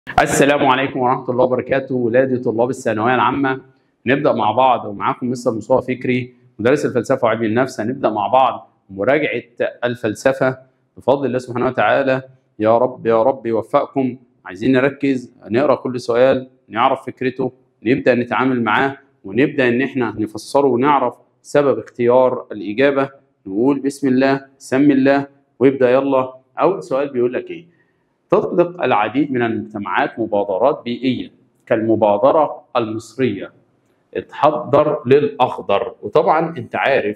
السلام عليكم ورحمة الله وبركاته ولادي طلاب الثانوية العامة نبدأ مع بعض ومعاكم مستر مصطفى فكري مدرس الفلسفة وعلم النفس هنبدأ مع بعض مراجعة الفلسفة بفضل الله سبحانه وتعالى يا رب يا رب يوفقكم عايزين نركز نقرأ كل سؤال نعرف فكرته نبدأ نتعامل معاه ونبدأ إن إحنا نفسره ونعرف سبب اختيار الإجابة نقول بسم الله سمي الله ويبدأ يلا أول سؤال بيقول لك إيه تطلق العديد من المجتمعات مبادرات بيئية كالمبادرة المصرية اتحضر للأخضر وطبعا انت عارف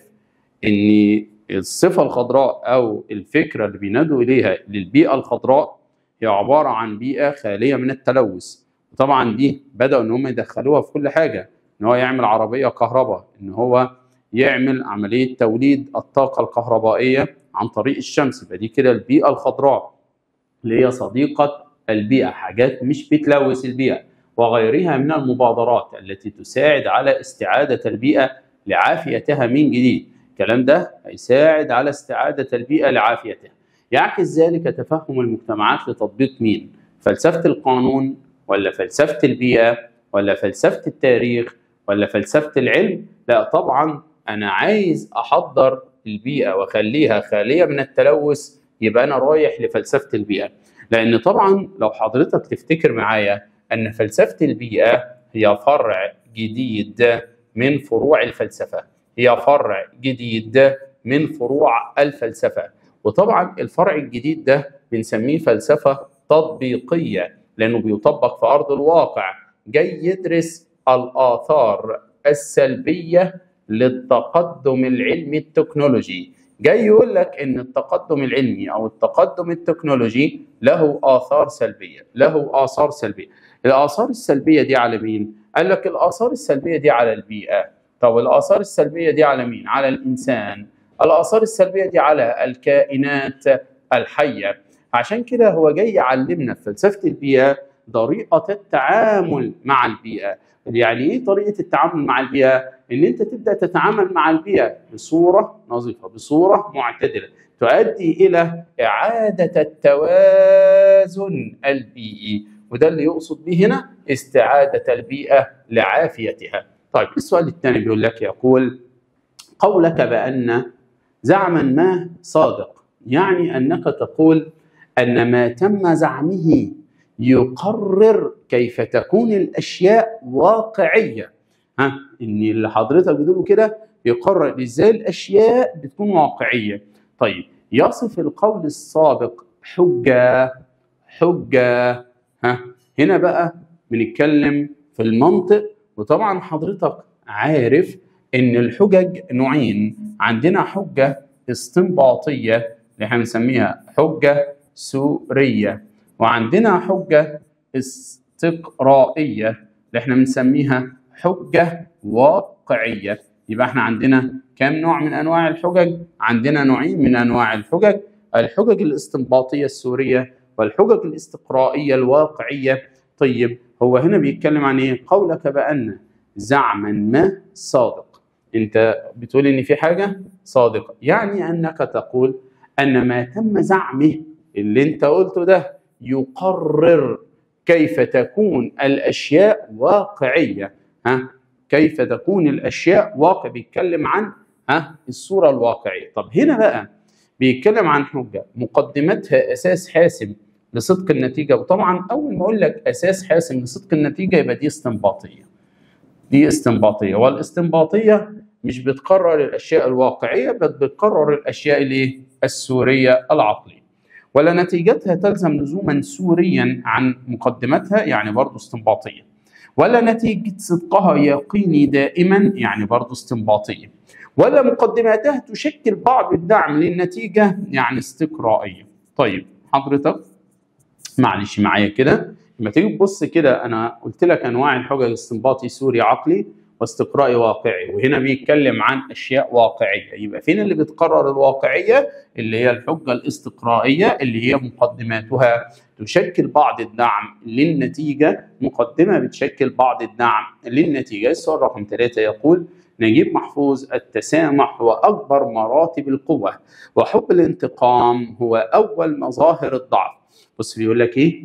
ان الصفة الخضراء او الفكرة اللي بينادوا اليها للبيئة الخضراء هي عبارة عن بيئة خالية من التلوث وطبعا دي بدأوا ان هم يدخلوها في كل حاجة ان هو يعمل عربية كهرباء ان هو يعمل عملية توليد الطاقة الكهربائية عن طريق الشمس يبقى دي كده البيئة الخضراء اللي هي صديقة البيئة حاجات مش بتلوث البيئة وغيرها من المبادرات التي تساعد على استعادة البيئة لعافيتها من جديد الكلام ده هيساعد على استعادة البيئة لعافيتها يعكس ذلك تفهم المجتمعات لتطبيق مين فلسفة القانون ولا فلسفة البيئة ولا فلسفة التاريخ ولا فلسفة العلم لا طبعا أنا عايز أحضر البيئة وأخليها خالية من التلوث يبقى أنا رايح لفلسفة البيئة لأن طبعا لو حضرتك تفتكر معايا أن فلسفة البيئة هي فرع جديد من فروع الفلسفة هي فرع جديد من فروع الفلسفة وطبعا الفرع الجديد ده بنسميه فلسفة تطبيقية لأنه بيطبق في أرض الواقع جاي يدرس الآثار السلبية للتقدم العلمي التكنولوجي جاي يقول لك ان التقدم العلمي او التقدم التكنولوجي له اثار سلبيه له اثار سلبيه الاثار السلبيه دي على مين قال لك الاثار السلبيه دي على البيئه طب الاثار السلبيه دي على مين على الانسان الاثار السلبيه دي على الكائنات الحيه عشان كده هو جاي يعلمنا في فلسفه البيئه طريقه التعامل مع البيئه يعني ايه طريقه التعامل مع البيئه ان انت تبدا تتعامل مع البيئه بصوره نظيفه بصوره معتدله تؤدي الى اعاده التوازن البيئي وده اللي يقصد به هنا استعاده البيئه لعافيتها طيب السؤال الثاني بيقول لك يقول قولك بان زعما ما صادق يعني انك تقول ان ما تم زعمه يقرر كيف تكون الاشياء واقعيه ها ان اللي حضرتك بتقوله كده بيقرر ازاي الاشياء بتكون واقعيه طيب يصف القول السابق حجه حجه ها هنا بقى بنتكلم في المنطق وطبعا حضرتك عارف ان الحجج نوعين عندنا حجه استنباطيه اللي احنا بنسميها حجه سوريه وعندنا حجه استقرائيه اللي احنا بنسميها حجه واقعيه يبقى احنا عندنا كم نوع من انواع الحجج عندنا نوعين من انواع الحجج الحجج الاستنباطيه السوريه والحجج الاستقرائيه الواقعيه طيب هو هنا بيتكلم عن ايه قولك بان زعما ما صادق انت بتقول ان في حاجه صادقه يعني انك تقول ان ما تم زعمه اللي انت قلته ده يقرر كيف تكون الاشياء واقعيه ها كيف تكون الاشياء واقع بيتكلم عن ها الصوره الواقعيه طب هنا بقى بيتكلم عن حجه مقدمتها اساس حاسم لصدق النتيجه وطبعا اول ما اقول لك اساس حاسم لصدق النتيجه يبقى دي استنباطيه دي استنباطيه والاستنباطيه مش بتقرر الاشياء الواقعيه بل بتقرر الاشياء الايه السوريه العقليه ولا نتيجتها تلزم لزوما سوريا عن مقدمتها يعني برضه استنباطيه ولا نتيجة صدقها يقيني دائما يعني برضه استنباطية ولا مقدماتها تشكل بعض الدعم للنتيجة يعني استقرائية طيب حضرتك معلش معايا كده لما تيجي تبص كده انا قلت لك انواع الحجج استنباطي سوري عقلي واستقرائي واقعي وهنا بيتكلم عن اشياء واقعيه يبقى فين اللي بتقرر الواقعيه اللي هي الحجه الاستقرائيه اللي هي مقدماتها تشكل بعض الدعم للنتيجه مقدمه بتشكل بعض الدعم للنتيجه السؤال رقم ثلاثه يقول نجيب محفوظ التسامح هو اكبر مراتب القوه وحب الانتقام هو اول مظاهر الضعف بص بيقول لك ايه ها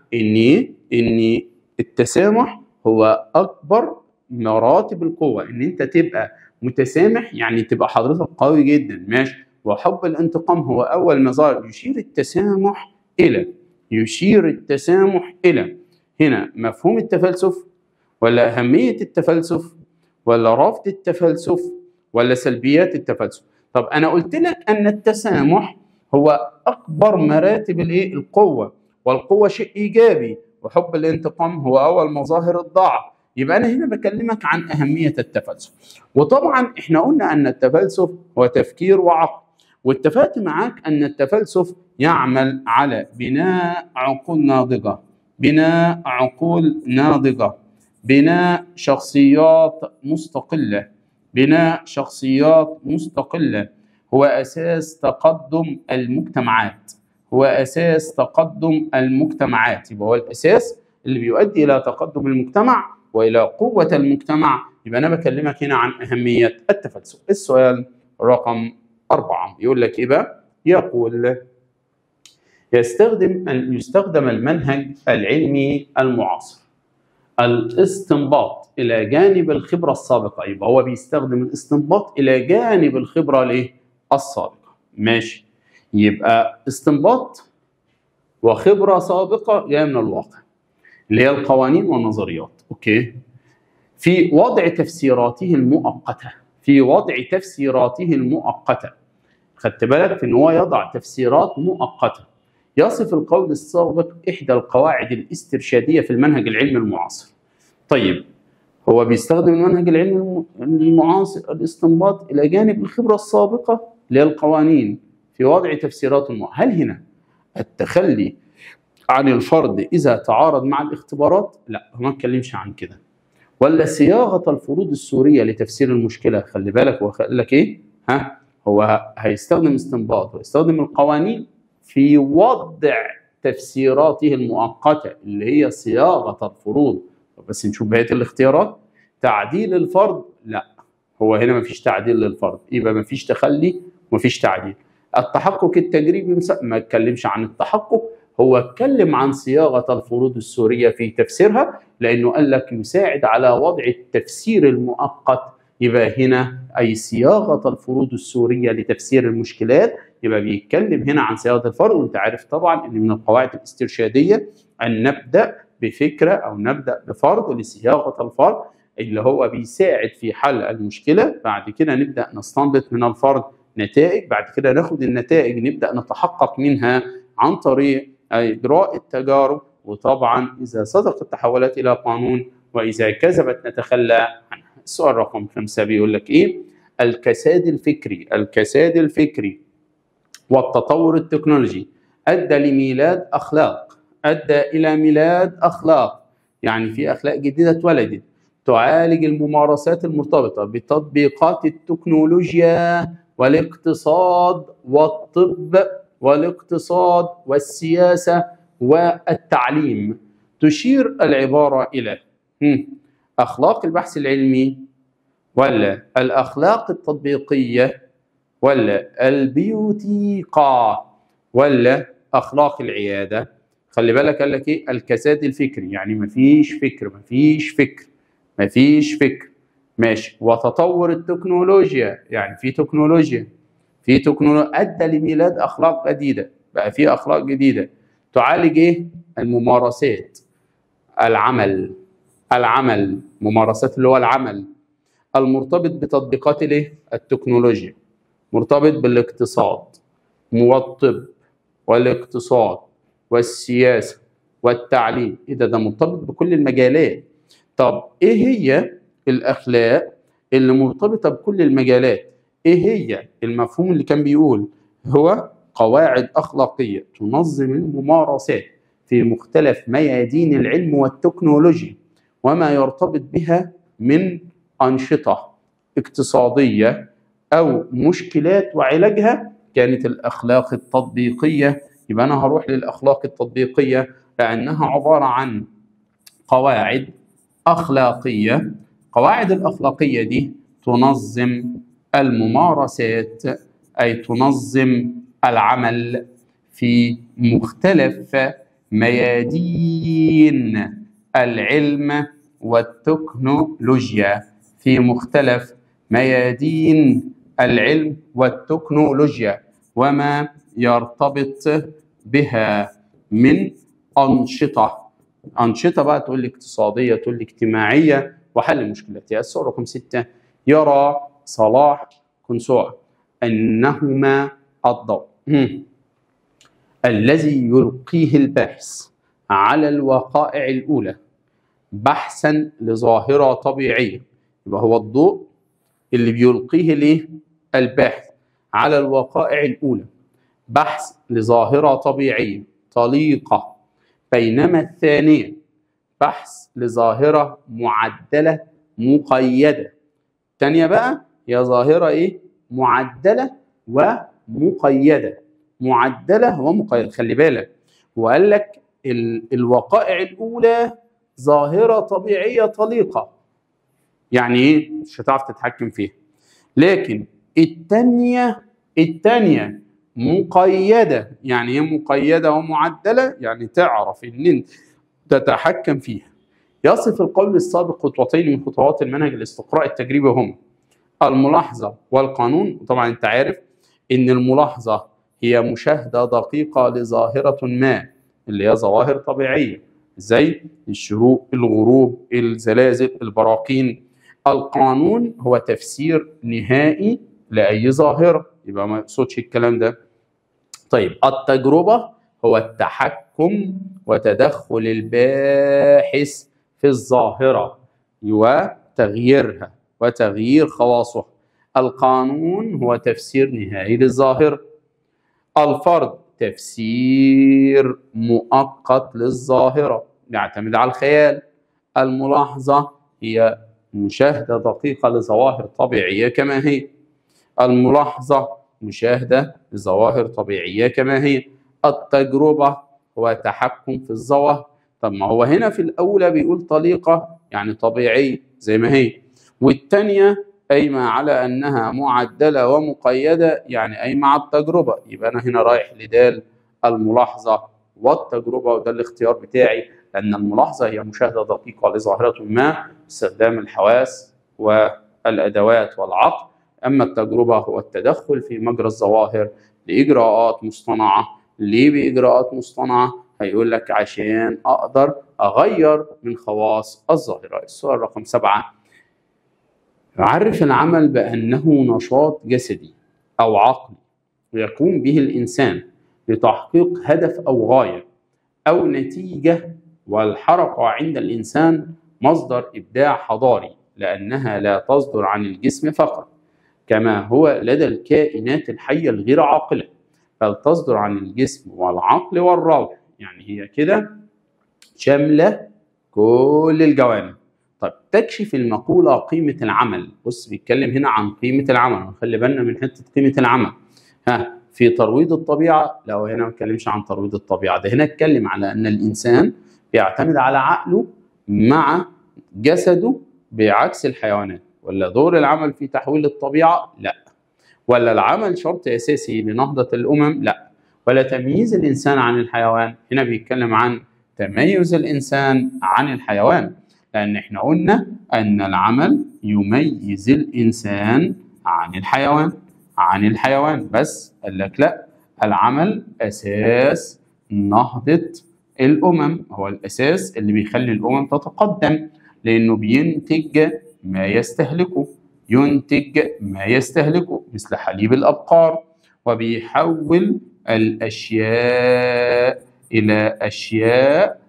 ان ايه ان التسامح هو اكبر مراتب القوه ان انت تبقى متسامح يعني تبقى حضرتك قوي جدا ماشي وحب الانتقام هو اول مظاهر يشير التسامح الى يشير التسامح الى هنا مفهوم التفلسف ولا اهميه التفلسف ولا رفض التفلسف ولا سلبيات التفلسف طب انا قلت لك ان التسامح هو اكبر مراتب الايه القوه والقوه شيء ايجابي وحب الانتقام هو اول مظاهر الضعف يبقى انا هنا بكلمك عن اهميه التفلسف وطبعا احنا قلنا ان التفلسف هو تفكير وعقل واتفقت معاك ان التفلسف يعمل على بناء عقول ناضجه بناء عقول ناضجه بناء شخصيات مستقله بناء شخصيات مستقله هو اساس تقدم المجتمعات هو اساس تقدم المجتمعات يبقى هو الاساس اللي بيؤدي الى تقدم المجتمع والى قوه المجتمع يبقى انا بكلمك هنا عن اهميه التفلسف السؤال رقم أربعة يقول لك إيه بقى؟ يقول يستخدم يستخدم المنهج العلمي المعاصر الاستنباط إلى جانب الخبرة السابقة يبقى هو بيستخدم الاستنباط إلى جانب الخبرة الإيه؟ السابقة ماشي يبقى استنباط وخبرة سابقة جاية من الواقع اللي هي القوانين والنظريات أوكي في وضع تفسيراته المؤقته في وضع تفسيراته المؤقتة خدت بالك في ان هو يضع تفسيرات مؤقتة يصف القول السابق إحدى القواعد الاسترشادية في المنهج العلمي المعاصر طيب هو بيستخدم المنهج العلمي المعاصر الاستنباط إلى جانب الخبرة السابقة للقوانين في وضع تفسيرات المؤقتة هل هنا التخلي عن الفرض إذا تعارض مع الاختبارات لا ما اتكلمش عن كده ولا صياغه الفروض السوريه لتفسير المشكله خلي بالك هو قال لك ايه ها هو هيستخدم استنباط ويستخدم القوانين في وضع تفسيراته المؤقته اللي هي صياغه الفروض بس نشوف بقيه الاختيارات تعديل الفرض لا هو هنا ما فيش تعديل للفرض يبقى ما فيش تخلي وما فيش تعديل التحقق التجريبي ما اتكلمش عن التحقق هو اتكلم عن صياغه الفروض السوريه في تفسيرها لانه قال لك يساعد على وضع التفسير المؤقت يبقى هنا اي صياغه الفروض السوريه لتفسير المشكلات يبقى بيتكلم هنا عن صياغه الفرض وانت عارف طبعا ان من القواعد الاسترشاديه ان نبدا بفكره او نبدا بفرض لصياغه الفرض اللي هو بيساعد في حل المشكله بعد كده نبدا نستنبط من الفرض نتائج بعد كده ناخد النتائج نبدا نتحقق منها عن طريق اجراء التجارب وطبعا اذا صدقت التحولات الى قانون واذا كذبت نتخلى عنها. السؤال رقم خمسه بيقول لك ايه؟ الكساد الفكري، الكساد الفكري والتطور التكنولوجي ادى لميلاد اخلاق، ادى الى ميلاد اخلاق، يعني في اخلاق جديده اتولدت تعالج الممارسات المرتبطه بتطبيقات التكنولوجيا والاقتصاد والطب والاقتصاد والسياسه والتعليم تشير العباره الى اخلاق البحث العلمي ولا الاخلاق التطبيقيه ولا البيوتيقا ولا اخلاق العياده خلي بالك قال لك ايه الكساد الفكري يعني مفيش فكر مفيش فكر مفيش فكر ماشي وتطور التكنولوجيا يعني في تكنولوجيا في تكنولوجيا ادى لميلاد اخلاق جديده بقى في اخلاق جديده تعالج ايه الممارسات العمل العمل ممارسات اللي هو العمل المرتبط بتطبيقات الايه التكنولوجيا مرتبط بالاقتصاد والطب والاقتصاد والسياسه والتعليم ايه ده ده مرتبط بكل المجالات طب ايه هي الاخلاق اللي مرتبطه بكل المجالات ايه هي المفهوم اللي كان بيقول هو قواعد اخلاقيه تنظم الممارسات في مختلف ميادين العلم والتكنولوجيا وما يرتبط بها من انشطه اقتصاديه او مشكلات وعلاجها كانت الاخلاق التطبيقيه يبقى انا هروح للاخلاق التطبيقيه لانها عباره عن قواعد اخلاقيه قواعد الاخلاقيه دي تنظم الممارسات اي تنظم العمل في مختلف ميادين العلم والتكنولوجيا في مختلف ميادين العلم والتكنولوجيا وما يرتبط بها من أنشطة أنشطة بقى تقول لي اقتصادية تقول لي اجتماعية وحل مشكلتها السؤال رقم ستة يرى صلاح كنسوع أنهما الضوء هم. الذي يلقيه الباحث على الوقائع الأولى بحثا لظاهرة طبيعية يبقى هو الضوء اللي بيلقيه ليه الباحث على الوقائع الأولى بحث لظاهرة طبيعية طليقة بينما الثانية بحث لظاهرة معدلة مقيدة الثانية بقى هي ظاهرة إيه معدلة ومقيدة معدلة ومقيدة خلي بالك وقال لك ال- الوقائع الأولى ظاهرة طبيعية طليقة يعني إيه مش هتعرف تتحكم فيها لكن التانية التانية مقيدة يعني ايه مقيدة ومعدلة يعني تعرف ان انت تتحكم فيها يصف القول السابق خطوتين من خطوات المنهج الاستقراء التجريبي هم الملاحظة والقانون طبعا انت عارف ان الملاحظة هي مشاهدة دقيقة لظاهرة ما اللي هي ظواهر طبيعية زي الشروق الغروب الزلازل البراكين القانون هو تفسير نهائي لأي ظاهرة يبقى ما يقصدش الكلام ده طيب التجربة هو التحكم وتدخل الباحث في الظاهرة وتغييرها وتغيير خواصها القانون هو تفسير نهائي للظاهرة الفرض تفسير مؤقت للظاهرة يعتمد على الخيال الملاحظة هي مشاهدة دقيقة لظواهر طبيعية كما هي الملاحظة مشاهدة لظواهر طبيعية كما هي التجربة هو تحكم في الظواهر طب ما هو هنا في الأولى بيقول طليقة يعني طبيعية زي ما هي والتانية قايمة على أنها معدلة ومقيدة يعني قايمة على التجربة يبقى أنا هنا رايح لدال الملاحظة والتجربة وده الاختيار بتاعي لأن الملاحظة هي مشاهدة دقيقة لظاهرة ما باستخدام الحواس والأدوات والعقل أما التجربة هو التدخل في مجرى الظواهر لإجراءات مصطنعة ليه بإجراءات مصطنعة؟ هيقول لك عشان أقدر أغير من خواص الظاهرة السؤال رقم سبعة يعرف العمل بأنه نشاط جسدي أو عقلي ويقوم به الإنسان لتحقيق هدف أو غاية أو نتيجة والحركة عند الإنسان مصدر إبداع حضاري لأنها لا تصدر عن الجسم فقط كما هو لدى الكائنات الحية الغير عاقلة بل تصدر عن الجسم والعقل والروح يعني هي كده شاملة كل الجوانب طيب تكشف المقولة قيمة العمل بص بيتكلم هنا عن قيمة العمل خلي بالنا من حتة قيمة العمل ها في ترويض الطبيعة لا هو هنا ما اتكلمش عن ترويض الطبيعة ده هنا اتكلم على أن الإنسان بيعتمد على عقله مع جسده بعكس الحيوانات ولا دور العمل في تحويل الطبيعة لا ولا العمل شرط أساسي لنهضة الأمم لا ولا تمييز الإنسان عن الحيوان هنا بيتكلم عن تميز الإنسان عن الحيوان لأن احنا قلنا أن العمل يميز الإنسان عن الحيوان عن الحيوان بس قال لك لا العمل أساس نهضة الأمم هو الأساس اللي بيخلي الأمم تتقدم لأنه بينتج ما يستهلكه ينتج ما يستهلكه مثل حليب الأبقار وبيحول الأشياء إلى أشياء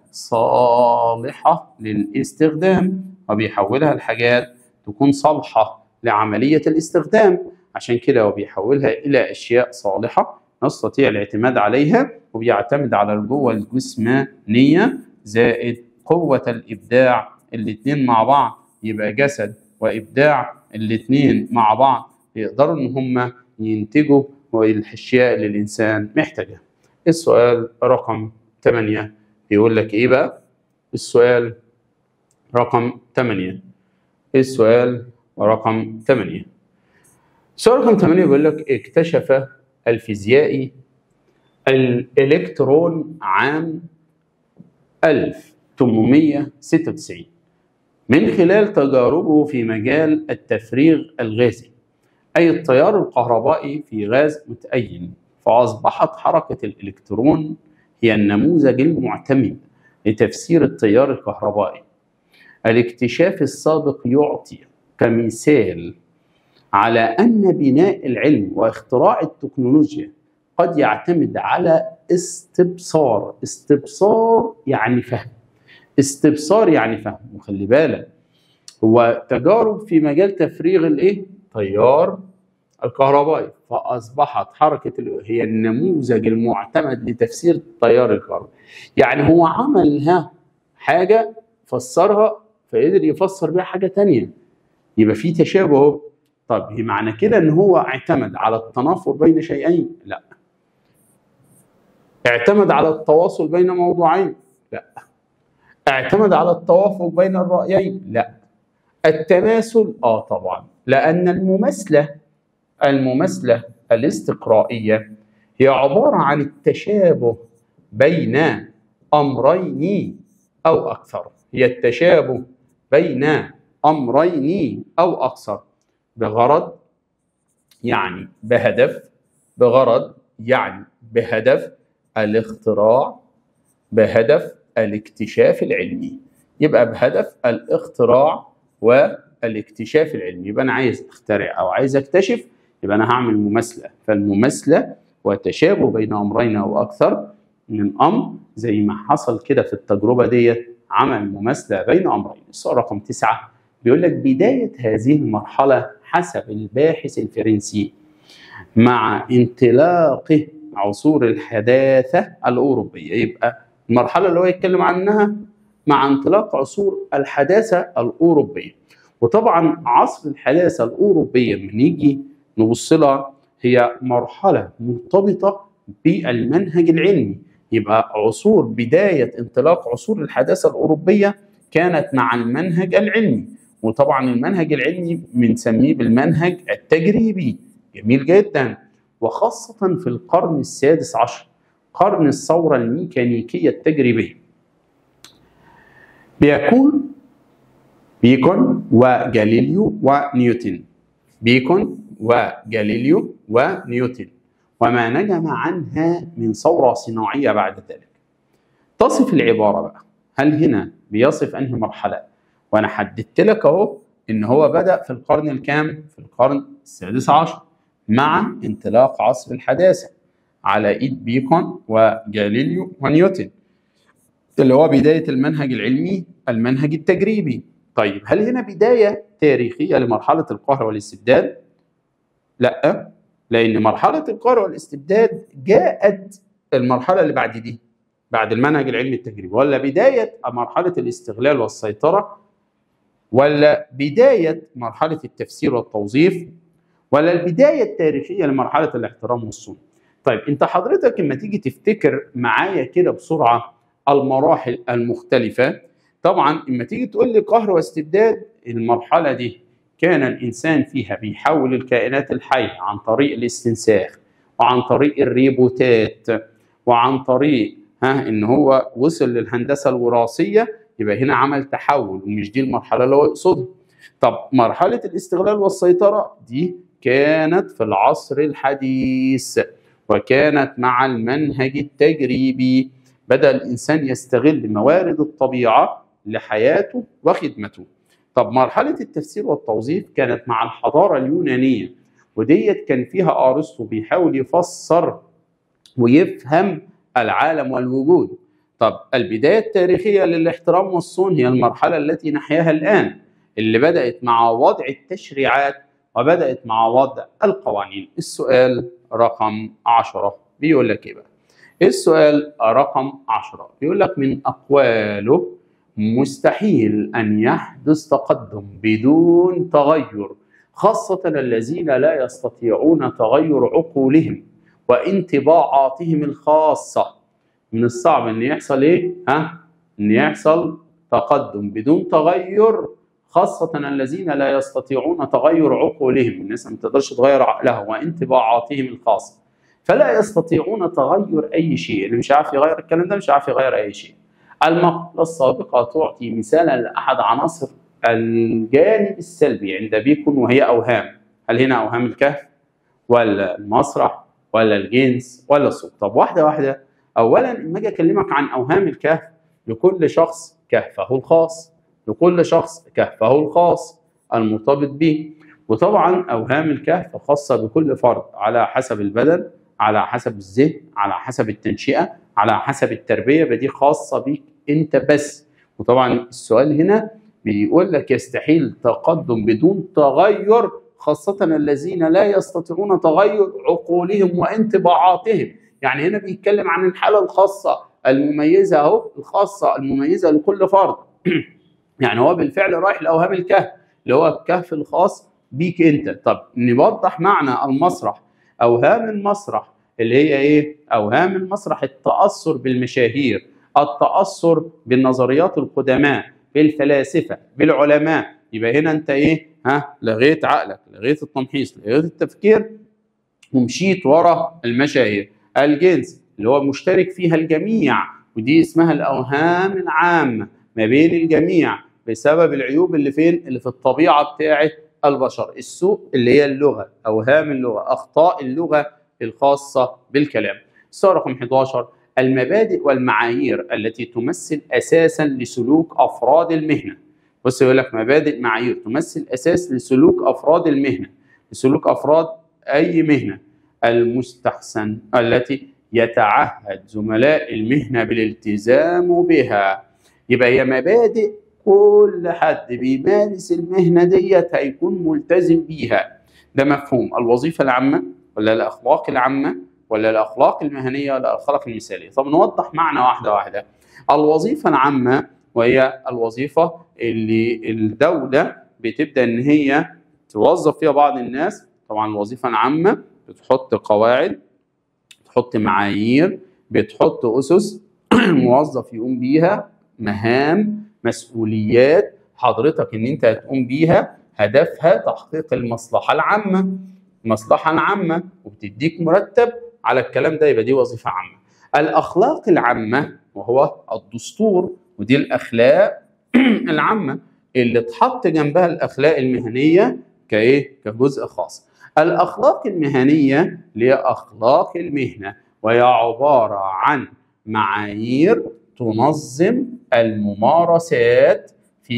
صالحة للاستخدام وبيحولها لحاجات تكون صالحة لعملية الاستخدام عشان كده وبيحولها إلى أشياء صالحة نستطيع الاعتماد عليها وبيعتمد على القوة الجسمانية زائد قوة الإبداع الاتنين مع بعض يبقى جسد وإبداع الاتنين مع بعض يقدروا إن هم ينتجوا الأشياء اللي الإنسان محتاجها السؤال رقم 8 بيقول لك إيه بقى؟ السؤال رقم 8 السؤال رقم 8 السؤال رقم 8 بيقول لك اكتشف الفيزيائي الإلكترون عام 1896 من خلال تجاربه في مجال التفريغ الغازي أي التيار الكهربائي في غاز متأين فأصبحت حركة الإلكترون هي النموذج المعتمد لتفسير التيار الكهربائي الاكتشاف السابق يعطي كمثال على أن بناء العلم واختراع التكنولوجيا قد يعتمد على استبصار استبصار يعني فهم استبصار يعني فهم وخلي بالك هو تجارب في مجال تفريغ الايه تيار الكهربائي فاصبحت حركه هي النموذج المعتمد لتفسير التيار الكهربائي يعني هو عملها حاجه فسرها فقدر يفسر بيها حاجه تانية يبقى في تشابه طب هي معنى كده ان هو اعتمد على التنافر بين شيئين لا اعتمد على التواصل بين موضوعين لا اعتمد على التوافق بين الرأيين لا التماثل اه طبعا لأن المماثلة المماثلة الاستقرائية هي عبارة عن التشابه بين أمرين أو أكثر هي التشابه بين أمرين أو أكثر بغرض يعني بهدف بغرض يعني بهدف الاختراع بهدف الاكتشاف العلمي يبقى بهدف الاختراع والاكتشاف العلمي يبقى انا عايز اخترع او عايز اكتشف يبقى انا هعمل مماثله فالمماثله وتشابه بين امرين او اكثر من امر زي ما حصل كده في التجربه ديت عمل مماثله بين امرين السؤال رقم تسعه بيقول لك بدايه هذه المرحله حسب الباحث الفرنسي مع انطلاق عصور الحداثه الاوروبيه يبقى المرحله اللي هو يتكلم عنها مع انطلاق عصور الحداثه الاوروبيه وطبعا عصر الحداثه الاوروبيه لما نيجي نبص لها هي مرحله مرتبطه بالمنهج العلمي يبقى عصور بدايه انطلاق عصور الحداثه الاوروبيه كانت مع المنهج العلمي وطبعا المنهج العلمي بنسميه بالمنهج التجريبي جميل جدا وخاصه في القرن السادس عشر قرن الثورة الميكانيكية التجريبية بيكون بيكون وجاليليو ونيوتن بيكون وجاليليو ونيوتن وما نجم عنها من ثورة صناعية بعد ذلك تصف العبارة بقى هل هنا بيصف أنهي مرحلة وأنا حددت لك أهو إن هو بدأ في القرن الكام في القرن السادس عشر مع انطلاق عصر الحداثة على ايد بيكون وجاليليو ونيوتن اللي هو بدايه المنهج العلمي المنهج التجريبي طيب هل هنا بدايه تاريخيه لمرحله القهر والاستبداد لا لان مرحله القهر والاستبداد جاءت المرحله اللي بعد دي بعد المنهج العلمي التجريبي ولا بدايه مرحله الاستغلال والسيطره ولا بدايه مرحله التفسير والتوظيف ولا البدايه التاريخيه لمرحله الاحترام والصون طيب انت حضرتك لما تيجي تفتكر معايا كده بسرعه المراحل المختلفه طبعا لما تيجي تقول لي قهر واستبداد المرحله دي كان الانسان فيها بيحول الكائنات الحيه عن طريق الاستنساخ وعن طريق الريبوتات وعن طريق ها ان هو وصل للهندسه الوراثيه يبقى هنا عمل تحول ومش دي المرحله اللي هو يقصدها طب مرحله الاستغلال والسيطره دي كانت في العصر الحديث وكانت مع المنهج التجريبي بدا الانسان يستغل موارد الطبيعه لحياته وخدمته طب مرحله التفسير والتوظيف كانت مع الحضاره اليونانيه وديت كان فيها ارسطو بيحاول يفسر ويفهم العالم والوجود طب البدايه التاريخيه للاحترام والصون هي المرحله التي نحياها الان اللي بدات مع وضع التشريعات وبدات مع وضع القوانين السؤال رقم 10 بيقول لك ايه بقى السؤال رقم 10 بيقول لك من اقواله مستحيل ان يحدث تقدم بدون تغير خاصة الذين لا يستطيعون تغير عقولهم وانطباعاتهم الخاصة من الصعب ان يحصل ايه؟ ها؟ ان يحصل تقدم بدون تغير خاصة الذين لا يستطيعون تغير عقولهم الناس ما تقدرش تغير عقلها وانطباعاتهم الخاصة فلا يستطيعون تغير أي شيء اللي مش عارف يغير الكلام ده مش عارف يغير أي شيء المقولة السابقة تعطي مثالا لأحد عناصر الجانب السلبي عند بيكون وهي أوهام هل هنا أوهام الكهف ولا المسرح ولا الجنس ولا الصوت طب واحدة واحدة أولا لما أجي أكلمك عن أوهام الكهف لكل شخص كهفه الخاص لكل شخص كهفه الخاص المرتبط به وطبعا أوهام الكهف خاصة بكل فرد على حسب البدن على حسب الذهن على حسب التنشئة على حسب التربية بدي خاصة بيك أنت بس وطبعا السؤال هنا بيقول لك يستحيل تقدم بدون تغير خاصة الذين لا يستطيعون تغير عقولهم وانطباعاتهم يعني هنا بيتكلم عن الحالة الخاصة المميزة أهو الخاصة المميزة لكل فرد يعني هو بالفعل رايح لأوهام الكهف اللي هو الكهف الخاص بيك أنت طب نوضح معنى المسرح أوهام المسرح اللي هي إيه؟ أوهام المسرح التأثر بالمشاهير التأثر بالنظريات القدماء بالفلاسفة بالعلماء يبقى هنا أنت إيه؟ ها لغيت عقلك لغيت التمحيص لغيت التفكير ومشيت ورا المشاهير الجنس اللي هو مشترك فيها الجميع ودي اسمها الأوهام العامة ما بين الجميع بسبب العيوب اللي فين اللي في الطبيعة بتاعة البشر السوء اللي هي اللغة أوهام اللغة أخطاء اللغة الخاصة بالكلام السؤال رقم 11 المبادئ والمعايير التي تمثل أساسا لسلوك أفراد المهنة بص يقول لك مبادئ معايير تمثل أساس لسلوك أفراد المهنة لسلوك أفراد أي مهنة المستحسن التي يتعهد زملاء المهنة بالالتزام بها يبقى هي مبادئ كل حد بيمارس المهنة ديت هيكون ملتزم بيها ده مفهوم الوظيفة العامة ولا الأخلاق العامة ولا الأخلاق المهنية ولا الأخلاق المثالية طب نوضح معنى واحدة واحدة الوظيفة العامة وهي الوظيفة اللي الدولة بتبدأ إن هي توظف فيها بعض الناس طبعا الوظيفة العامة بتحط قواعد بتحط معايير بتحط أسس الموظف يقوم بيها مهام مسؤوليات حضرتك ان انت هتقوم بيها هدفها تحقيق المصلحه العامه المصلحه العامه وبتديك مرتب على الكلام ده يبقى دي وظيفه عامه الاخلاق العامه وهو الدستور ودي الاخلاق العامه اللي اتحط جنبها الاخلاق المهنيه كايه كجزء خاص الاخلاق المهنيه اللي هي اخلاق المهنه وهي عباره عن معايير تنظم الممارسات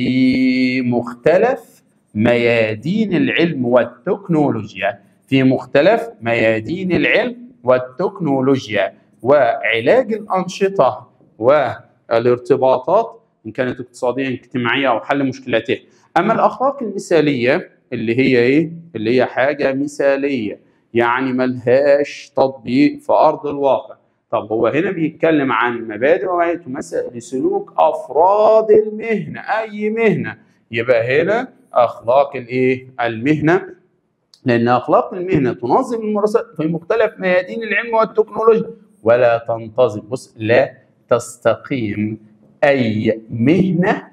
في مختلف ميادين العلم والتكنولوجيا في مختلف ميادين العلم والتكنولوجيا وعلاج الأنشطة والارتباطات إن كانت اقتصادية اجتماعية أو حل مشكلاتها أما الأخلاق المثالية اللي هي إيه؟ اللي هي حاجة مثالية يعني ملهاش تطبيق في أرض الواقع طب هو هنا بيتكلم عن مبادئ ومعايير تمثل لسلوك افراد المهنه اي مهنه يبقى هنا اخلاق الايه المهنه لان اخلاق المهنه تنظم الممارسات في مختلف ميادين العلم والتكنولوجيا ولا تنتظم بص لا تستقيم اي مهنه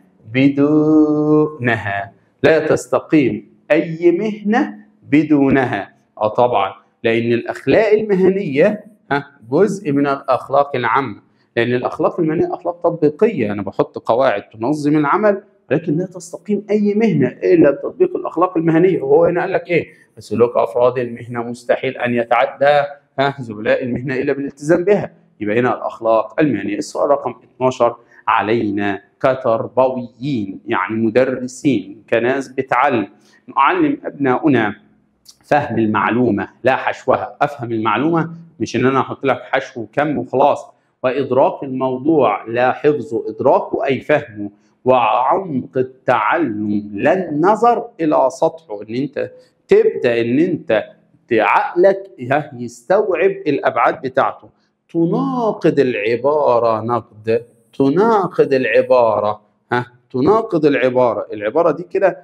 بدونها لا تستقيم اي مهنه بدونها اه طبعا لان الاخلاق المهنيه ها جزء من الاخلاق العامه لان الاخلاق المهنيه اخلاق تطبيقيه انا بحط قواعد تنظم العمل لكن لا تستقيم اي مهنه الا بتطبيق الاخلاق المهنيه وهو هنا قال لك ايه سلوك افراد المهنه مستحيل ان يتعدى ها زملاء المهنه الا بالالتزام بها يبقى هنا الاخلاق المهنيه السؤال رقم 12 علينا كتربويين يعني مدرسين كناس بتعلم نعلم ابناؤنا فهم المعلومه لا حشوها افهم المعلومه مش ان انا احط لك حشو وكم وخلاص وادراك الموضوع لا حفظه ادراكه اي فهمه وعمق التعلم لا النظر الى سطحه ان انت تبدا ان انت عقلك يستوعب الابعاد بتاعته تناقض العباره نقد تناقض العباره ها تناقض العباره العباره دي كده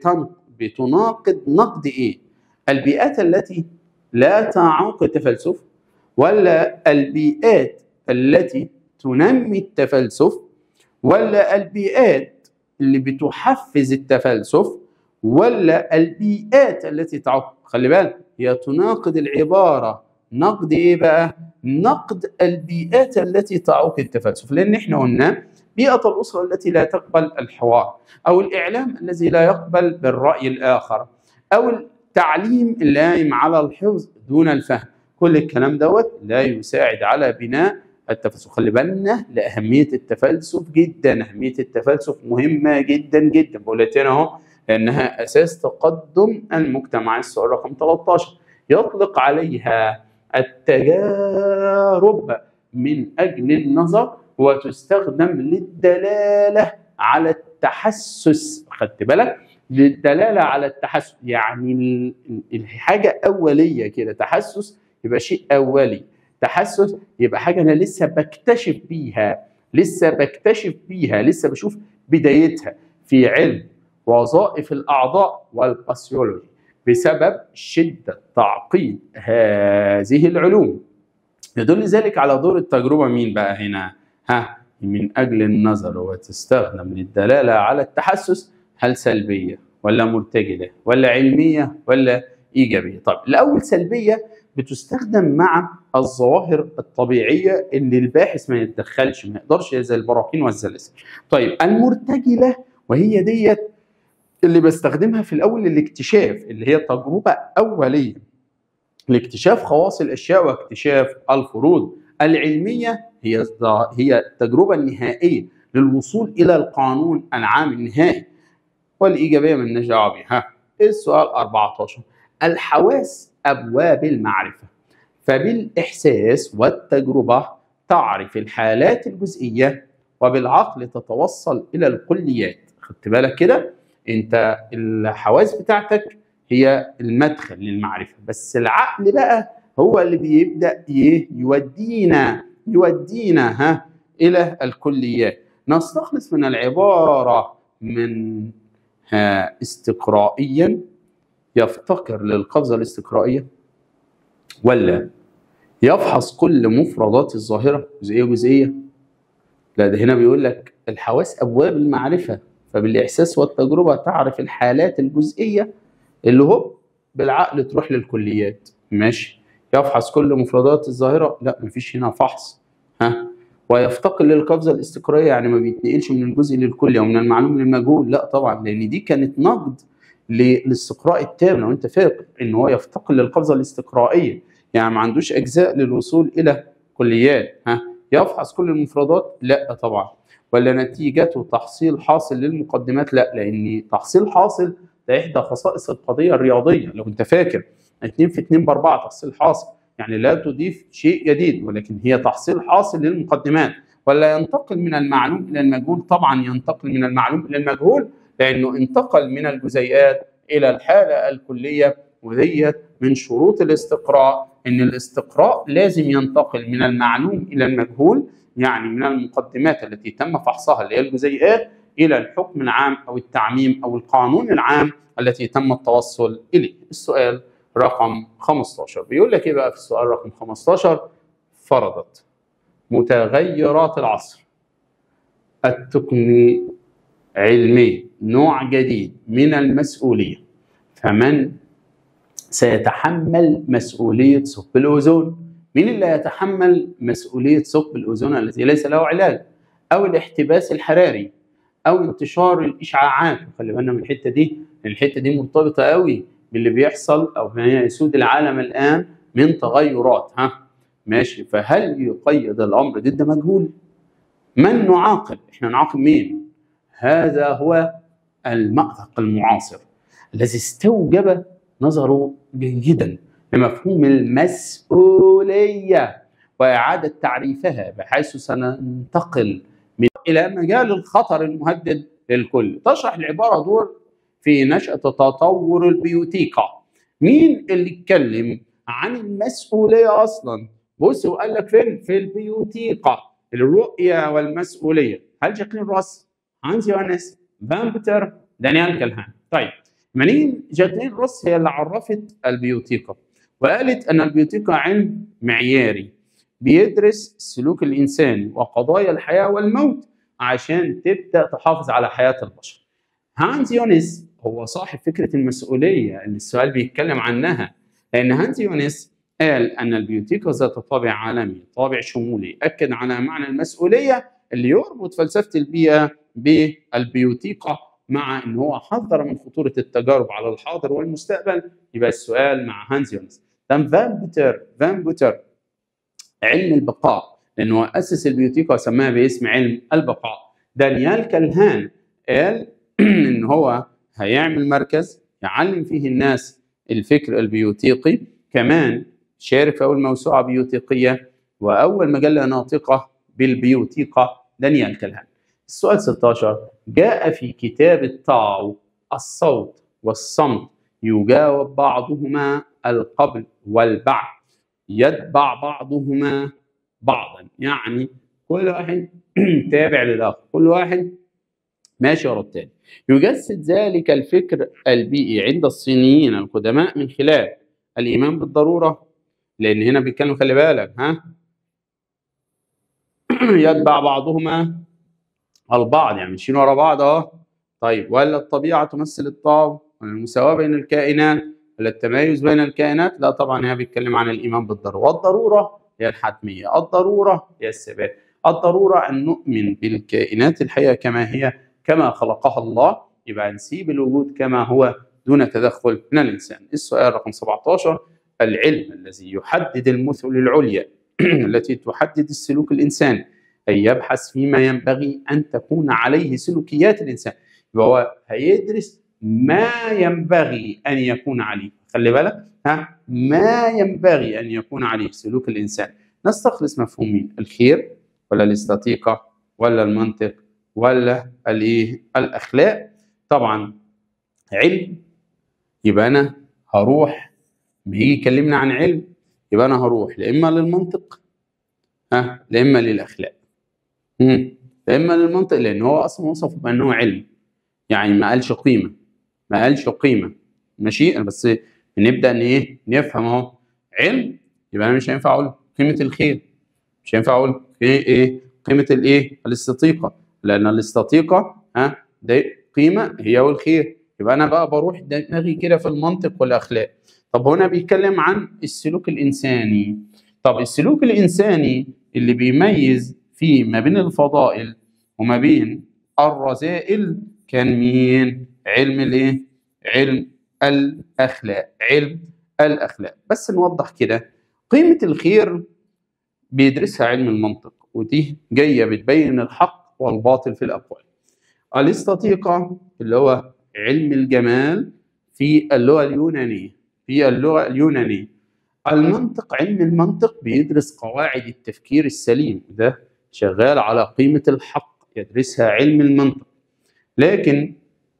بتناقض نقد ايه البيئات التي لا تعوق التفلسف ولا البيئات التي تنمي التفلسف ولا البيئات اللي بتحفز التفلسف ولا البيئات التي تعوق خلي بالك هي تناقض العبارة نقد ايه بقى نقد البيئات التي تعوق التفلسف لان احنا قلنا بيئة الأسرة التي لا تقبل الحوار أو الإعلام الذي لا يقبل بالرأي الآخر أو التعليم اللايم على الحفظ دون الفهم كل الكلام دوت لا يساعد على بناء التفلسف خلي بالنا لأهمية التفلسف جدا أهمية التفلسف مهمة جدا جدا بقول تاني أهو لأنها أساس تقدم المجتمع السؤال رقم 13 يطلق عليها التجارب من أجل النظر وتستخدم للدلالة على التحسس خدت بالك للدلالة على التحسس يعني الحاجة أولية كده تحسس يبقى شيء أولي تحسس يبقى حاجة أنا لسه بكتشف بيها لسه بكتشف بيها لسه بشوف بدايتها في علم وظائف الأعضاء والباسيولوجي بسبب شدة تعقيد هذه العلوم يدل ذلك على دور التجربة مين بقى هنا ها من أجل النظر وتستخدم للدلالة على التحسس هل سلبية ولا مرتجلة ولا علمية ولا إيجابية طيب الأول سلبية بتستخدم مع الظواهر الطبيعية اللي الباحث ما يتدخلش ما يقدرش زي البراكين والزلازل طيب المرتجلة وهي ديت اللي بستخدمها في الأول للاكتشاف اللي هي تجربة أولية لاكتشاف خواص الأشياء واكتشاف الفروض العلمية هي هي التجربة النهائية للوصول إلى القانون العام النهائي والإيجابية من دعوة بها السؤال 14 الحواس أبواب المعرفة فبالإحساس والتجربة تعرف الحالات الجزئية وبالعقل تتوصل إلى الكليات خدت بالك كده انت الحواس بتاعتك هي المدخل للمعرفة بس العقل بقى هو اللي بيبدأ يودينا يودينا ها إلى الكليات نستخلص من العبارة من استقرائيا يفتقر للقفزة الاستقرائية ولا يفحص كل مفردات الظاهرة جزئية جزئية لا ده هنا بيقول لك الحواس أبواب المعرفة فبالإحساس والتجربة تعرف الحالات الجزئية اللي هو بالعقل تروح للكليات ماشي يفحص كل مفردات الظاهرة لا مفيش هنا فحص ها ويفتقر للقفزة الاستقرائية يعني ما بيتنقلش من الجزء للكلي أو من المعلوم للمجهول لا طبعا لأن دي كانت نقد للاستقراء التام لو أنت فاكر إن هو يفتقر للقفزة الاستقرائية يعني ما عندوش أجزاء للوصول إلى كليات ها يفحص كل المفردات لا طبعا ولا نتيجة تحصيل حاصل للمقدمات لا لأن تحصيل حاصل ده إحدى خصائص القضية الرياضية لو أنت فاكر 2 في 2 ب 4 تحصيل حاصل يعني لا تضيف شيء جديد ولكن هي تحصيل حاصل للمقدمات ولا ينتقل من المعلوم الى المجهول طبعا ينتقل من المعلوم الى المجهول لانه انتقل من الجزيئات الى الحاله الكليه وديت من شروط الاستقراء ان الاستقراء لازم ينتقل من المعلوم الى المجهول يعني من المقدمات التي تم فحصها اللي هي الجزيئات الى الحكم العام او التعميم او القانون العام التي تم التوصل اليه. السؤال رقم 15 بيقول لك ايه بقى في السؤال رقم 15 فرضت متغيرات العصر التقني علمي نوع جديد من المسؤوليه فمن سيتحمل مسؤوليه ثقب الاوزون مين اللي يتحمل مسؤوليه ثقب الاوزون الذي ليس له علاج او الاحتباس الحراري او انتشار الاشعاعات خلي بالنا من الحته دي الحته دي مرتبطه قوي باللي بيحصل او ما يسود العالم الان من تغيرات ها ماشي فهل يقيد الامر ضد مجهول؟ من نعاقب؟ احنا نعاقب مين؟ هذا هو المأزق المعاصر الذي استوجب نظره جيدا لمفهوم المسؤوليه واعاده تعريفها بحيث سننتقل من الى مجال الخطر المهدد للكل تشرح العباره دور في نشأة تطور البيوتيكا مين اللي اتكلم عن المسؤولية أصلا بص وقال لك فين في البيوتيكا الرؤية والمسؤولية هل جاكلين روس هانز يوانس فان بيتر دانيال كالهان طيب منين جاكلين روس هي اللي عرفت البيوتيكا وقالت أن البيوتيكا علم معياري بيدرس السلوك الإنساني وقضايا الحياة والموت عشان تبدأ تحافظ على حياة البشر هانز يونس هو صاحب فكرة المسؤولية اللي السؤال بيتكلم عنها لأن هانز يونس قال أن البيوتيكا ذات طابع عالمي طابع شمولي أكد على معنى المسؤولية اللي يربط فلسفه البيئه بالبيوتيقا مع ان هو حذر من خطوره التجارب على الحاضر والمستقبل يبقى السؤال مع هانز يونس تم فان بوتر فان بوتر علم البقاء لانه اسس البيوتيقا وسماها باسم علم البقاء دانيال كالهان قال ان هو هيعمل مركز يعلم فيه الناس الفكر البيوتيقي كمان شارك في اول موسوعه بيوتيقيه واول مجله ناطقه بالبيوتيقا دانيال كالهان السؤال 16 جاء في كتاب الطاو الصوت والصمت يجاوب بعضهما القبل والبعد يتبع بعضهما بعضا يعني كل واحد تابع للاخر كل واحد ماشي ورا التاني يجسد ذلك الفكر البيئي عند الصينيين القدماء من خلال الايمان بالضروره لان هنا بيتكلم خلي بالك ها يتبع بعضهما البعض يعني ماشيين ورا بعض اهو طيب ولا الطبيعه تمثل الطاو ولا المساواه بين الكائنات ولا التمايز بين الكائنات لا طبعا هي بيتكلم عن الايمان بالضروره والضروره هي الحتميه الضروره هي الثبات الضروره ان نؤمن بالكائنات الحيه كما هي كما خلقها الله يبقى نسيب الوجود كما هو دون تدخل من الانسان السؤال رقم 17 العلم الذي يحدد المثل العليا التي تحدد السلوك الانساني أي يبحث فيما ينبغي أن تكون عليه سلوكيات الإنسان يبقى هو هيدرس ما ينبغي أن يكون عليه خلي بالك ها ما ينبغي أن يكون عليه سلوك الإنسان نستخلص مفهومين الخير ولا الاستاتيقة ولا المنطق ولا الايه الاخلاق طبعا علم يبقى انا هروح ما يجي يكلمنا عن علم يبقى انا هروح لا اما للمنطق ها لا اما للاخلاق مم. لا اما للمنطق لان هو اصلا وصفه بانه علم يعني ما قالش قيمه ما قالش قيمه ماشي أنا بس نبدا ان ايه نفهم اهو علم يبقى انا مش هينفع اقول قيمه الخير مش هينفع اقول ايه ايه قيمه الايه الاستطيقه لان الاستطيقه ها ده قيمه هي والخير يبقى انا بقى بروح دماغي كده في المنطق والاخلاق طب هنا بيتكلم عن السلوك الانساني طب السلوك الانساني اللي بيميز فيه ما بين الفضائل وما بين الرذائل كان مين علم الايه علم الاخلاق علم الاخلاق بس نوضح كده قيمه الخير بيدرسها علم المنطق ودي جايه بتبين الحق والباطل في الاقوال الاستطيقه اللي هو علم الجمال في اللغه اليونانيه في اللغه اليونانيه المنطق علم المنطق بيدرس قواعد التفكير السليم ده شغال على قيمه الحق يدرسها علم المنطق لكن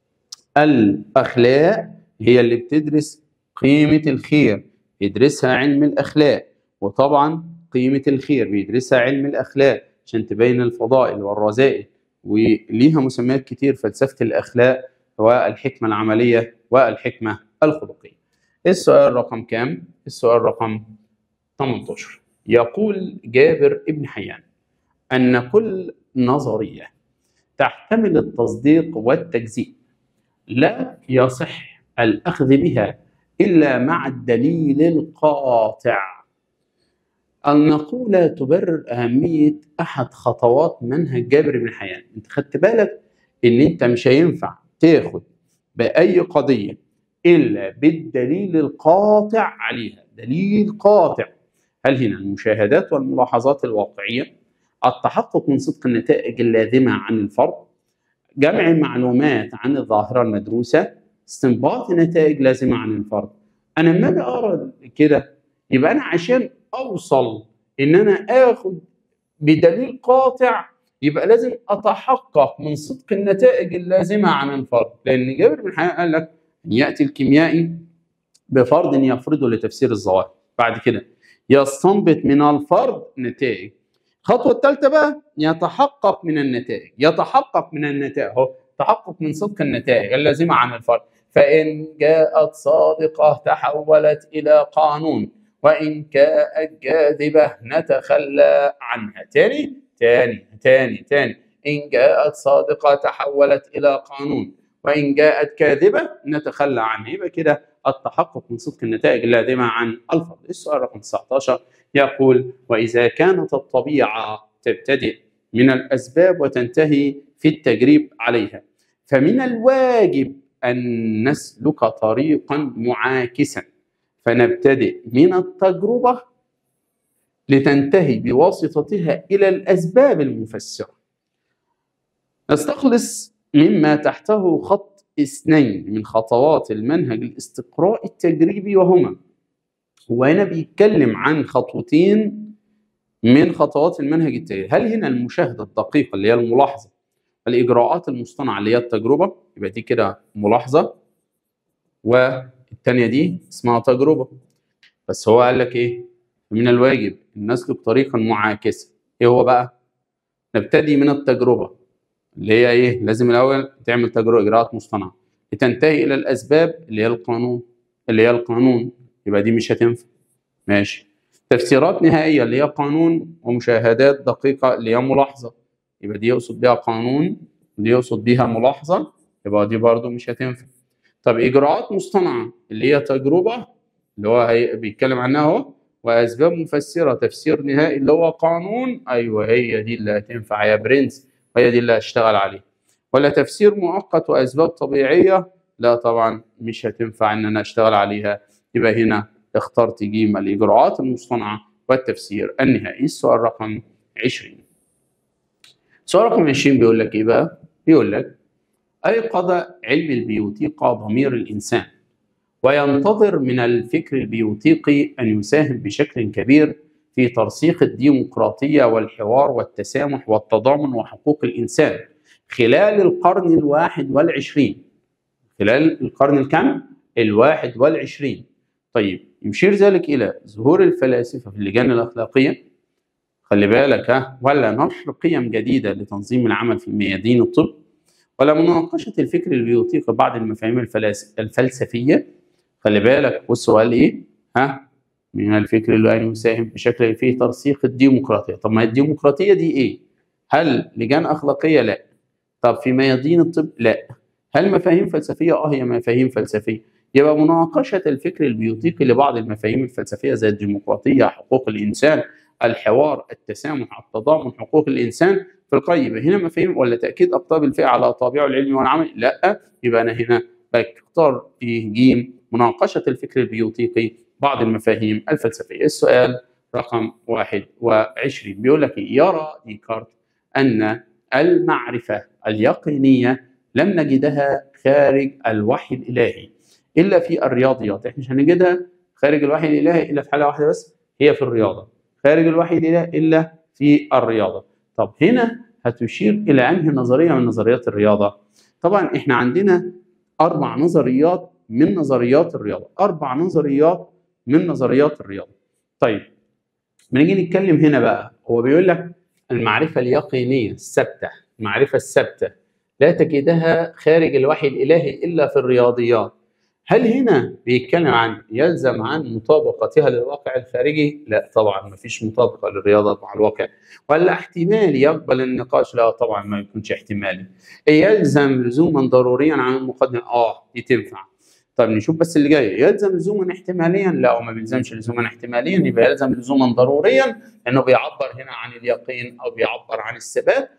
الاخلاق هي اللي بتدرس قيمه الخير يدرسها علم الاخلاق وطبعا قيمه الخير بيدرسها علم الاخلاق عشان تبين الفضائل والرذائل وليها مسميات كتير فلسفه الاخلاق والحكمه العمليه والحكمه الخلقيه. السؤال رقم كام؟ السؤال رقم 18 يقول جابر ابن حيان ان كل نظريه تحتمل التصديق والتجزيء لا يصح الاخذ بها الا مع الدليل القاطع المقولة تبرر أهمية أحد خطوات منهج جابر بن حيان أنت خدت بالك إن أنت مش هينفع تاخد بأي قضية إلا بالدليل القاطع عليها دليل قاطع هل هنا المشاهدات والملاحظات الواقعية التحقق من صدق النتائج اللازمة عن الفرد جمع معلومات عن الظاهرة المدروسة استنباط نتائج لازمة عن الفرد أنا لما أجي أقرأ كده يبقى أنا عشان اوصل ان انا اخد بدليل قاطع يبقى لازم اتحقق من صدق النتائج اللازمه عن الفرد لان جابر بن حيان قال لك ان ياتي الكيميائي بفرض يفرضه لتفسير الظواهر بعد كده يستنبط من الفرد نتائج الخطوه الثالثه بقى يتحقق من النتائج يتحقق من النتائج هو تحقق من صدق النتائج اللازمه عن الفرد فان جاءت صادقه تحولت الى قانون وإن كانت كاذبة نتخلى عنها تاني تاني تاني تاني إن جاءت صادقة تحولت إلى قانون وإن جاءت كاذبة نتخلى عنها يبقى كده التحقق من صدق النتائج اللازمة عن الفضل السؤال رقم 19 يقول وإذا كانت الطبيعة تبتدئ من الأسباب وتنتهي في التجريب عليها فمن الواجب أن نسلك طريقا معاكسا فنبتدئ من التجربة لتنتهي بواسطتها إلى الأسباب المفسرة نستخلص مما تحته خط اثنين من خطوات المنهج الاستقراء التجريبي وهما وهنا بيتكلم عن خطوتين من خطوات المنهج التجريبي هل هنا المشاهدة الدقيقة اللي هي الملاحظة الإجراءات المصطنعة اللي هي التجربة يبقى دي كده ملاحظة والتانية دي اسمها تجربة بس هو قال لك إيه من الواجب أن نسلك طريقا معاكسا إيه هو بقى نبتدي من التجربة اللي هي إيه لازم الأول تعمل تجربة إجراءات مصطنعة لتنتهي إلى الأسباب اللي هي القانون اللي هي القانون يبقى دي مش هتنفع ماشي تفسيرات نهائية اللي هي قانون ومشاهدات دقيقة اللي هي ملاحظة يبقى دي يقصد بيها قانون ودي يقصد بيها ملاحظة يبقى دي برضو مش هتنفع طب إجراءات مصطنعة اللي هي تجربة اللي هو هي بيتكلم عنها اهو وأسباب مفسرة تفسير نهائي اللي هو قانون أيوه هي دي اللي هتنفع يا برنس وهي دي اللي هشتغل عليها ولا تفسير مؤقت وأسباب طبيعية لا طبعا مش هتنفع إن أنا أشتغل عليها يبقى هنا اخترت جيم الإجراءات المصطنعة والتفسير النهائي السؤال رقم 20 سؤال رقم 20 بيقول لك إيه بقى؟ بيقول لك أيقظ علم البيوتيقى ضمير الإنسان وينتظر من الفكر البيوتيقي أن يساهم بشكل كبير في ترسيخ الديمقراطية والحوار والتسامح والتضامن وحقوق الإنسان خلال القرن الواحد والعشرين خلال القرن الكم؟ الواحد والعشرين طيب يشير ذلك إلى ظهور الفلاسفة في اللجان الأخلاقية خلي بالك ها ولا نشر قيم جديدة لتنظيم العمل في ميادين الطب ولا مناقشة الفكر البيوتيقي بعض المفاهيم الفلاس- الفلسفية خلي بالك والسؤال إيه؟ ها من الفكر اللي أن يساهم بشكل في ترسيخ الديمقراطية طب ما الديمقراطية دي إيه؟ هل لجان أخلاقية؟ لا طب في ميادين الطب؟ لا هل مفاهيم فلسفية؟ اه هي مفاهيم فلسفية يبقى مناقشة الفكر البيوتيقي لبعض المفاهيم الفلسفية زي الديمقراطية حقوق الإنسان الحوار التسامح التضامن حقوق الإنسان في القيم هنا مفاهيم ولا تأكيد أقطاب الفئة على طابعه العلمي والعملي لا يبقى أنا هنا بختار إيه جيم مناقشة الفكر البيوتيقي بعض المفاهيم الفلسفية السؤال رقم 21 بيقول لك يرى ديكارت أن المعرفة اليقينية لم نجدها خارج الوحي الإلهي إلا في الرياضيات إحنا مش هنجدها خارج الوحي الإلهي إلا في حالة واحدة بس هي في الرياضة خارج الوحي الإلهي إلا في الرياضة طب هنا هتشير إلى أنهي نظرية من نظريات الرياضة طبعا إحنا عندنا أربع نظريات من نظريات الرياضة أربع نظريات من نظريات الرياضة طيب بنيجي نتكلم هنا بقى هو بيقول لك المعرفة اليقينية الثابتة المعرفة الثابتة لا تجدها خارج الوحي الإلهي إلا في الرياضيات هل هنا بيتكلم عن يلزم عن مطابقتها للواقع الخارجي؟ لا طبعا ما فيش مطابقة للرياضة مع الواقع ولا احتمال يقبل النقاش؟ لا طبعا ما يكونش احتمالي يلزم لزوما ضروريا عن المقدمة اه دي تنفع طيب نشوف بس اللي جاي يلزم لزوما احتماليا لا وما بيلزمش لزوما احتماليا يبقى يلزم لزوما ضروريا لانه بيعبر هنا عن اليقين او بيعبر عن الثبات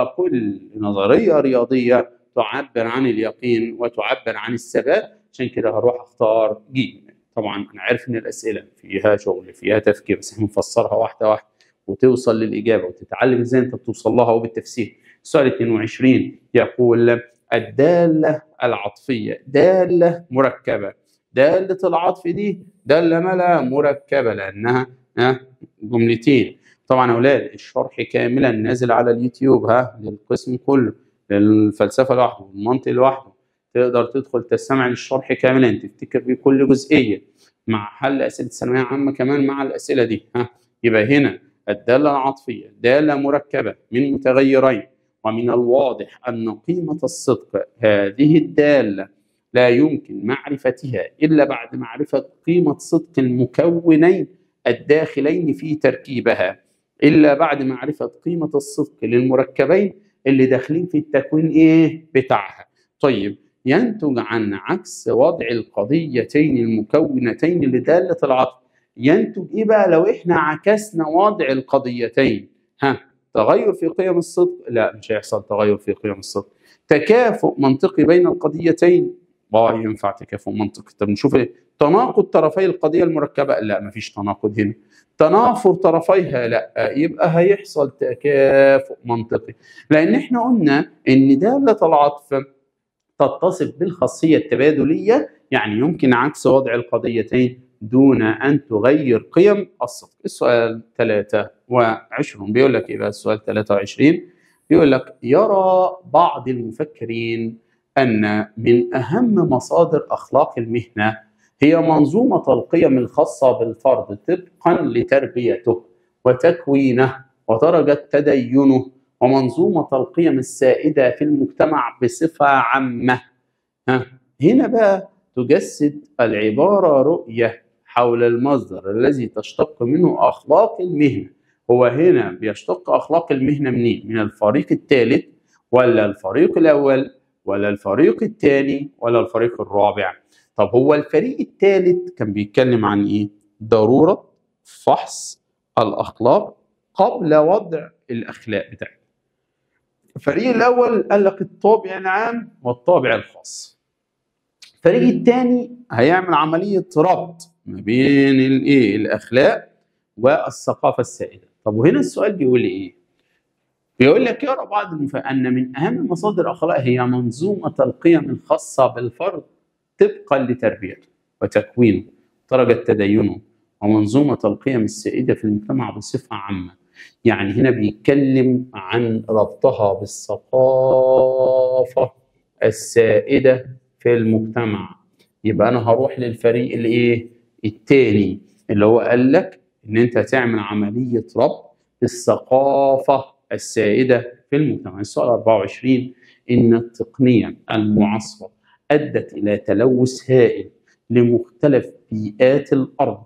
وكل نظريه رياضيه تعبر عن اليقين وتعبر عن الثبات عشان كده هروح اختار جيم طبعا انا عارف ان الاسئله فيها شغل فيها تفكير بس احنا بنفسرها واحده واحده وتوصل للاجابه وتتعلم ازاي انت بتوصل لها وبالتفسير السؤال 22 يقول الداله العطفيه داله مركبه داله العطف دي داله ملا مركبه لانها ها جملتين طبعا يا اولاد الشرح كاملا نازل على اليوتيوب ها للقسم كله للفلسفه لوحده والمنطق لوحده تقدر تدخل تستمع للشرح كاملا تفتكر بيه كل جزئيه مع حل اسئله الثانويه عامه كمان مع الاسئله دي ها يبقى هنا الداله العطفيه داله مركبه من متغيرين ومن الواضح ان قيمه الصدق هذه الداله لا يمكن معرفتها الا بعد معرفه قيمه صدق المكونين الداخلين في تركيبها الا بعد معرفه قيمه الصدق للمركبين اللي داخلين في التكوين ايه بتاعها طيب ينتج عن عكس وضع القضيتين المكونتين لداله العطف ينتج ايه بقى لو احنا عكسنا وضع القضيتين ها تغير في قيم الصدق لا مش هيحصل تغير في قيم الصدق تكافؤ منطقي بين القضيتين اه ينفع تكافؤ منطقي طب نشوف ايه تناقض طرفي القضيه المركبه لا مفيش تناقض هنا تنافر طرفيها لا يبقى هيحصل تكافؤ منطقي لان احنا قلنا ان داله العطف تتصف بالخاصيه التبادليه يعني يمكن عكس وضع القضيتين دون ان تغير قيم الصدق السؤال 23 بيقول لك ايه بقى السؤال 23 بيقول لك يرى بعض المفكرين ان من اهم مصادر اخلاق المهنه هي منظومه القيم الخاصه بالفرد طبقا لتربيته وتكوينه ودرجه تدينه ومنظومه القيم السائده في المجتمع بصفه عامه ها هنا بقى تجسد العباره رؤيه حول المصدر الذي تشتق منه اخلاق المهنه هو هنا بيشتق اخلاق المهنه منين من الفريق الثالث ولا الفريق الاول ولا الفريق الثاني ولا الفريق الرابع طب هو الفريق الثالث كان بيتكلم عن ايه ضروره فحص الاخلاق قبل وضع الاخلاق بتاعتها الفريق الاول قال لك الطابع العام والطابع الخاص الفريق الثاني هيعمل عمليه ربط ما بين الايه الاخلاق والثقافه السائده طب وهنا السؤال بيقول ايه بيقول لك يرى بعض المف... ان من اهم مصادر الاخلاق هي منظومه القيم الخاصه بالفرد طبقا لتربيته وتكوينه درجه تدينه ومنظومه القيم السائده في المجتمع بصفه عامه يعني هنا بيتكلم عن ربطها بالثقافه السائده في المجتمع يبقى انا هروح للفريق الايه التاني اللي هو قال لك ان انت تعمل عمليه ربط الثقافه السائده في المجتمع السؤال 24 ان التقنيه المعاصره ادت الى تلوث هائل لمختلف بيئات الارض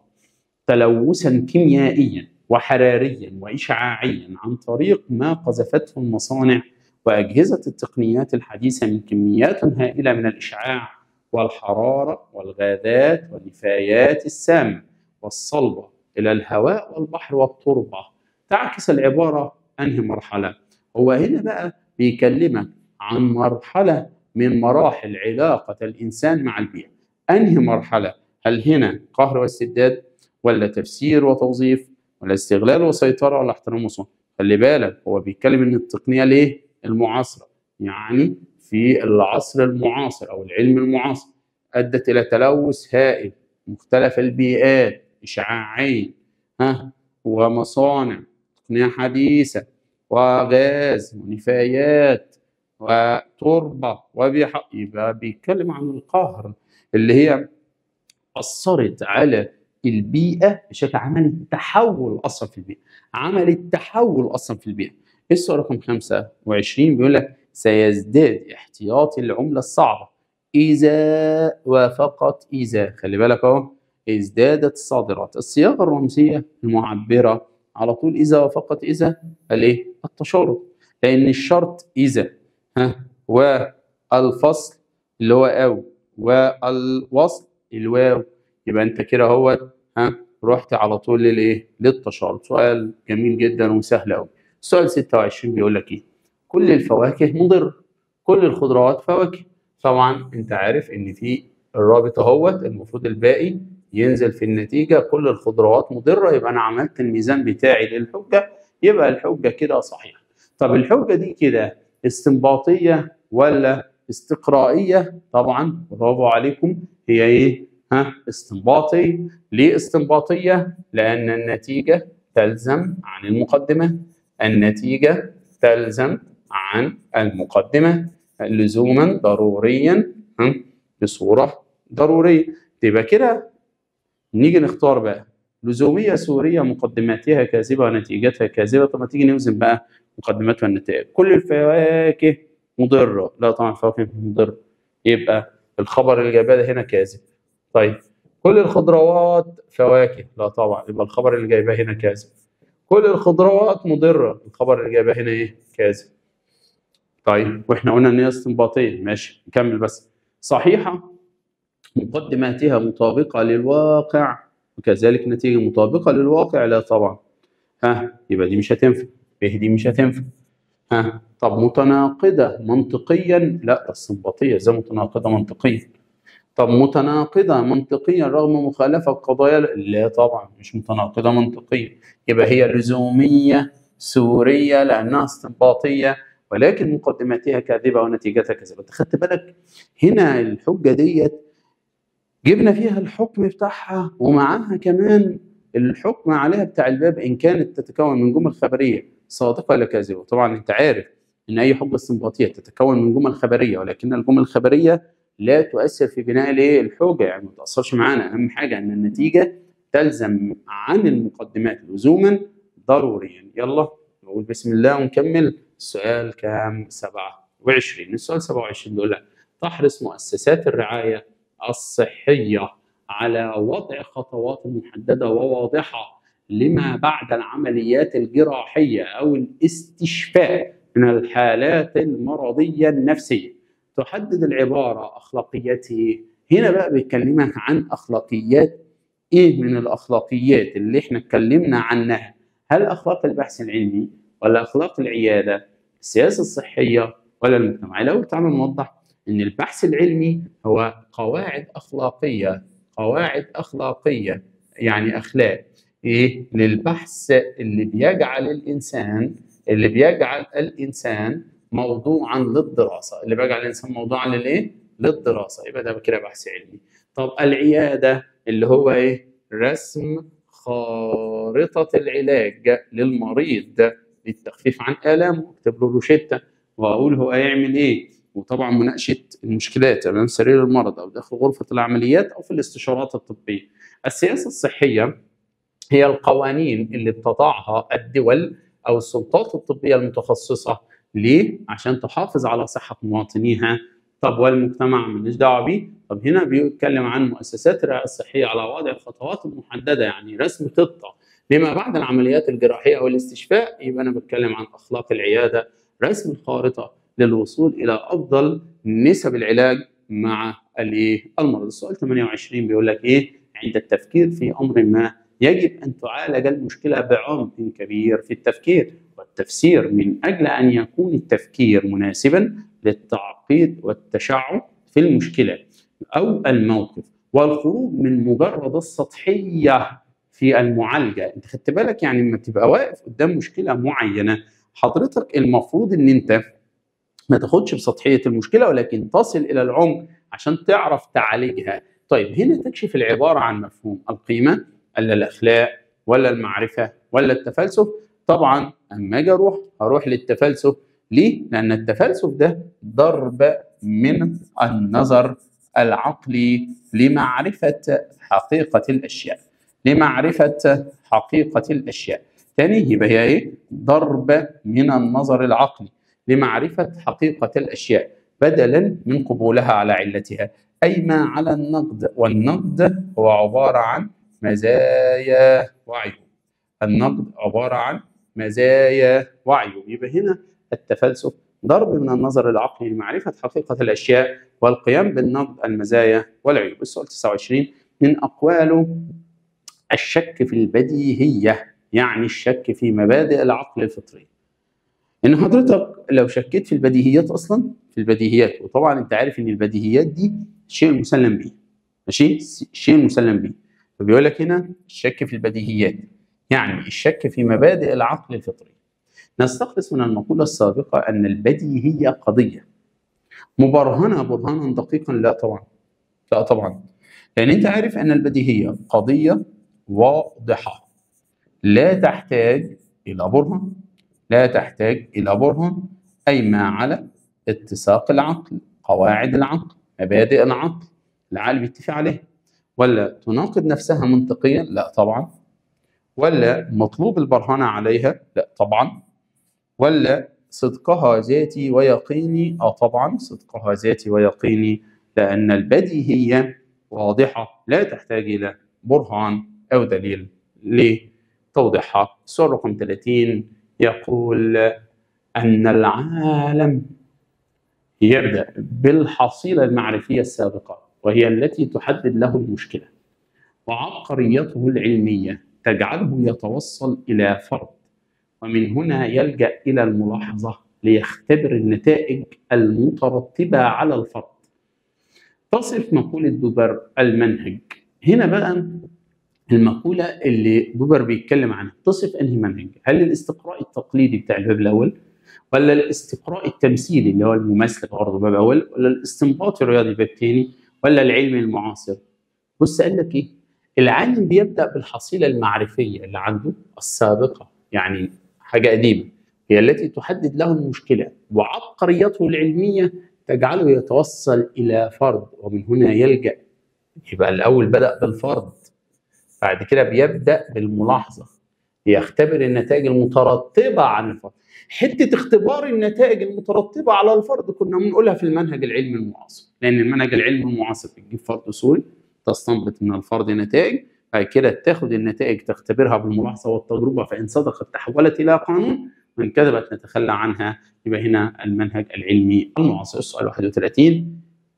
تلوثا كيميائيا وحراريا واشعاعيا عن طريق ما قذفته المصانع واجهزه التقنيات الحديثه من كميات هائله من الاشعاع والحراره والغازات والنفايات السامه والصلبه الى الهواء والبحر والتربه تعكس العباره انهي مرحله هو هنا بقى بيكلمك عن مرحله من مراحل علاقه الانسان مع البيئه انهي مرحله هل هنا قهر واستبداد ولا تفسير وتوظيف ولا استغلال وسيطره ولا احترام وصول خلي بالك هو بيتكلم ان التقنيه ليه المعاصره يعني في العصر المعاصر او العلم المعاصر ادت الى تلوث هائل مختلف البيئات اشعاعيا ها ومصانع تقنيه حديثه وغاز ونفايات وتربه وبيح يبقى بيتكلم عن القهر اللي هي اثرت على البيئه بشكل عملت تحول اصلا في البيئه عملت تحول اصلا في البيئه السؤال رقم 25 بيقول لك سيزداد احتياطي العمله الصعبه اذا وفقط اذا خلي بالك اهو ازدادت الصادرات الصياغه الرمزيه المعبره على طول اذا وفقط اذا الايه التشارك لان الشرط اذا ها والفصل اللي هو او والوصل الواو يبقى انت كده هو ها رحت على طول للايه للتشارك سؤال جميل جدا وسهل قوي السؤال 26 بيقول لك ايه كل الفواكه مضر كل الخضروات فواكه طبعا انت عارف ان في الرابط اهوت المفروض الباقي ينزل في النتيجه كل الخضروات مضره يبقى انا عملت الميزان بتاعي للحجه يبقى الحجه كده صحيحه طب الحجه دي كده استنباطيه ولا استقرائيه طبعا برافو عليكم هي ايه ها استنباطي ليه استنباطيه لان النتيجه تلزم عن المقدمه النتيجه تلزم عن المقدمه لزوما ضروريا بصوره ضروريه تبقى كده نيجي نختار بقى لزوميه سوريه مقدماتها كاذبه ونتيجتها كاذبه طب ما تيجي نوزن بقى مقدماتها والنتائج كل الفواكه مضره لا طبعا الفواكه مضره يبقى الخبر اللي جايباه ده هنا كاذب طيب كل الخضروات فواكه لا طبعا يبقى الخبر اللي جايباه هنا كاذب كل الخضروات مضره الخبر اللي جايباه هنا ايه كاذب طيب واحنا قلنا ان هي استنباطيه ماشي نكمل بس صحيحه مقدماتها مطابقه للواقع وكذلك نتيجه مطابقه للواقع لا طبعا ها يبقى دي مش هتنفع ب دي مش هتنفع ها طب متناقضة منطقيا لا ده استنباطية ازاي متناقضة منطقيا طب متناقضة منطقيا رغم مخالفة قضايا لا طبعا مش متناقضة منطقيا يبقى هي لزومية سورية لأنها استنباطية ولكن مقدماتها كاذبة ونتيجتها كاذبة خدت بالك هنا الحجة ديت جبنا فيها الحكم بتاعها ومعاها كمان الحكم عليها بتاع الباب إن كانت تتكون من جمل خبرية صادقة ولا كاذبة طبعا أنت عارف إن أي حجة استنباطية تتكون من جمل خبرية ولكن الجمل الخبرية لا تؤثر في بناء الايه الحجه يعني ما تاثرش معانا اهم حاجه ان النتيجه تلزم عن المقدمات لزوما ضروريا يلا نقول بسم الله ونكمل السؤال كام 27 السؤال 27 بيقول لك تحرص مؤسسات الرعايه الصحيه على وضع خطوات محدده وواضحه لما بعد العمليات الجراحيه او الاستشفاء من الحالات المرضيه النفسيه تحدد العبارة أخلاقياته هنا بقى بيكلمك عن أخلاقيات إيه من الأخلاقيات اللي إحنا اتكلمنا عنها هل أخلاق البحث العلمي ولا أخلاق العيادة السياسة الصحية ولا المجتمع الأول تعالوا نوضح إن البحث العلمي هو قواعد أخلاقية قواعد أخلاقية يعني أخلاق إيه للبحث اللي بيجعل الإنسان اللي بيجعل الإنسان موضوعا للدراسه اللي بيجعل الانسان موضوعا للايه للدراسه يبقى ده كده بحث علمي طب العياده اللي هو ايه رسم خارطه العلاج للمريض للتخفيف عن الامه اكتب له روشته واقول هو هيعمل ايه وطبعا مناقشه المشكلات امام سرير المرض او داخل غرفه العمليات او في الاستشارات الطبيه السياسه الصحيه هي القوانين اللي بتضعها الدول او السلطات الطبيه المتخصصه ليه؟ عشان تحافظ على صحة مواطنيها طب والمجتمع مالناش دعوة بيه طب هنا بيتكلم عن مؤسسات الرعاية الصحية على وضع خطوات محددة يعني رسم خطة لما بعد العمليات الجراحية أو الاستشفاء يبقى أنا بتكلم عن أخلاق العيادة رسم الخارطة للوصول إلى أفضل نسب العلاج مع الايه المرض السؤال 28 بيقول لك ايه عند التفكير في امر ما يجب ان تعالج المشكله بعمق كبير في التفكير والتفسير من اجل ان يكون التفكير مناسبا للتعقيد والتشعب في المشكله او الموقف والخروج من مجرد السطحيه في المعالجه انت خدت بالك يعني لما تبقى واقف قدام مشكله معينه حضرتك المفروض ان انت ما تاخدش بسطحيه المشكله ولكن تصل الى العمق عشان تعرف تعالجها طيب هنا تكشف العباره عن مفهوم القيمه ولا الاخلاق ولا المعرفه ولا التفلسف طبعا اما اجي اروح هروح للتفلسف ليه لان التفلسف ده ضرب من النظر العقلي لمعرفه حقيقه الاشياء لمعرفه حقيقه الاشياء تاني يبقى هي ايه ضرب من النظر العقلي لمعرفة حقيقة الأشياء بدلا من قبولها على علتها أي ما على النقد والنقد هو عبارة عن مزايا وعيوب النقد عبارة عن مزايا وعيوب يبقى هنا التفلسف ضرب من النظر العقلي لمعرفة حقيقة الأشياء والقيام بالنقد المزايا والعيوب السؤال 29 من أقواله الشك في البديهية يعني الشك في مبادئ العقل الفطري ان حضرتك لو شكيت في البديهيات اصلا في البديهيات وطبعا انت عارف ان البديهيات دي شيء مسلم به ماشي شيء مسلم به فبيقول لك هنا الشك في البديهيات يعني الشك في مبادئ العقل الفطري نستخلص من المقولة السابقة أن البديهية قضية مبرهنة برهانا دقيقا لا طبعا لا طبعا لأن أنت عارف أن البديهية قضية واضحة لا تحتاج إلى برهان لا تحتاج إلى برهان أي ما على اتساق العقل قواعد العقل مبادئ العقل العالم بيتفق عليها ولا تناقض نفسها منطقيا لا طبعا ولا مطلوب البرهنة عليها لا طبعا ولا صدقها ذاتي ويقيني اه طبعا صدقها ذاتي ويقيني لأن البديهية واضحة لا تحتاج إلى برهان أو دليل لتوضيحها السؤال رقم 30 يقول أن العالم يبدأ بالحصيلة المعرفية السابقة وهي التي تحدد له المشكلة وعبقريته العلمية تجعله يتوصل إلى فرض ومن هنا يلجأ إلى الملاحظة ليختبر النتائج المترتبة على الفرض تصف مقولة بوبر المنهج هنا بقى المقولة اللي بوبر بيتكلم عنها تصف أنهي منهج هل الاستقراء التقليدي بتاع الباب الأول ولا الاستقراء التمثيلي اللي هو الممثل برضه باب أول ولا الاستنباط الرياضي باب تاني ولا العلم المعاصر بص قال لك إيه العالم بيبدأ بالحصيلة المعرفية اللي عنده السابقة يعني حاجة قديمة هي التي تحدد له المشكلة وعبقريته العلمية تجعله يتوصل إلى فرض ومن هنا يلجأ يبقى الأول بدأ بالفرض بعد كده بيبدأ بالملاحظة يختبر النتائج المترتبة عن الفرض حتة اختبار النتائج المترتبة على الفرض كنا بنقولها في المنهج العلمي المعاصر لأن المنهج العلمي المعاصر بتجيب فرض أصولي تستنبط من الفرض نتائج بعد كده تاخد النتائج تختبرها بالملاحظة والتجربة فإن صدقت تحولت إلى قانون وإن كذبت نتخلى عنها يبقى هنا المنهج العلمي المعاصر السؤال 31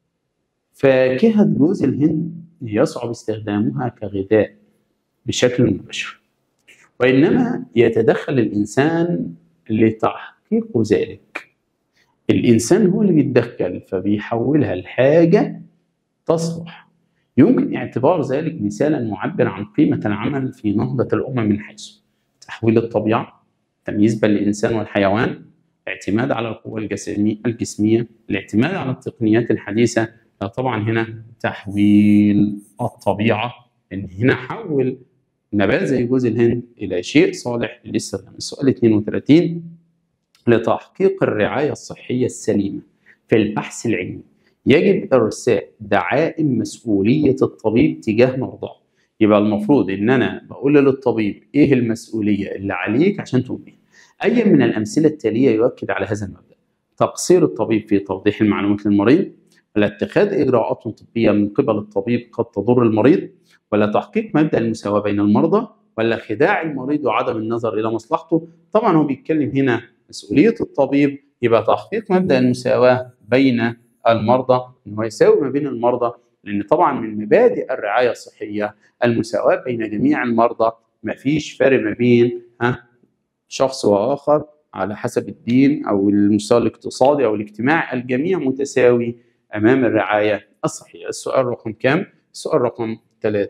فاكهة جوز الهند يصعب استخدامها كغذاء بشكل مباشر وإنما يتدخل الإنسان لتحقيق ذلك الإنسان هو اللي بيتدخل فبيحولها لحاجة تصلح يمكن اعتبار ذلك مثالا معبر عن قيمة العمل في نهضة الأمم من حيث تحويل الطبيعة تمييز بين الإنسان والحيوان الاعتماد على القوى الجسمية الاعتماد على التقنيات الحديثة طبعا هنا تحويل الطبيعة إن هنا حول نبات زي جوز الهند إلى شيء صالح للاستخدام السؤال 32 لتحقيق الرعاية الصحية السليمة في البحث العلمي يجب إرساء دعائم مسؤولية الطبيب تجاه مرضاه يبقى المفروض ان انا بقول للطبيب ايه المسؤوليه اللي عليك عشان تقوم بيها. اي من الامثله التاليه يؤكد على هذا المبدا؟ تقصير الطبيب في توضيح المعلومات للمريض ولا اتخاذ اجراءات طبيه من قبل الطبيب قد تضر المريض ولا تحقيق مبدا المساواه بين المرضى ولا خداع المريض وعدم النظر الى مصلحته طبعا هو بيتكلم هنا مسؤوليه الطبيب يبقى تحقيق مبدا المساواه بين المرضى ان هو يساوي ما بين المرضى لان طبعا من مبادئ الرعايه الصحيه المساواه بين جميع المرضى ما فيش فرق ما بين ها شخص واخر على حسب الدين او المستوى الاقتصادي او الاجتماعي الجميع متساوي امام الرعايه الصحيه السؤال رقم كام السؤال رقم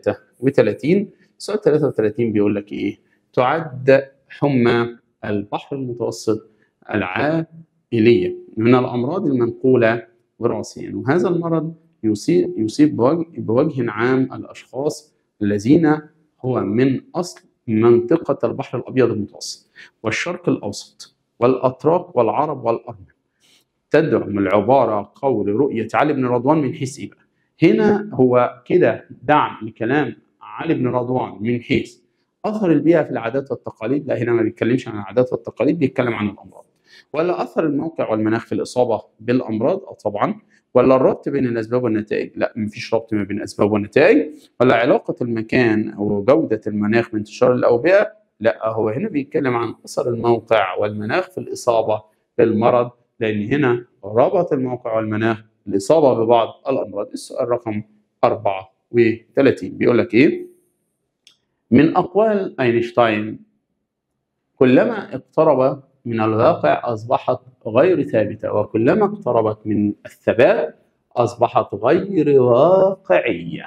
33 السؤال 33 بيقول لك ايه تعد حمى البحر المتوسط العائليه من الامراض المنقوله وراثيا وهذا المرض يصيب يصيب بوجه, بوجه عام الاشخاص الذين هو من اصل منطقه البحر الابيض المتوسط والشرق الاوسط والاتراك والعرب والارمن تدعم العباره قول رؤيه علي بن رضوان من حيث ايه بقى؟ هنا هو كده دعم لكلام علي بن رضوان من حيث اثر البيئه في العادات والتقاليد لا هنا ما بيتكلمش عن العادات والتقاليد بيتكلم عن الامراض ولا اثر الموقع والمناخ في الاصابه بالامراض اه طبعا ولا الربط بين الاسباب والنتائج لا مفيش ربط ما بين الاسباب والنتائج ولا علاقه المكان او جوده المناخ بانتشار الاوبئه لا هو هنا بيتكلم عن اثر الموقع والمناخ في الاصابه بالمرض لان هنا ربط الموقع والمناخ الاصابه ببعض الامراض السؤال رقم 34 بيقول لك ايه من اقوال اينشتاين كلما اقترب من الواقع أصبحت غير ثابتة وكلما اقتربت من الثبات أصبحت غير واقعية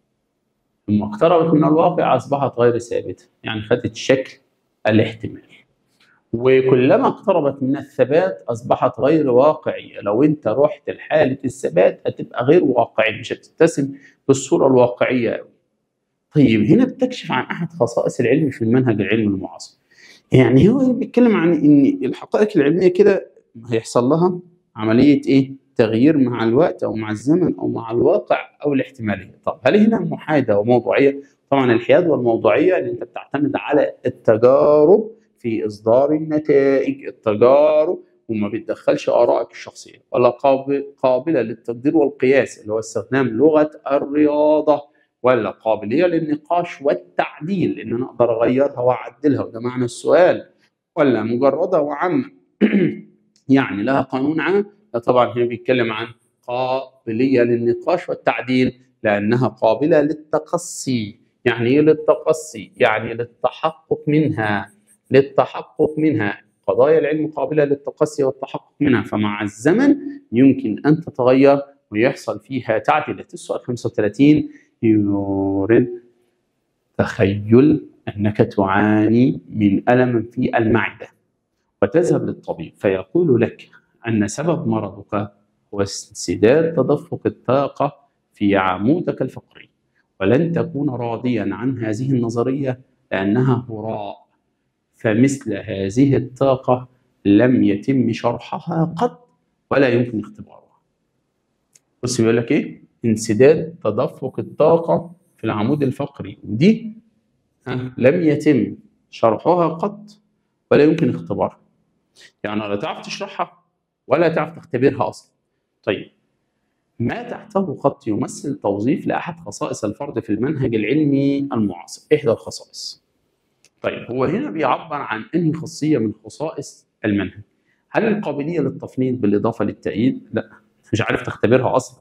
ثم اقتربت من الواقع أصبحت غير ثابتة يعني خدت شكل الاحتمال وكلما اقتربت من الثبات أصبحت غير واقعية لو أنت رحت لحالة الثبات هتبقى غير واقعي مش هتتسم بالصورة الواقعية أوي طيب هنا بتكشف عن أحد خصائص العلم في المنهج العلمي المعاصر يعني هو بيتكلم عن ان الحقائق العلميه كده هيحصل لها عمليه ايه؟ تغيير مع الوقت او مع الزمن او مع الواقع او الاحتماليه، طب هل هنا محايده وموضوعيه؟ طبعا الحياد والموضوعيه ان انت بتعتمد على التجارب في اصدار النتائج، التجارب وما بتدخلش ارائك الشخصيه ولا قابله للتقدير والقياس اللي هو استخدام لغه الرياضه ولا قابلية للنقاش والتعديل إن أنا أقدر أغيرها وأعدلها وده معنى السؤال ولا مجردة وعامة يعني لها قانون عام لا طبعا هنا بيتكلم عن قابلية للنقاش والتعديل لأنها قابلة للتقصي يعني إيه للتقصي؟ يعني للتحقق منها للتحقق منها قضايا العلم قابلة للتقصي والتحقق منها فمع الزمن يمكن أن تتغير ويحصل فيها تعديلات السؤال 35 يورد تخيل أنك تعاني من ألم في المعدة وتذهب للطبيب فيقول لك أن سبب مرضك هو انسداد تدفق الطاقة في عمودك الفقري ولن تكون راضيا عن هذه النظرية لأنها هراء فمثل هذه الطاقة لم يتم شرحها قط ولا يمكن اختبارها بص بيقول لك ايه انسداد تدفق الطاقة في العمود الفقري ودي لم يتم شرحها قط ولا يمكن اختبارها يعني لا تعرف تشرحها ولا تعرف تختبرها اصلا طيب ما تحته خط يمثل توظيف لاحد خصائص الفرد في المنهج العلمي المعاصر احدى الخصائص طيب هو هنا بيعبر عن انهي خاصيه من خصائص المنهج هل القابليه للتفنيد بالاضافه للتأييد لا مش عارف تختبرها اصلا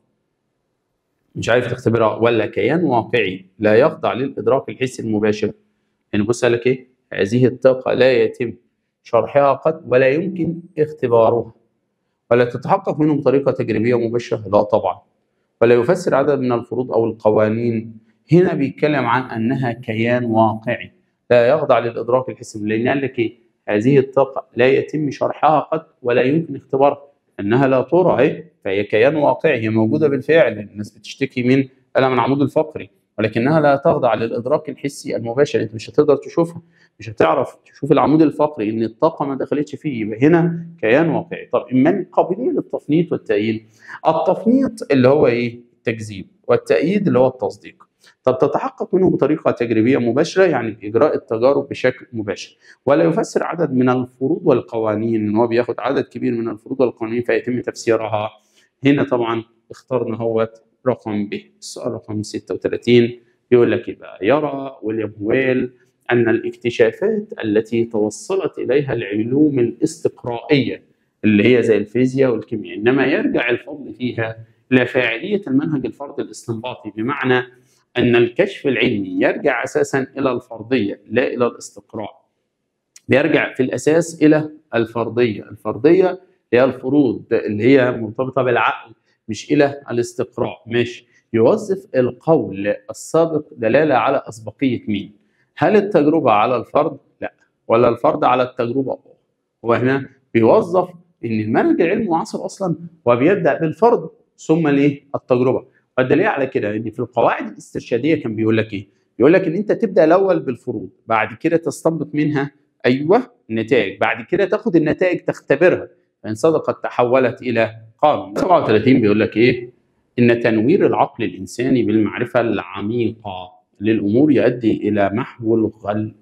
مش عارف تختبرها ولا كيان واقعي لا يخضع للادراك الحسي المباشر يعني بص لك ايه هذه الطاقه لا يتم شرحها قط ولا يمكن اختبارها ولا تتحقق منه بطريقه تجريبيه مباشره لا طبعا ولا يفسر عدد من الفروض او القوانين هنا بيتكلم عن انها كيان واقعي لا يخضع للادراك الحسي لان قال لك ايه هذه الطاقه لا يتم شرحها قط ولا يمكن اختبارها انها لا ترى اهي فهي كيان واقعي هي موجوده بالفعل الناس بتشتكي من الم العمود الفقري ولكنها لا تخضع للادراك الحسي المباشر انت مش هتقدر تشوفها مش هتعرف تشوف العمود الفقري ان الطاقه ما دخلتش فيه يبقى هنا كيان واقعي طب اما القابليه للتفنيط والتأييد التفنيط اللي هو ايه التكذيب والتأييد اللي هو التصديق طب تتحقق منه بطريقه تجريبيه مباشره يعني باجراء التجارب بشكل مباشر ولا يفسر عدد من الفروض والقوانين ان هو بياخد عدد كبير من الفروض والقوانين فيتم تفسيرها هنا طبعا اخترنا هو رقم ب السؤال رقم 36 يقول لك يبقى يرى ويليام ويل ان الاكتشافات التي توصلت اليها العلوم الاستقرائيه اللي هي زي الفيزياء والكيمياء انما يرجع الفضل فيها الى فاعليه المنهج الفردي الاستنباطي بمعنى ان الكشف العلمي يرجع اساسا الى الفرضيه لا الى الاستقراء بيرجع في الاساس الى الفرضيه الفرضيه هي الفروض اللي هي مرتبطه بالعقل مش الى الاستقراء ماشي يوظف القول السابق دلاله على اسبقيه مين هل التجربه على الفرد لا ولا الفرد على التجربه هو هنا بيوظف ان المنهج العلمي المعاصر اصلا وبيبدا بالفرد ثم الايه التجربه والدليل على كده ان في القواعد الاسترشاديه كان بيقول لك ايه بيقول لك ان انت تبدا الاول بالفروض بعد كده تستنبط منها ايوه النتائج بعد كده تاخد النتائج تختبرها فان صدقت تحولت الى قانون 37 بيقول لك ايه ان تنوير العقل الانساني بالمعرفه العميقه للامور يؤدي الى محو الغل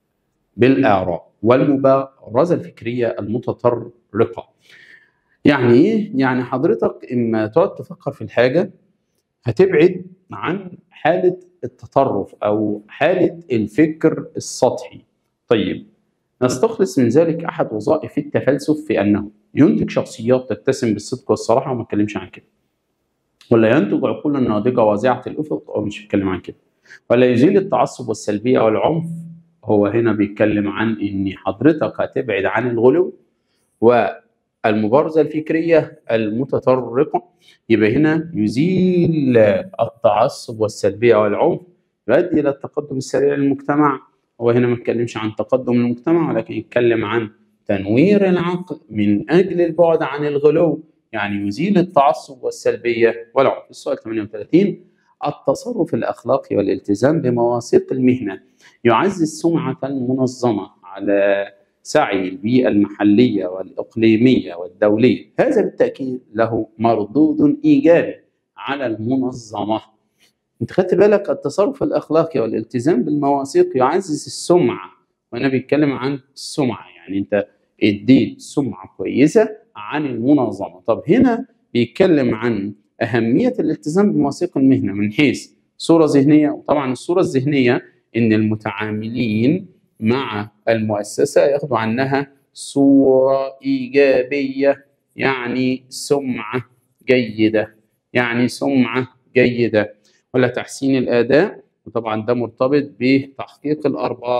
بالاراء والمبارزه الفكريه المتطرقه يعني ايه يعني حضرتك اما تقعد تفكر في الحاجه هتبعد عن حاله التطرف او حاله الفكر السطحي طيب نستخلص من ذلك احد وظائف التفلسف في انه ينتج شخصيات تتسم بالصدق والصراحه وما اتكلمش عن كده ولا ينتج عقولا ناضجه واسعه الافق او مش بيتكلم عن كده ولا يزيل التعصب والسلبيه والعنف هو هنا بيتكلم عن ان حضرتك هتبعد عن الغلو والمبارزه الفكريه المتطرقه يبقى هنا يزيل التعصب والسلبيه والعنف يؤدي الى التقدم السريع للمجتمع هو هنا ما اتكلمش عن تقدم المجتمع ولكن يتكلم عن تنوير العقل من اجل البعد عن الغلو يعني يزيل التعصب والسلبيه والعنف السؤال 38 التصرف الاخلاقي والالتزام بمواثيق المهنه يعزز سمعه المنظمه على سعي البيئه المحليه والاقليميه والدوليه هذا بالتاكيد له مردود ايجابي على المنظمه انت خدت بالك التصرف الاخلاقي والالتزام بالمواثيق يعزز السمعه وانا بيتكلم عن السمعه يعني انت اديت سمعه كويسه عن المنظمه طب هنا بيتكلم عن اهميه الالتزام بمواثيق المهنه من حيث صوره ذهنيه وطبعا الصوره الذهنيه ان المتعاملين مع المؤسسه ياخذوا عنها صوره ايجابيه يعني سمعه جيده يعني سمعه جيده ولا تحسين الاداء وطبعا ده مرتبط بتحقيق الارباح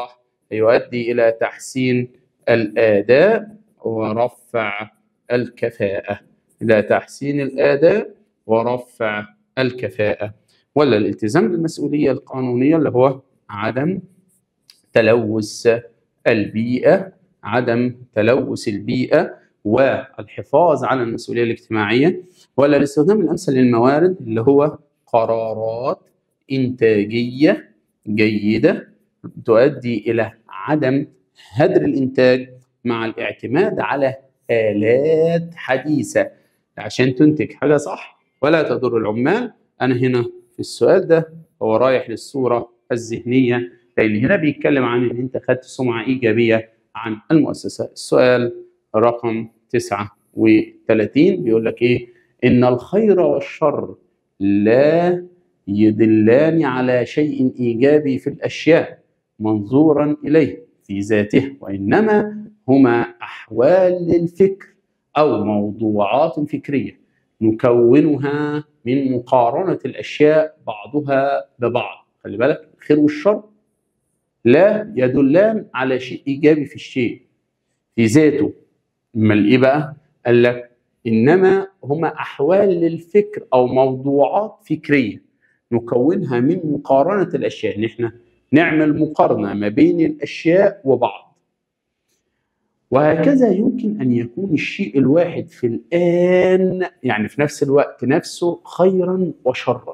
يؤدي إلى تحسين الأداء ورفع الكفاءة إلى تحسين الأداء ورفع الكفاءة ولا الالتزام بالمسؤولية القانونية اللي هو عدم تلوث البيئة عدم تلوث البيئة والحفاظ على المسؤولية الاجتماعية ولا الاستخدام الأمثل للموارد اللي هو قرارات إنتاجية جيدة تؤدي إلى عدم هدر الإنتاج مع الاعتماد على آلات حديثة عشان تنتج حاجة صح ولا تضر العمال أنا هنا في السؤال ده هو رايح للصورة الذهنية لأن هنا بيتكلم عن إن أنت خدت سمعة إيجابية عن المؤسسة السؤال رقم 39 بيقول لك إيه إن الخير والشر لا يدلان على شيء إيجابي في الأشياء منظورا إليه في ذاته وإنما هما أحوال للفكر أو موضوعات فكرية نكونها من مقارنة الأشياء بعضها ببعض خلي بالك الخير والشر لا يدلان على شيء إيجابي في الشيء في ذاته أمال إيه بقى؟ قال لك إنما هما أحوال للفكر أو موضوعات فكرية نكونها من مقارنة الأشياء نحن نعمل مقارنة ما بين الأشياء وبعض وهكذا يمكن أن يكون الشيء الواحد في الآن يعني في نفس الوقت نفسه خيرا وشرا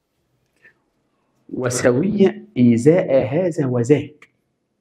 وسويا إيذاء هذا وذاك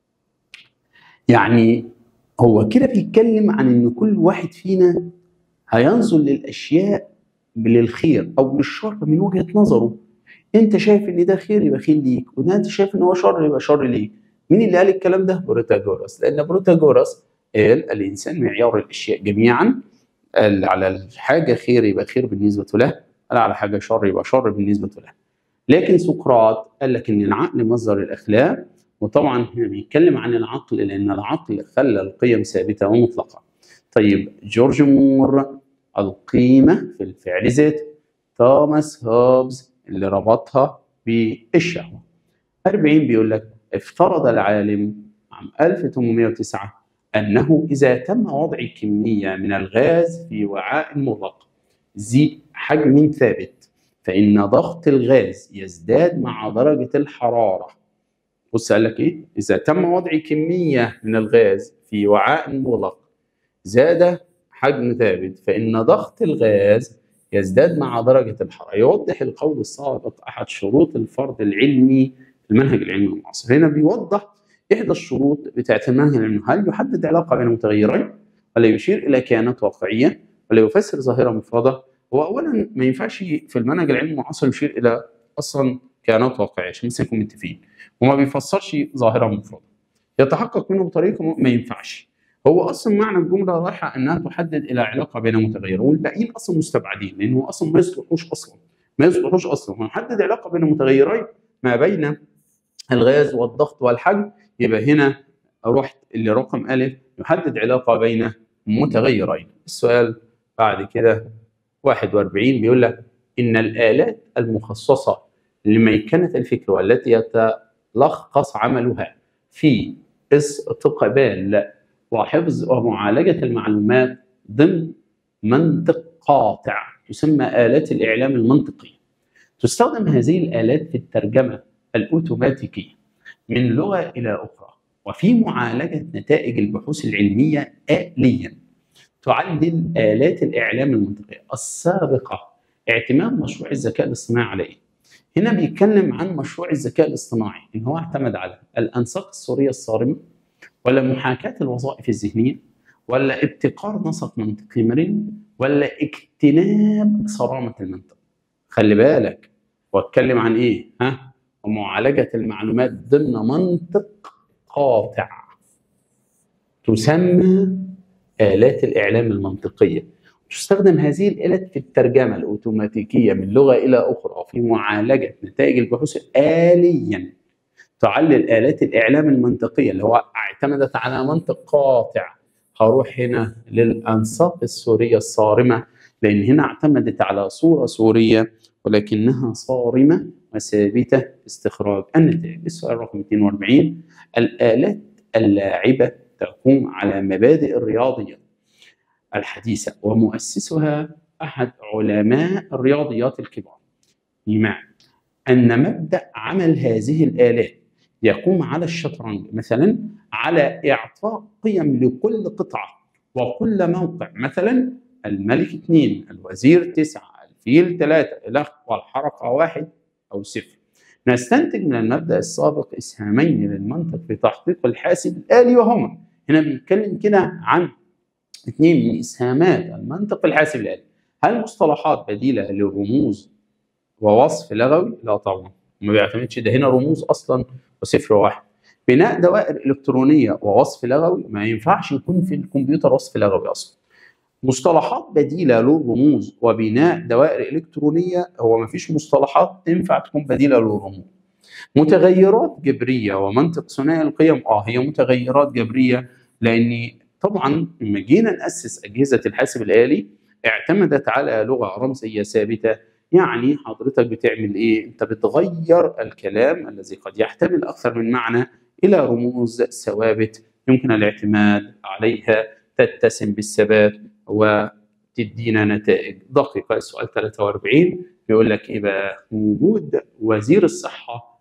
يعني هو كده بيتكلم عن ان كل واحد فينا هينظر للاشياء للخير او للشر من وجهه نظره انت شايف ان ده خير يبقى خير ليك وده انت شايف ان هو شر يبقى شر ليك مين اللي قال الكلام ده بروتاجورس لان بروتاجورس قال الانسان معيار الاشياء جميعا قال على الحاجه خير يبقى خير بالنسبه له قال على حاجه شر يبقى شر بالنسبه له لكن سقراط قال لك ان العقل مصدر الاخلاق وطبعا هنا بيتكلم عن العقل لان العقل خلى القيم ثابته ومطلقه. طيب جورج مور القيمه في الفعل ذاته. توماس هوبز اللي ربطها بالشهوه. 40 بيقول لك افترض العالم عام 1809 انه اذا تم وضع كميه من الغاز في وعاء مغلق ذي حجم ثابت فان ضغط الغاز يزداد مع درجه الحراره بص قال لك ايه؟ اذا تم وضع كميه من الغاز في وعاء مغلق زاد حجم ثابت فان ضغط الغاز يزداد مع درجه الحراره يوضح القول السابق احد شروط الفرض العلمي في المنهج العلمي المعاصر هنا بيوضح احدى الشروط بتاعت المنهج العلمي هل يحدد علاقه بين متغيرين ولا يشير الى كيانات واقعيه ولا يفسر ظاهره مفرده هو اولا ما ينفعش في المنهج العلمي المعاصر يشير الى اصلا كيانات واقعيه عشان بس نكون متفقين وما بيفسرش ظاهره مفرده يتحقق منه بطريقه ما ينفعش هو اصلا معنى الجمله رايحه انها تحدد الى علاقه بين متغيرين والباقيين اصلا مستبعدين لانه اصلا ما يصلحوش اصلا ما يصلحوش اصلا ونحدد علاقه بين متغيرين ما بين الغاز والضغط والحجم يبقى هنا رحت اللي رقم الف يحدد علاقه بين متغيرين السؤال بعد كده 41 بيقول لك ان الالات المخصصه لميكنه الفكر والتي يتلخص عملها في استقبال وحفظ ومعالجه المعلومات ضمن منطق قاطع تسمى آلات الإعلام المنطقي تستخدم هذه الآلات في الترجمة الأوتوماتيكية من لغة إلى أخرى وفي معالجة نتائج البحوث العلمية آليا تعدل آلات الإعلام المنطقية السابقة اعتماد مشروع الذكاء الاصطناعي على إيه؟ هنا بيتكلم عن مشروع الذكاء الاصطناعي إن هو اعتمد على الأنساق الصورية الصارمة ولا محاكاة الوظائف الذهنية ولا ابتكار نسق منطقي مرن ولا اجتناب صرامة المنطق خلي بالك واتكلم عن ايه ها ومعالجة المعلومات ضمن منطق قاطع تسمى آلات الإعلام المنطقية تستخدم هذه الآلات في الترجمة الأوتوماتيكية من لغة إلى أخرى في معالجة نتائج البحوث آليا تعلل آلات الإعلام المنطقية اللي هو اعتمدت على منطق قاطع هروح هنا للأنساق السورية الصارمة لأن هنا اعتمدت على صورة سورية ولكنها صارمة وثابتة استخراج النتائج السؤال رقم 42 الآلات اللاعبة تقوم على مبادئ الرياضيات الحديثة ومؤسسها أحد علماء الرياضيات الكبار بمعنى أن مبدأ عمل هذه الآلات يقوم على الشطرنج مثلا على إعطاء قيم لكل قطعة وكل موقع مثلا الملك اثنين الوزير تسعة الفيل ثلاثة الأخ والحركة واحد أو صفر نستنتج من المبدأ السابق إسهامين للمنطق في تحقيق الحاسب الآلي وهما هنا بنتكلم كده عن اثنين من إسهامات المنطق الحاسب الآلي هل مصطلحات بديلة للرموز ووصف لغوي؟ لا طبعا ما بيعتمدش ده هنا رموز أصلا وصفر واحد بناء دوائر إلكترونية ووصف لغوي ما ينفعش يكون في الكمبيوتر وصف لغوي أصلا مصطلحات بديلة للرموز وبناء دوائر إلكترونية هو ما فيش مصطلحات تنفع تكون بديلة للرموز متغيرات جبرية ومنطق ثنائي القيم اه هي متغيرات جبرية لأن طبعا لما جينا نأسس أجهزة الحاسب الآلي اعتمدت على لغة رمزية ثابتة يعني حضرتك بتعمل ايه؟ انت بتغير الكلام الذي قد يحتمل اكثر من معنى الى رموز ثوابت يمكن الاعتماد عليها تتسم بالثبات وتدينا نتائج دقيقه السؤال 43 بيقول لك ايه بقى؟ وجود وزير الصحه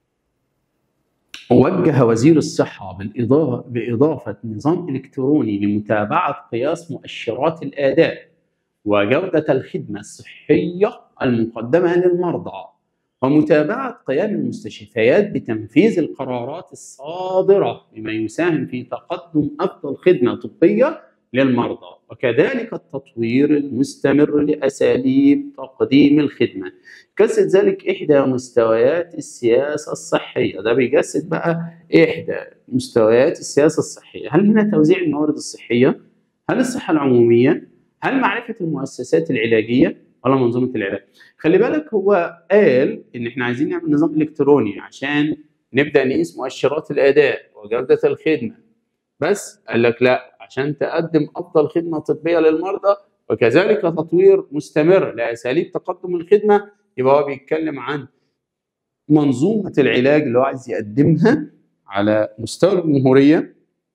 وجه وزير الصحة بالإضافة بإضافة نظام إلكتروني لمتابعة قياس مؤشرات الأداء وجودة الخدمة الصحية المقدمة للمرضى ومتابعة قيام المستشفيات بتنفيذ القرارات الصادرة بما يساهم في تقدم أفضل خدمة طبية للمرضى وكذلك التطوير المستمر لأساليب تقديم الخدمة جسد ذلك إحدى مستويات السياسة الصحية ده بيجسد بقى إحدى مستويات السياسة الصحية هل هنا توزيع الموارد الصحية؟ هل الصحة العمومية؟ هل معرفة المؤسسات العلاجية؟ ولا منظومة العلاج؟ خلي بالك هو قال إن إحنا عايزين نعمل نظام إلكتروني عشان نبدأ نقيس مؤشرات الأداء وجودة الخدمة بس قال لك لا عشان تقدم افضل خدمه طبيه للمرضى وكذلك تطوير مستمر لاساليب تقدم الخدمه يبقى هو بيتكلم عن منظومه العلاج اللي هو عايز يقدمها على مستوى الجمهوريه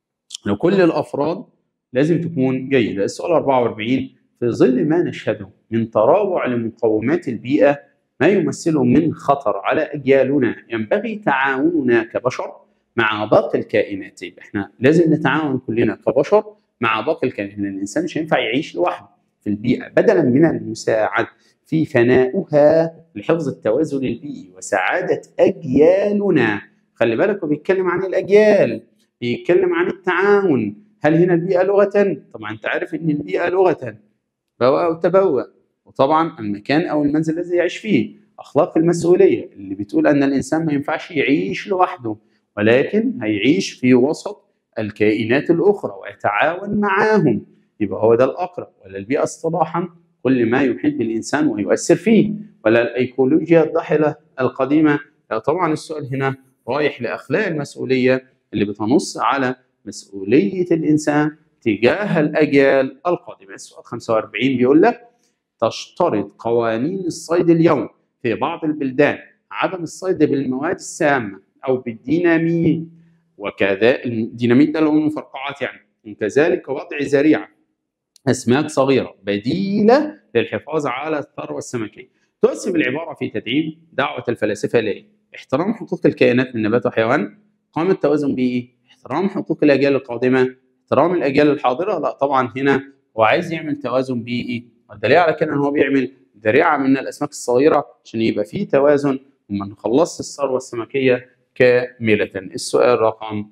لكل الافراد لازم تكون جيده. السؤال 44 في ظل ما نشهده من تراوع لمقومات البيئه ما يمثله من خطر على اجيالنا ينبغي تعاوننا كبشر مع باقي الكائنات يبقى احنا لازم نتعاون كلنا كبشر مع باقي الكائنات لان الانسان مش هينفع يعيش لوحده في البيئه بدلا من المساعده في فناؤها لحفظ التوازن البيئي وسعاده اجيالنا خلي بالك هو بيتكلم عن الاجيال بيتكلم عن التعاون هل هنا البيئه لغه؟ طبعا انت عارف ان البيئه لغه بوأ وتبوأ وطبعا المكان او المنزل الذي يعيش فيه اخلاق المسؤوليه اللي بتقول ان الانسان ما ينفعش يعيش لوحده ولكن هيعيش في وسط الكائنات الأخرى ويتعاون معاهم يبقى هو ده الأقرب ولا البيئة اصطلاحا كل ما يحب الإنسان ويؤثر فيه ولا الأيكولوجيا الضحلة القديمة طبعا السؤال هنا رايح لأخلاق المسؤولية اللي بتنص على مسؤولية الإنسان تجاه الأجيال القادمة السؤال 45 بيقول لك تشترط قوانين الصيد اليوم في بعض البلدان عدم الصيد بالمواد السامة او بالديناميت وكذا الديناميت ده اللي هو المفرقعات يعني وكذلك وضع ذريعه اسماك صغيره بديله للحفاظ على الثروه السمكيه. تؤسف العباره في تدعيم دعوه الفلاسفه لايه؟ احترام حقوق الكائنات من نبات وحيوان، قام التوازن بيئي، احترام حقوق الاجيال القادمه، احترام الاجيال الحاضره، لا طبعا هنا هو عايز يعمل توازن بيئي، والدليل على كده ان هو بيعمل ذريعه من الاسماك الصغيره عشان يبقى في توازن وما نخلصش الثروه السمكيه كاملة السؤال رقم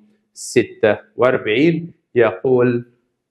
46 يقول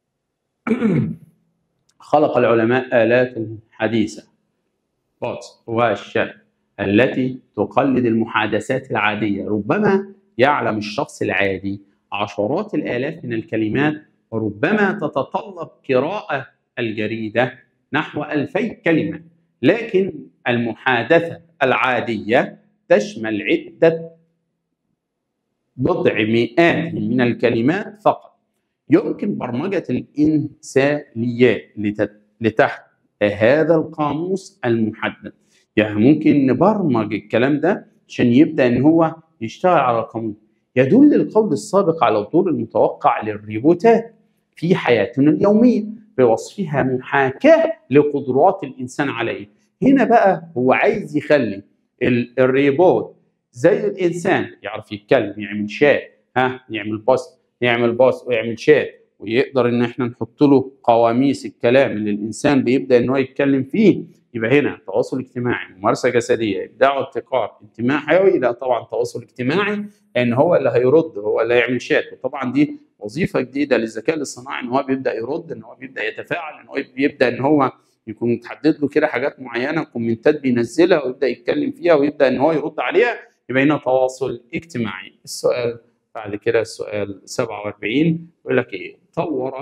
خلق العلماء آلات حديثة بوت والشأن التي تقلد المحادثات العادية ربما يعلم الشخص العادي عشرات الآلاف من الكلمات وربما تتطلب قراءة الجريدة نحو ألفي كلمة لكن المحادثة العادية تشمل عدة بضع مئات من الكلمات فقط يمكن برمجة الإنسانيات لتحت هذا القاموس المحدد يعني ممكن نبرمج الكلام ده عشان يبدأ إن هو يشتغل على القانون يدل القول السابق على الدور المتوقع للريبوتات في حياتنا اليوميه بوصفها محاكاه لقدرات الانسان عليه هنا بقى هو عايز يخلي الريبوت زي الانسان يعرف يتكلم يعمل شات ها يعمل بوست يعمل بوست ويعمل شات ويقدر ان احنا نحط له قواميس الكلام اللي الانسان بيبدا ان هو يتكلم فيه يبقى هنا تواصل اجتماعي ممارسه جسديه ابداع وابتكار انتماء حيوي لا طبعا تواصل اجتماعي ان هو اللي هيرد هو اللي هيعمل شات وطبعا دي وظيفه جديده للذكاء الاصطناعي ان هو بيبدا يرد ان هو بيبدا يتفاعل ان هو بيبدا ان هو يكون متحدد له كده حاجات معينه كومنتات بينزلها ويبدا يتكلم فيها ويبدا ان هو يرد عليها يبقى هنا تواصل اجتماعي السؤال بعد كده السؤال 47 يقول لك ايه طور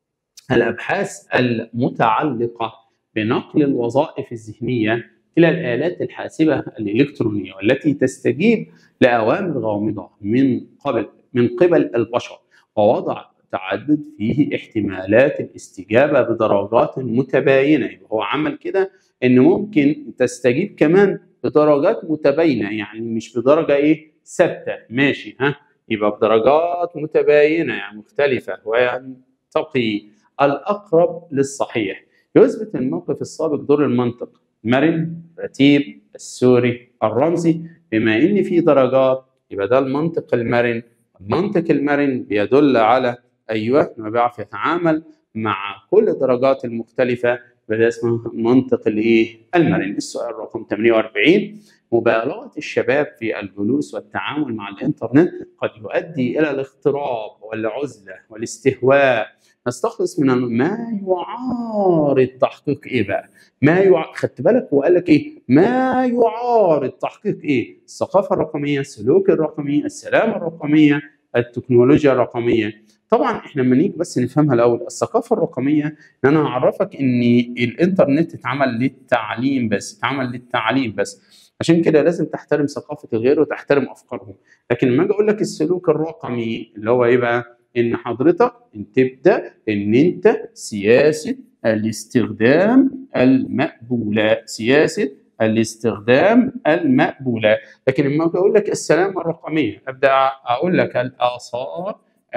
الابحاث المتعلقه بنقل الوظائف الذهنيه الى الالات الحاسبه الالكترونيه والتي تستجيب لاوامر غامضه من قبل من قبل البشر ووضع تعدد فيه احتمالات الاستجابه بدرجات متباينه يبقى هو عمل كده ان ممكن تستجيب كمان بدرجات متباينه يعني مش بدرجه ايه ثابته ماشي ها يبقى بدرجات متباينه يعني مختلفه وينتقي الاقرب للصحيح يثبت الموقف السابق دور المنطق مرن رتيب السوري الرمزي بما ان في درجات يبقى ده المنطق المرن المنطق المرن بيدل على ايوه انه بيعرف يتعامل مع كل الدرجات المختلفه فده اسمه منطق الايه؟ المرن. السؤال رقم 48 مبالغه الشباب في الجلوس والتعامل مع الانترنت قد يؤدي الى الاغتراب والعزله والاستهواء نستخلص من ما يعارض تحقيق ايه بقى؟ ما يع... خدت بالك هو قال لك ايه؟ ما يعارض تحقيق ايه؟ الثقافه الرقميه، السلوك الرقمي، السلامه الرقميه، التكنولوجيا الرقميه. طبعا احنا لما نيجي بس نفهمها الاول الثقافه الرقميه ان انا اعرفك ان الانترنت اتعمل للتعليم بس اتعمل للتعليم بس عشان كده لازم تحترم ثقافه الغير وتحترم افكارهم لكن لما اجي اقول لك السلوك الرقمي اللي هو ايه بقى ان حضرتك ان تبدا ان انت سياسه الاستخدام المقبوله سياسه الاستخدام المقبوله لكن لما اجي اقول لك السلامه الرقميه ابدا اقول لك الاثار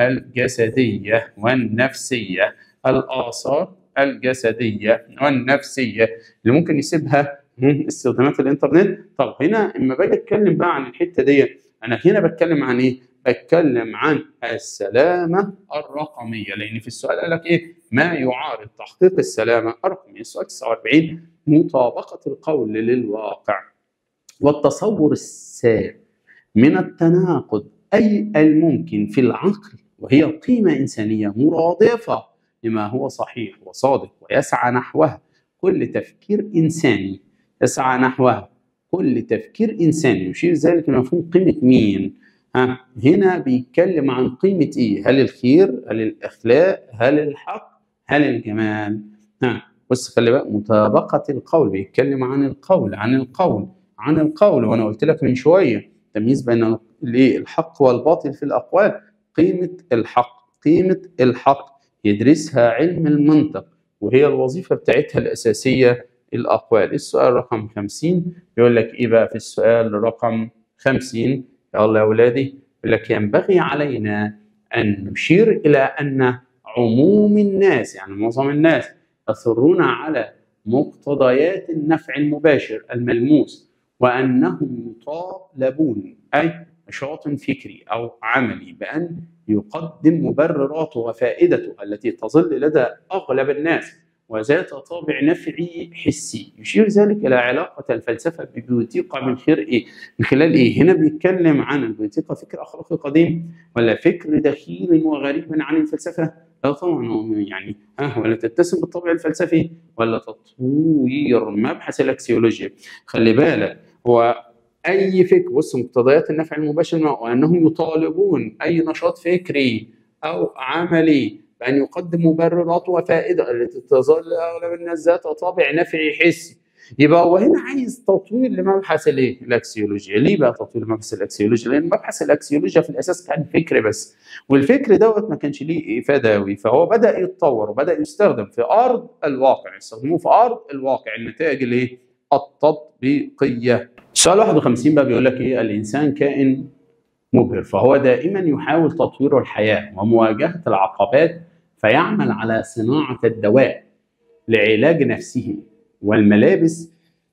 الجسديه والنفسيه الاثار الجسديه والنفسيه اللي ممكن يسيبها من استخدامات الانترنت طب هنا اما باجي اتكلم بقى عن الحته دي انا هنا بتكلم عن ايه بتكلم عن السلامه الرقميه لان في السؤال قال لك ايه ما يعارض تحقيق السلامه الرقميه السؤال 49 مطابقه القول للواقع والتصور السائر من التناقض اي الممكن في العقل وهي قيمه انسانيه مرادفه لما هو صحيح وصادق ويسعى نحوها كل تفكير انساني يسعى نحوها كل تفكير انساني يشير ذلك لمفهوم قيمه مين؟ ها هنا بيتكلم عن قيمه ايه؟ هل الخير؟ هل الاخلاق؟ هل الحق؟ هل الجمال؟ ها بص خلي بالك مطابقه القول بيتكلم عن القول عن القول عن القول وانا قلت لك من شويه تمييز بين الحق والباطل في الاقوال قيمه الحق قيمه الحق يدرسها علم المنطق وهي الوظيفه بتاعتها الاساسيه الاقوال السؤال رقم 50 يقول لك ايه بقى في السؤال رقم 50 يلا يا اولادي يقول لك ينبغي علينا ان نشير الى ان عموم الناس يعني معظم الناس يصرون على مقتضيات النفع المباشر الملموس وانهم يطالبون اي نشاط فكري او عملي بان يقدم مبرراته وفائدته التي تظل لدى اغلب الناس وذات طابع نفعي حسي يشير ذلك الى علاقه الفلسفه ببيوتيقا من خير ايه؟ من خلال ايه؟ هنا بيتكلم عن البيوتيقا فكر اخلاقي قديم ولا فكر دخيل وغريب عن الفلسفه؟ لا طبعا يعني اه ولا تتسم بالطابع الفلسفي ولا تطوير مبحث الاكسيولوجيا خلي بالك هو اي فكر بص مقتضيات النفع المباشر وانهم يطالبون اي نشاط فكري او عملي بان يقدم مبررات وفائده التي تظل اغلب الناس ذات طابع نفعي حسي يبقى هو هنا عايز تطوير لمبحث الايه؟ الاكسيولوجيا، ليه بقى تطوير لمبحث الاكسيولوجيا؟ لان مبحث الاكسيولوجيا في الاساس كان فكر بس، والفكر دوت ما كانش ليه افاده قوي، فهو بدا يتطور وبدا يستخدم في ارض الواقع، يستخدموه في ارض الواقع، النتائج الايه؟ التطبيقيه. سؤال 51 بقى بيقول لك ايه؟ الانسان كائن مبهر فهو دائما يحاول تطوير الحياة ومواجهة العقبات فيعمل على صناعة الدواء لعلاج نفسه والملابس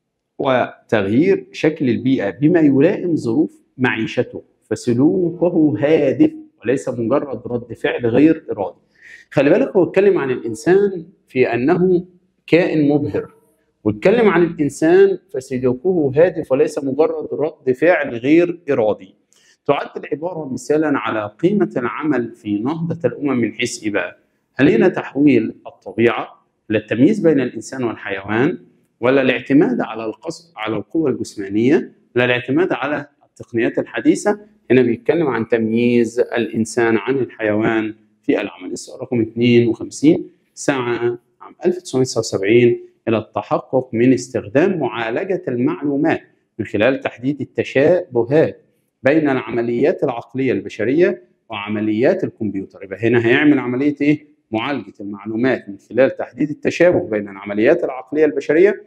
وتغيير شكل البيئة بما يلائم ظروف معيشته فسلوكه هادف وليس مجرد رد فعل غير إرادي خلي بالك هو اتكلم عن الإنسان في أنه كائن مبهر واتكلم عن الإنسان فسلوكه هادف وليس مجرد رد فعل غير إرادي تعد العبارة مثالا على قيمة العمل في نهضة الأمم من حيث إيه بقى؟ هل هنا تحويل الطبيعة للتمييز بين الإنسان والحيوان ولا الاعتماد على القص على القوة الجسمانية ولا الاعتماد على التقنيات الحديثة هنا بيتكلم عن تمييز الإنسان عن الحيوان في العمل السؤال رقم 52 سعى عام 1979 إلى التحقق من استخدام معالجة المعلومات من خلال تحديد التشابهات بين العمليات العقلية البشرية وعمليات الكمبيوتر يبقى هنا هيعمل عملية إيه؟ معالجة المعلومات من خلال تحديد التشابه بين العمليات العقلية البشرية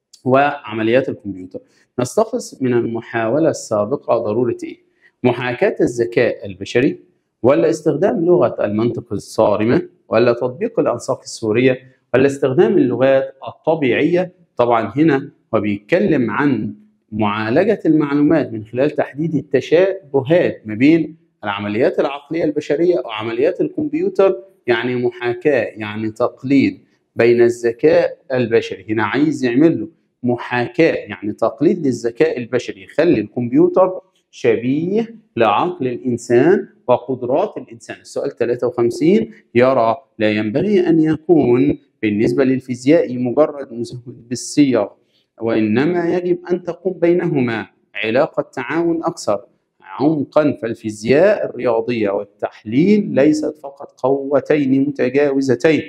وعمليات الكمبيوتر نستخلص من المحاولة السابقة ضرورة إيه؟ محاكاة الذكاء البشري ولا استخدام لغة المنطق الصارمة ولا تطبيق الأنساق السورية ولا استخدام اللغات الطبيعية طبعا هنا هو بيتكلم عن معالجة المعلومات من خلال تحديد التشابهات ما بين العمليات العقلية البشرية وعمليات الكمبيوتر يعني محاكاة يعني تقليد بين الذكاء البشري هنا عايز يعمل له محاكاة يعني تقليد للذكاء البشري يخلي الكمبيوتر شبيه لعقل الإنسان وقدرات الإنسان السؤال 53 يرى لا ينبغي أن يكون بالنسبة للفيزيائي مجرد مزود بالصيغ وإنما يجب أن تقوم بينهما علاقة تعاون أكثر عمقا فالفيزياء الرياضية والتحليل ليست فقط قوتين متجاوزتين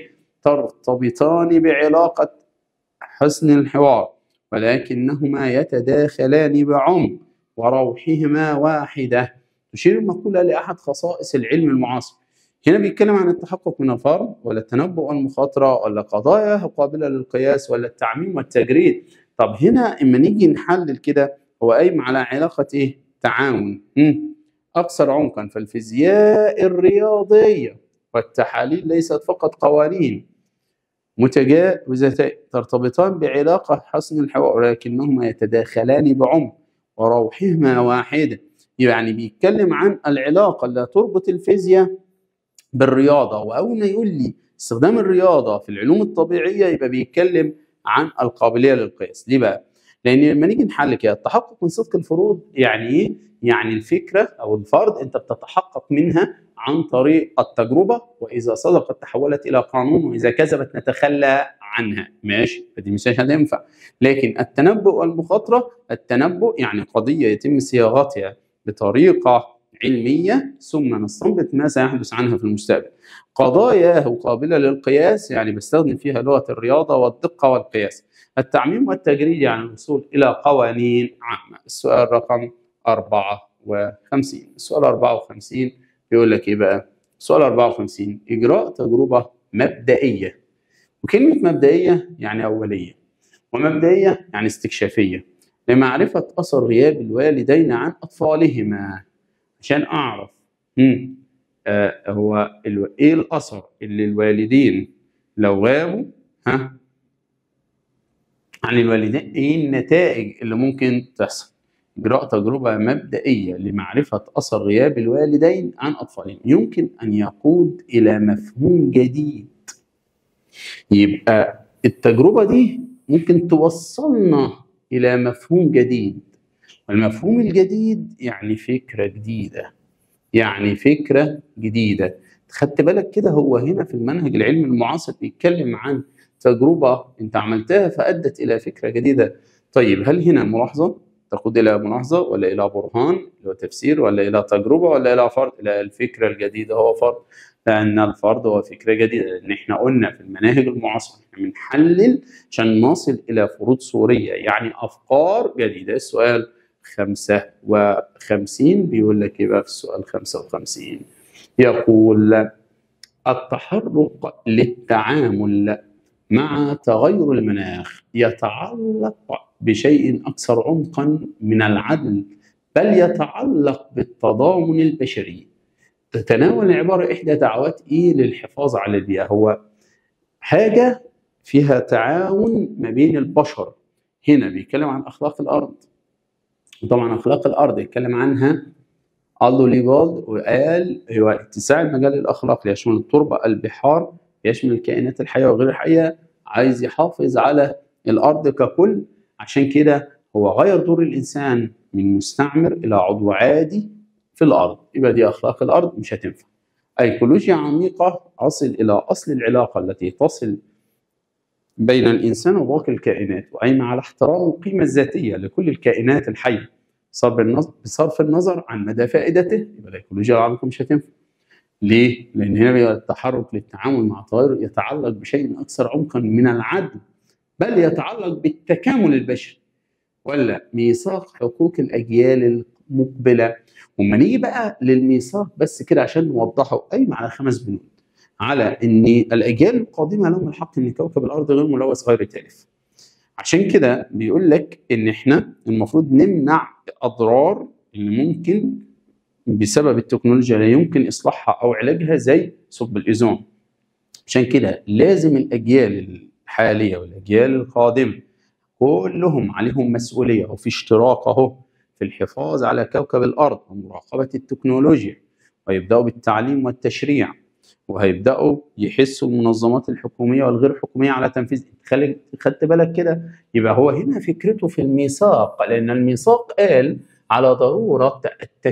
ترتبطان بعلاقة حسن الحوار ولكنهما يتداخلان بعمق وروحهما واحدة تشير المقولة لأحد خصائص العلم المعاصر هنا بيتكلم عن التحقق من الفرض ولا التنبؤ والمخاطرة ولا قضايا قابلة للقياس ولا التعميم والتجريد طب هنا اما نيجي نحلل كده هو قايم على علاقة ايه تعاون مم. أكثر عمقا فالفيزياء الرياضية والتحاليل ليست فقط قوانين متجاوزتين ترتبطان بعلاقة حسن الحوار ولكنهما يتداخلان بعمق وروحهما واحدة يعني بيتكلم عن العلاقة اللي تربط الفيزياء بالرياضة وأول ما يقول لي استخدام الرياضة في العلوم الطبيعية يبقى بيتكلم عن القابلية للقياس ليه بقى؟ لان لما نيجي نحل كده التحقق من صدق الفروض يعني ايه؟ يعني الفكره او الفرض انت بتتحقق منها عن طريق التجربه واذا صدقت تحولت الى قانون واذا كذبت نتخلى عنها ماشي فدي مش هتنفع لكن التنبؤ والمخاطره التنبؤ يعني قضيه يتم صياغتها بطريقه علميه ثم نستنبط ما سيحدث عنها في المستقبل قضايا قابله للقياس يعني بستخدم فيها لغه الرياضه والدقه والقياس التعميم والتجريد يعني الوصول إلى قوانين عامة السؤال رقم 54 السؤال 54 بيقول لك إيه بقى السؤال 54 إجراء تجربة مبدئية وكلمة مبدئية يعني أولية ومبدئية يعني استكشافية لمعرفة أثر غياب الوالدين عن أطفالهما عشان أعرف مم. آه هو ال- إيه الأثر اللي الوالدين لو غابوا ها عن الوالدين ايه النتائج اللي ممكن تحصل اجراء تجربه مبدئيه لمعرفه اثر غياب الوالدين عن اطفالهم يمكن ان يقود الى مفهوم جديد يبقى التجربه دي ممكن توصلنا الى مفهوم جديد والمفهوم الجديد يعني فكره جديده يعني فكره جديده خدت بالك كده هو هنا في المنهج العلمي المعاصر بيتكلم عن تجربة أنت عملتها فأدت إلى فكرة جديدة طيب هل هنا ملاحظة تقود إلى ملاحظة ولا إلى برهان اللي هو تفسير ولا إلى تجربة ولا إلى فرض إلى الفكرة الجديدة هو فرض لأن الفرض هو فكرة جديدة لأن إحنا قلنا في المناهج المعاصرة إحنا بنحلل عشان نصل إلى فروض صورية يعني أفكار جديدة السؤال 55 بيقول لك إيه بقى في السؤال 55 يقول التحرك للتعامل مع تغير المناخ يتعلق بشيء اكثر عمقا من العدل بل يتعلق بالتضامن البشري تتناول العبارة إحدى دعوات إيه للحفاظ على البيئة هو حاجة فيها تعاون ما بين البشر هنا بيتكلم عن أخلاق الأرض وطبعا أخلاق الأرض يتكلم عنها الله ليبالد وقال هو اتساع المجال الأخلاقي يشمل التربة البحار يشمل الكائنات الحية وغير الحية عايز يحافظ على الأرض ككل عشان كده هو غير دور الإنسان من مستعمر إلى عضو عادي في الأرض يبقى دي أخلاق الأرض مش هتنفع أيكولوجيا عميقة أصل إلى أصل العلاقة التي تصل بين الإنسان وباقي الكائنات وقايمة على احترام القيمة الذاتية لكل الكائنات الحية بصرف النظر عن مدى فائدته يبقى الأيكولوجيا العميقة مش هتنفع ليه؟ لأن هنا بيبقى التحرك للتعامل مع التغير يتعلق بشيء أكثر عمقا من العدل بل يتعلق بالتكامل البشري ولا ميثاق حقوق الأجيال المقبلة وما نيجي بقى للميثاق بس كده عشان نوضحه قايم على خمس بنود على ان الاجيال القادمه لهم الحق ان كوكب الارض غير ملوث غير تالف عشان كده بيقول لك ان احنا المفروض نمنع اضرار اللي ممكن بسبب التكنولوجيا لا يمكن اصلاحها او علاجها زي ثقب الاوزون عشان كده لازم الاجيال الحاليه والاجيال القادمه كلهم عليهم مسؤوليه وفي اشتراك اهو في الحفاظ على كوكب الارض ومراقبه التكنولوجيا ويبداوا بالتعليم والتشريع وهيبداوا يحسوا المنظمات الحكوميه والغير حكوميه على تنفيذ خلي خدت بالك كده يبقى هو هنا فكرته في الميثاق لان الميثاق قال على ضروره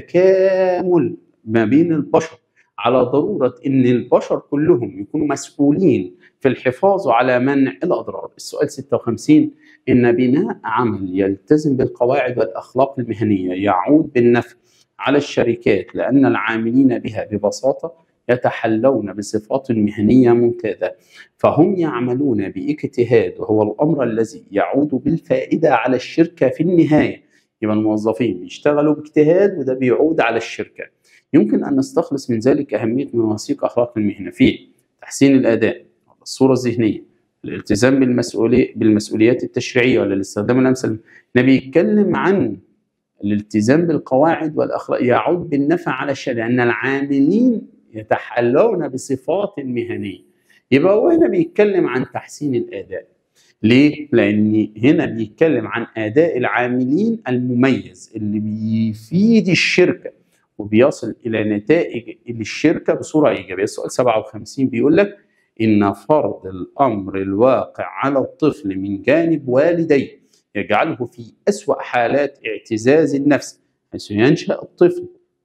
التكامل ما بين البشر على ضروره ان البشر كلهم يكونوا مسؤولين في الحفاظ على منع الاضرار السؤال 56 ان بناء عمل يلتزم بالقواعد والاخلاق المهنيه يعود بالنفع على الشركات لان العاملين بها ببساطه يتحلون بصفات مهنيه ممتازه فهم يعملون باجتهاد وهو الامر الذي يعود بالفائده على الشركه في النهايه يبقى الموظفين بيشتغلوا باجتهاد وده بيعود على الشركه يمكن ان نستخلص من ذلك اهميه مواثيق اخلاق المهنه في تحسين الاداء الصوره الذهنيه الالتزام بالمسؤولية بالمسؤوليات التشريعيه ولا الاستخدام الامثل ده بيتكلم عن الالتزام بالقواعد والاخلاق يعود بالنفع على الشركه لان العاملين يتحلون بصفات مهنيه يبقى هو هنا بيتكلم عن تحسين الاداء ليه؟ لأن هنا بيتكلم عن أداء العاملين المميز اللي بيفيد الشركة وبيصل إلى نتائج للشركة بصورة إيجابية. السؤال 57 بيقول لك إن فرض الأمر الواقع على الطفل من جانب والديه يجعله في أسوأ حالات اعتزاز النفس حيث ينشأ الطفل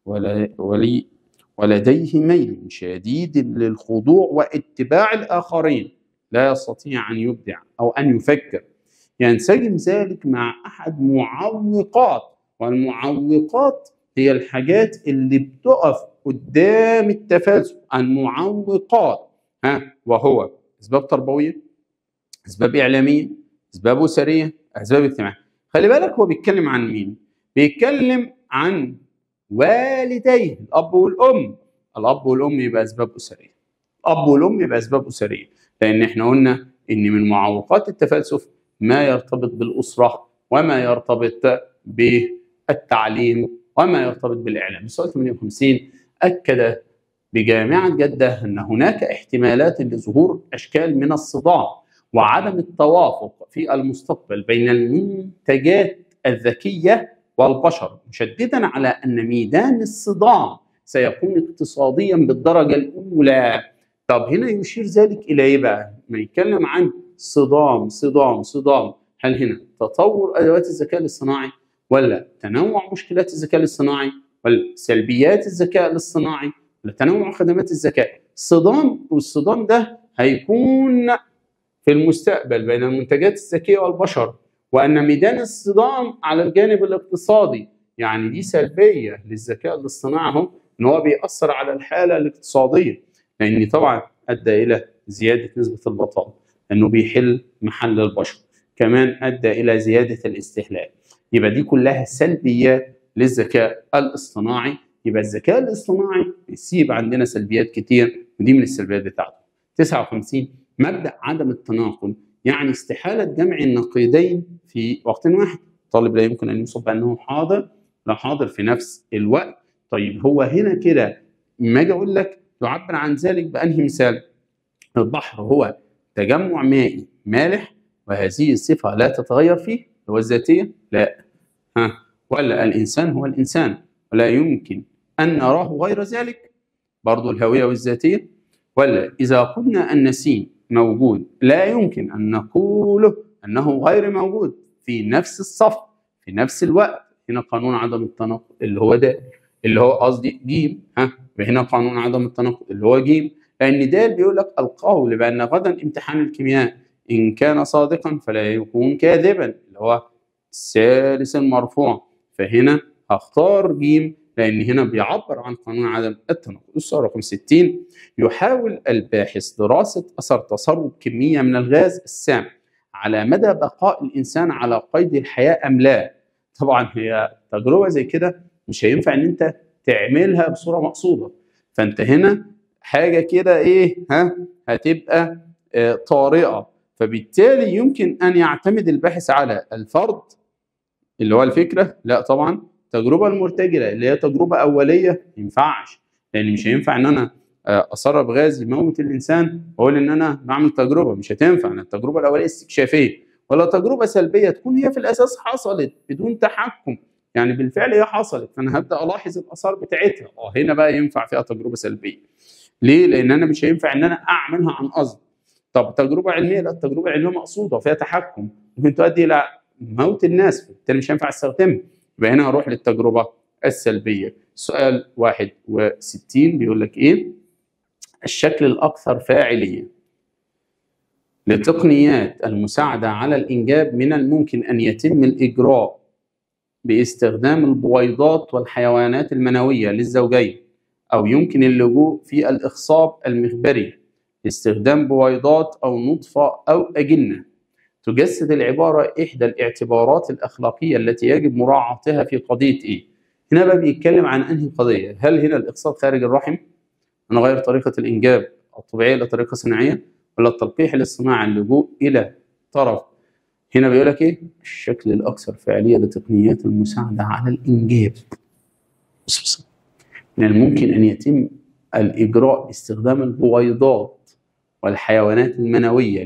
ولي ولديه ميل شديد للخضوع واتباع الآخرين لا يستطيع أن يبدع أو أن يفكر ينسجم ذلك مع أحد معوقات والمعوقات هي الحاجات اللي بتقف قدام التفلسف المعوقات ها وهو أسباب تربوية أسباب إعلامية أسباب أسرية أسباب اجتماعية خلي بالك هو بيتكلم عن مين بيتكلم عن والديه الأب والأم الأب والأم يبقى أسباب أسرية الأب والأم يبقى أسباب أسرية لان احنا قلنا ان من معوقات التفلسف ما يرتبط بالاسره وما يرتبط بالتعليم وما يرتبط بالاعلام. السؤال 58 اكد بجامعه جده ان هناك احتمالات لظهور اشكال من الصدام وعدم التوافق في المستقبل بين المنتجات الذكيه والبشر مشددا على ان ميدان الصدام سيكون اقتصاديا بالدرجه الاولى طب هنا يشير ذلك الى ايه بقى؟ ما يتكلم عن صدام صدام صدام هل هنا تطور ادوات الذكاء الاصطناعي ولا تنوع مشكلات الذكاء الاصطناعي ولا سلبيات الذكاء الاصطناعي ولا تنوع خدمات الذكاء صدام والصدام ده هيكون في المستقبل بين المنتجات الذكيه والبشر وان ميدان الصدام على الجانب الاقتصادي يعني دي سلبيه للذكاء الاصطناعي اهو ان هو بيأثر على الحاله الاقتصاديه لان طبعا ادى الى زياده نسبه البطاله لانه بيحل محل البشر كمان ادى الى زياده الاستهلاك يبقى دي كلها سلبيات للذكاء الاصطناعي يبقى الذكاء الاصطناعي بيسيب عندنا سلبيات كتير ودي من السلبيات بتاعته 59 مبدا عدم التناقض يعني استحاله جمع النقيضين في وقت واحد الطالب لا يمكن ان يوصف بانه حاضر لا حاضر في نفس الوقت طيب هو هنا كده ما اجي اقول لك يعبر عن ذلك بانهي مثال البحر هو تجمع مائي مالح وهذه الصفه لا تتغير فيه هو الذاتيه لا ها ولا الانسان هو الانسان ولا يمكن ان نراه غير ذلك برضو الهويه والذاتيه ولا اذا قلنا ان س موجود لا يمكن ان نقوله انه غير موجود في نفس الصف في نفس الوقت هنا قانون عدم التناقض اللي هو ده اللي هو قصدي ج ها هنا قانون عدم التناقض اللي هو ج لان ده بيقول لك القول بان غدا امتحان الكيمياء ان كان صادقا فلا يكون كاذبا اللي هو الثالث المرفوع فهنا هختار ج لان هنا بيعبر عن قانون عدم التناقض السؤال رقم 60 يحاول الباحث دراسه اثر تسرب كميه من الغاز السام على مدى بقاء الانسان على قيد الحياه ام لا طبعا هي تجربه زي كده مش هينفع ان انت تعملها بصوره مقصوده فانت هنا حاجه كده ايه ها هتبقى آه طارئه فبالتالي يمكن ان يعتمد الباحث على الفرض اللي هو الفكره لا طبعا التجربه المرتجله اللي هي تجربه اوليه ما ينفعش لان مش هينفع ان انا اسرب غاز يموت الانسان واقول ان انا بعمل تجربه مش هتنفع ان التجربه الاوليه استكشافيه ولا تجربه سلبيه تكون هي في الاساس حصلت بدون تحكم يعني بالفعل هي حصلت فانا هبدا الاحظ الاثار بتاعتها اه هنا بقى ينفع فيها تجربه سلبيه ليه لان انا مش هينفع ان انا اعملها عن قصد طب تجربه علميه لا التجربه العلميه مقصوده وفيها تحكم ممكن تؤدي الى موت الناس بالتالي مش هينفع استخدمها يبقى هنا هروح للتجربه السلبيه سؤال 61 بيقول لك ايه الشكل الاكثر فاعليه لتقنيات المساعده على الانجاب من الممكن ان يتم الاجراء باستخدام البويضات والحيوانات المنويه للزوجين او يمكن اللجوء في الاخصاب المخبري لاستخدام بويضات او نطفه او اجنه تجسد العباره احدى الاعتبارات الاخلاقيه التي يجب مراعاتها في قضيه ايه هنا بقى بيتكلم عن انهي قضيه هل هنا الاقصاء خارج الرحم نغير طريقه الانجاب الطبيعيه لطريقه صناعيه ولا التلقيح الاصطناعي اللجوء الى طرف هنا بيقول لك ايه الشكل الاكثر فعاليه لتقنيات المساعده على الانجاب بص بص من الممكن ان يتم الاجراء باستخدام البويضات والحيوانات المنويه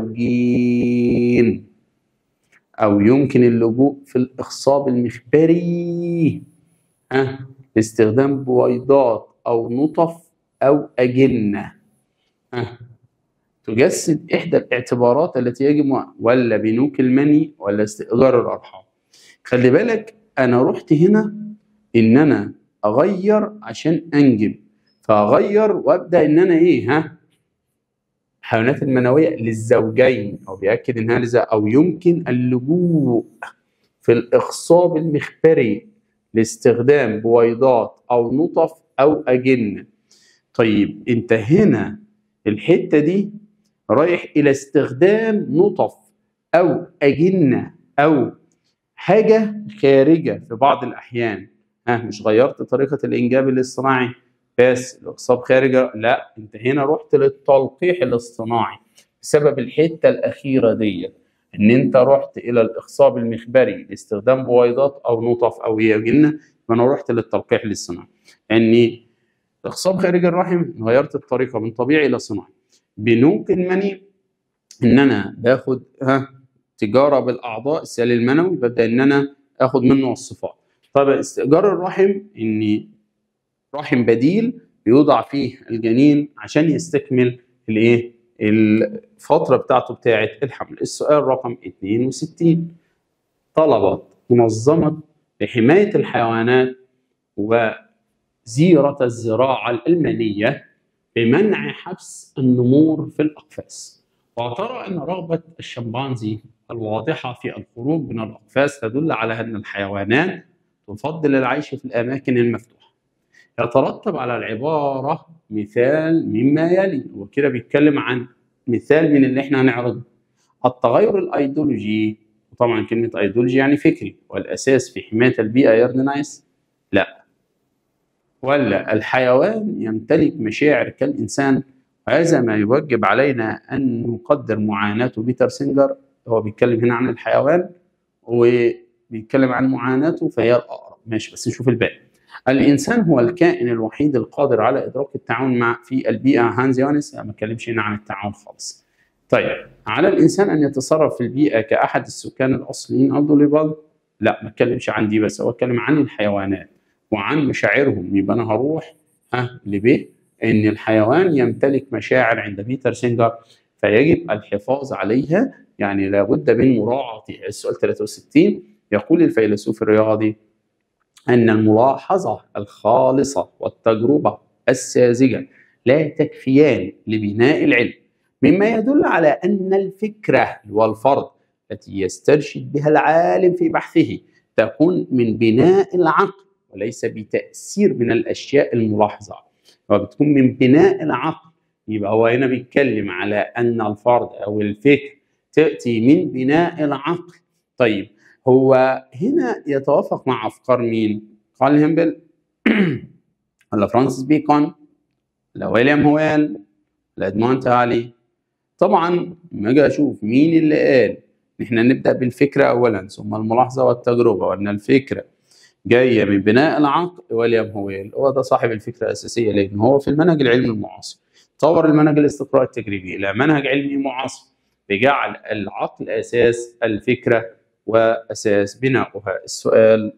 للزوجين او يمكن اللجوء في الاخصاب المخبري ها باستخدام بويضات او نطف او اجنه ها تجسد احدى الاعتبارات التي يجب ولا بنوك المني ولا استئجار الارحام خلي بالك انا رحت هنا ان انا اغير عشان انجب فاغير وابدا ان انا ايه ها الحيوانات المنويه للزوجين او بياكد انها لزا او يمكن اللجوء في الاخصاب المخبري لاستخدام بويضات او نطف او اجنه طيب انت هنا الحته دي رايح الى استخدام نطف او اجنه او حاجه خارجه في بعض الاحيان ها مش غيرت طريقه الانجاب الاصطناعي بس الاخصاب خارجه لا انت هنا رحت للتلقيح الاصطناعي بسبب الحته الاخيره دي ان انت رحت الى الاخصاب المخبري لاستخدام بويضات او نطف او اجنه فانا رحت للتلقيح الاصطناعي اني الاخصاب خارج الرحم غيرت الطريقه من طبيعي الى صناعي بنوك المني ان انا باخد ها تجاره بالاعضاء السائل المنوي ببدا ان انا اخد منه الصفات طب استئجار الرحم اني رحم بديل بيوضع فيه الجنين عشان يستكمل الايه الفتره بتاعته بتاعه الحمل السؤال رقم 62 طلبت منظمه لحمايه الحيوانات وزيره الزراعه الالمانيه بمنع حبس النمور في الأقفاص وترى أن رغبة الشمبانزي الواضحة في الخروج من الأقفاص تدل على أن الحيوانات تفضل العيش في الأماكن المفتوحة يترتب على العبارة مثال مما يلي وكده بيتكلم عن مثال من اللي احنا هنعرضه التغير الايديولوجي وطبعا كلمة ايديولوجي يعني فكري والأساس في حماية البيئة يرن نايس لا ولا الحيوان يمتلك مشاعر كالإنسان وهذا ما يوجب علينا أن نقدر معاناته بيتر سينجر هو بيتكلم هنا عن الحيوان وبيتكلم عن معاناته فهي الأقرب ماشي بس نشوف الباقي الانسان هو الكائن الوحيد القادر على ادراك التعاون مع في البيئه هانز يونس ما اتكلمش هنا عن التعاون خالص طيب على الانسان ان يتصرف في البيئه كاحد السكان الاصليين او دوليبال لا ما اتكلمش عن دي بس هو اتكلم عن الحيوانات وعن مشاعرهم يبقى انا هروح ها لب ان الحيوان يمتلك مشاعر عند بيتر سينجر فيجب الحفاظ عليها يعني لابد من مراعاه السؤال 63 يقول الفيلسوف الرياضي ان الملاحظه الخالصه والتجربه الساذجه لا تكفيان لبناء العلم مما يدل على ان الفكره والفرض التي يسترشد بها العالم في بحثه تكون من بناء العقل وليس بتاثير من الاشياء الملاحظه وبتكون من بناء العقل يبقى هو هنا بيتكلم على ان الفرد او الفكر تاتي من بناء العقل طيب هو هنا يتوافق مع افكار مين؟ قال هيمبل ولا فرانسيس بيكون ولا ويليام هويل ولا ادمون تالي طبعا لما اجي اشوف مين اللي قال احنا نبدا بالفكره اولا ثم الملاحظه والتجربه وان الفكره جايه من بناء العقل ويليام هويل هو ده صاحب الفكره الاساسيه لان هو في المنهج العلمي المعاصر طور المنهج الاستقراء التجريبي الى منهج علمي معاصر بجعل العقل اساس الفكره واساس بناؤها السؤال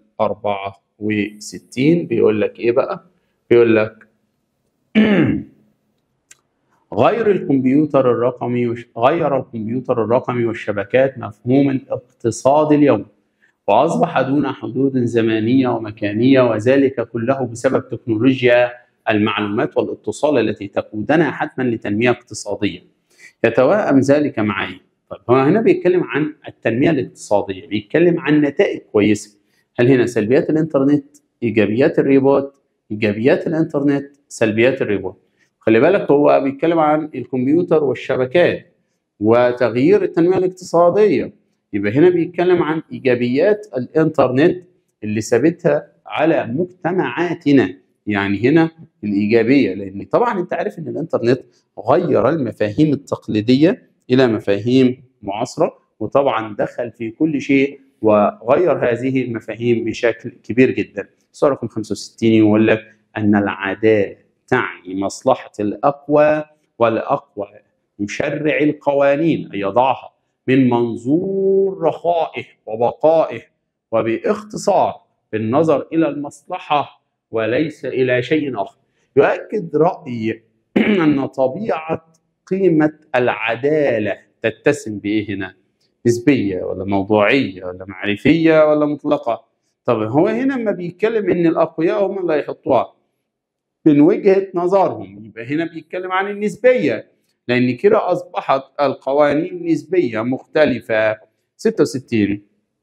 64 بيقول لك ايه بقى بيقول لك غير الكمبيوتر الرقمي وش... غير الكمبيوتر الرقمي والشبكات مفهوم الاقتصاد اليوم واصبح دون حدود زمانيه ومكانيه وذلك كله بسبب تكنولوجيا المعلومات والاتصال التي تقودنا حتما لتنميه اقتصاديه. يتوائم ذلك معي. طيب هو هنا بيتكلم عن التنميه الاقتصاديه، بيتكلم عن نتائج كويسه. هل هنا سلبيات الانترنت، ايجابيات الريبوت، ايجابيات الانترنت، سلبيات الريبوت. خلي بالك هو بيتكلم عن الكمبيوتر والشبكات وتغيير التنميه الاقتصاديه. يبقى هنا بيتكلم عن ايجابيات الانترنت اللي سابتها على مجتمعاتنا يعني هنا الايجابيه لان طبعا انت عارف ان الانترنت غير المفاهيم التقليديه الى مفاهيم معاصره وطبعا دخل في كل شيء وغير هذه المفاهيم بشكل كبير جدا. سؤال رقم 65 يقول لك ان العداله تعني مصلحه الاقوى والاقوى يشرع القوانين اي يضعها من منظور رخائه وبقائه وباختصار بالنظر الى المصلحه وليس الى شيء اخر. يؤكد راي ان طبيعه قيمه العداله تتسم بايه هنا؟ نسبيه ولا موضوعيه ولا معرفيه ولا مطلقه؟ طب هو هنا لما بيتكلم ان الاقوياء هم اللي هيحطوها من وجهه نظرهم يبقى هنا بيتكلم عن النسبيه لان كده اصبحت القوانين نسبيه مختلفه 66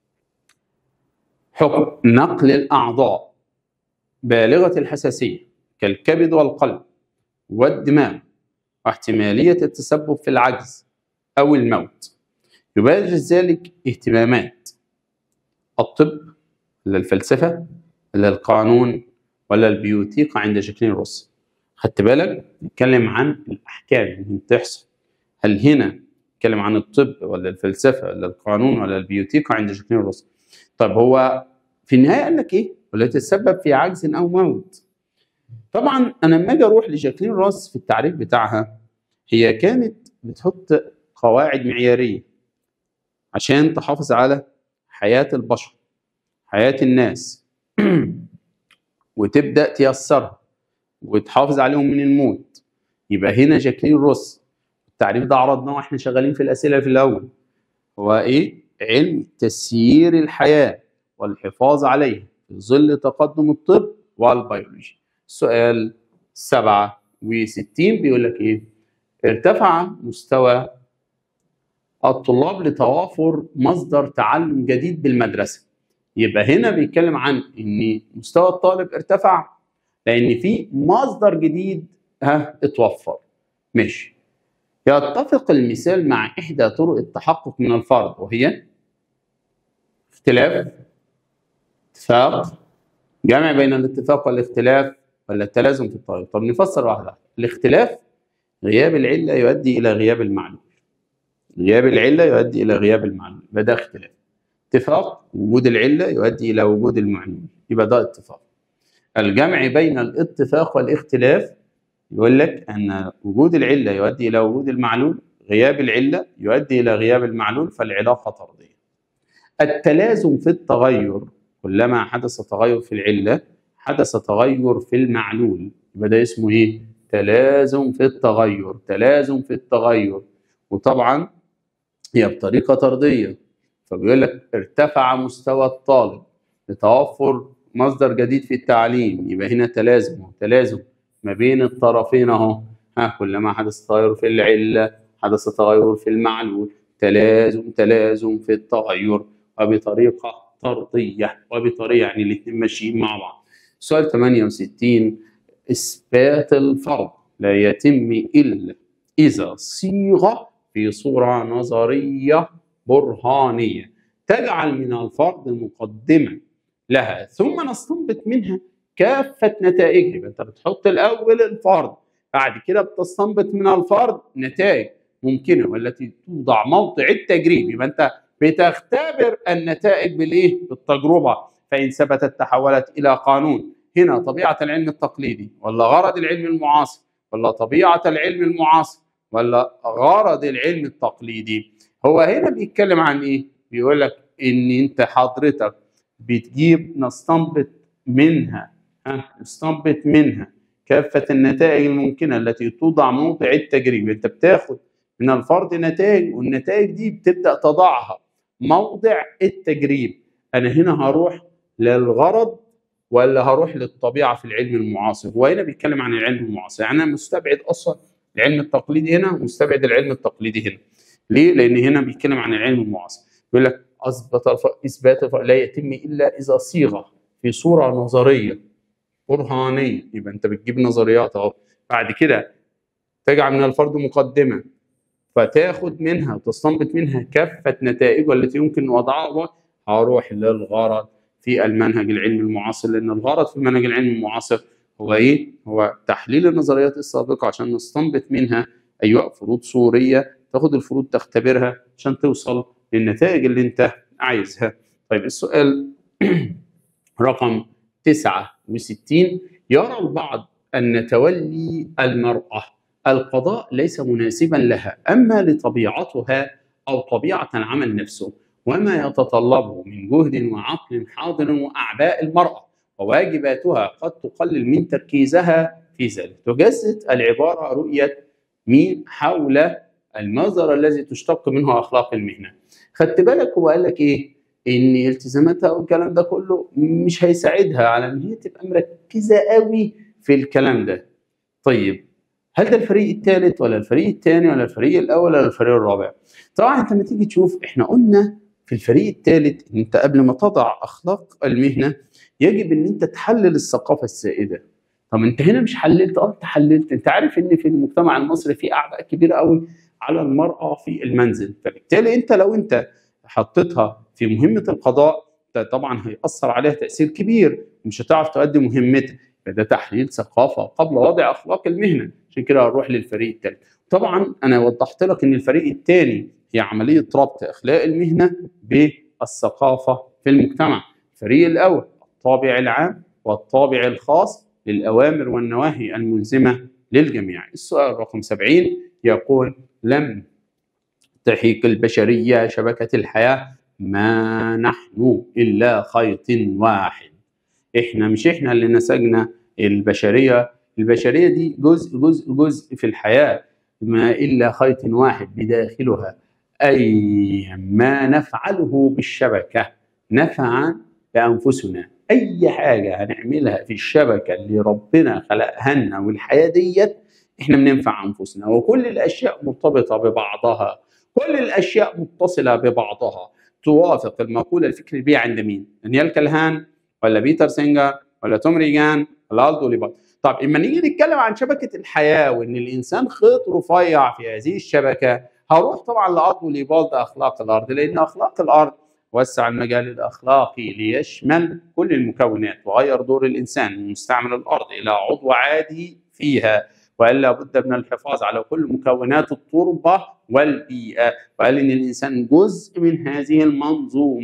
حكم نقل الاعضاء بالغه الحساسيه كالكبد والقلب والدماغ واحتماليه التسبب في العجز او الموت يبرز ذلك اهتمامات الطب ولا الفلسفه ولا القانون ولا البيوتيقا عند جاكلين روس خدت بالك نتكلم عن الاحكام اللي بتحصل هل هنا نتكلم عن الطب ولا الفلسفه ولا القانون ولا البيوتيقا عند جاكلين روس طب هو في النهايه قال لك ايه ولا تتسبب في عجز او موت طبعا انا لما اجي اروح لجاكلين روس في التعريف بتاعها هي كانت بتحط قواعد معياريه عشان تحافظ على حياه البشر حياه الناس وتبدا تيسرها وتحافظ عليهم من الموت يبقى هنا جاكلين روس التعريف ده عرضناه واحنا شغالين في الاسئله في الاول هو ايه علم تسيير الحياه والحفاظ عليها في ظل تقدم الطب والبيولوجي السؤال 67 بيقول لك ايه ارتفع مستوى الطلاب لتوافر مصدر تعلم جديد بالمدرسه يبقى هنا بيتكلم عن ان مستوى الطالب ارتفع لان في مصدر جديد ها اتوفر ماشي يتفق المثال مع احدى طرق التحقق من الفرض وهي اختلاف اتفاق جمع بين الاتفاق والاختلاف ولا التلازم في الطريق طب نفسر واحده الاختلاف غياب العله يؤدي الى غياب المعلول غياب العله يؤدي الى غياب المعلول يبقى ده اختلاف اتفاق وجود العله يؤدي الى وجود المعلول يبقى ده اتفاق الجمع بين الاتفاق والاختلاف يقول لك ان وجود العله يؤدي الى وجود المعلول غياب العله يؤدي الى غياب المعلول فالعلاقه طرديه التلازم في التغير كلما حدث تغير في العله حدث تغير في المعلول يبقى ده اسمه ايه تلازم في التغير تلازم في التغير وطبعا هي بطريقه طرديه فبيقول لك ارتفع مستوى الطالب لتوفر مصدر جديد في التعليم يبقى هنا تلازم تلازم ما بين الطرفين اهو ها كلما حدث تغير في العله حدث تغير في المعلول تلازم تلازم في التغير وبطريقه طرديه وبطريقه يعني الاثنين ماشيين مع بعض سؤال 68 اثبات الفرض لا يتم الا اذا صيغ في صوره نظريه برهانيه تجعل من الفرض مقدمه لها ثم نستنبط منها كافه نتائجها يبقى انت بتحط الاول الفرض بعد كده بتستنبط من الفرض نتائج ممكنه والتي توضع موضع التجريب يبقى انت بتختبر النتائج بالايه؟ بالتجربه فان ثبتت تحولت الى قانون هنا طبيعه العلم التقليدي ولا غرض العلم المعاصر ولا طبيعه العلم المعاصر ولا غرض العلم التقليدي هو هنا بيتكلم عن ايه؟ بيقول لك ان انت حضرتك بتجيب نستنبط منها ها نستنبط منها كافه النتائج الممكنه التي توضع موضع التجريب انت بتاخد من الفرض نتائج والنتائج دي بتبدا تضعها موضع التجريب انا هنا هروح للغرض ولا هروح للطبيعه في العلم المعاصر هو هنا بيتكلم عن العلم المعاصر يعني انا مستبعد اصلا العلم التقليدي هنا ومستبعد العلم التقليدي هنا ليه لان هنا بيتكلم عن العلم المعاصر بيقول لك اثبت اثبات لا يتم الا اذا صيغ في صوره نظريه برهانيه يبقى انت بتجيب نظريات اهو بعد كده تجعل من الفرض مقدمه فتاخد منها تستنبط منها كافه نتائجها التي يمكن وضعها هروح للغرض في المنهج العلمي المعاصر لان الغرض في المنهج العلمي المعاصر هو ايه؟ هو تحليل النظريات السابقه عشان نستنبط منها ايوه فروض صوريه تاخد الفروض تختبرها عشان توصل للنتائج اللي انت عايزها. طيب السؤال رقم 69 يرى البعض ان تولي المراه القضاء ليس مناسبا لها اما لطبيعتها او طبيعه العمل نفسه وما يتطلبه من جهد وعقل حاضر واعباء المراه وواجباتها قد تقلل من تركيزها في ذلك تجسد العباره رؤيه مين حول المصدر الذي تشتق منه اخلاق المهنه خدت بالك هو قال لك ايه ان التزاماتها والكلام ده كله مش هيساعدها على ان هي تبقى مركزه قوي في الكلام ده طيب هل ده الفريق الثالث ولا الفريق الثاني ولا الفريق الاول ولا الفريق الرابع طبعا انت لما تيجي تشوف احنا قلنا في الفريق الثالث ان انت قبل ما تضع اخلاق المهنه يجب ان انت تحلل الثقافه السائده طب انت هنا مش حللت اه انت حللت انت عارف ان في المجتمع المصري في اعباء كبيره قوي على المراه في المنزل فبالتالي انت لو انت حطيتها في مهمه القضاء ده طبعا هيأثر عليها تأثير كبير مش هتعرف تؤدي مهمتها ده تحليل ثقافه قبل وضع اخلاق المهنه عشان كده هنروح للفريق الثالث طبعا انا وضحت لك ان الفريق الثاني هي عمليه ربط اخلاق المهنه بالثقافه في المجتمع الفريق الاول الطابع العام والطابع الخاص للاوامر والنواهي الملزمه للجميع السؤال رقم 70 يقول لم تحيك البشريه شبكه الحياه ما نحن الا خيط واحد احنا مش احنا اللي نسجنا البشريه البشريه دي جزء جزء جزء في الحياه ما الا خيط واحد بداخلها اي ما نفعله بالشبكه نفعا لانفسنا اي حاجه هنعملها في الشبكه اللي ربنا خلقها لنا والحياه ديت احنا بننفع انفسنا وكل الاشياء مرتبطه ببعضها كل الاشياء متصله ببعضها توافق المقوله الفكر البيئي عند مين؟ دانيال كالهان ولا بيتر سينجر ولا توم ريجان ولا الدو ليبال طب اما نيجي نتكلم عن شبكه الحياه وان الانسان خيط رفيع في هذه الشبكه هروح طبعا لالدو ليبالد اخلاق الارض لان اخلاق الارض وسع المجال الاخلاقي ليشمل كل المكونات وغير دور الانسان من مستعمل الارض الى عضو عادي فيها وقال لابد من الحفاظ على كل مكونات التربه والبيئه وقال ان الانسان جزء من هذه المنظومه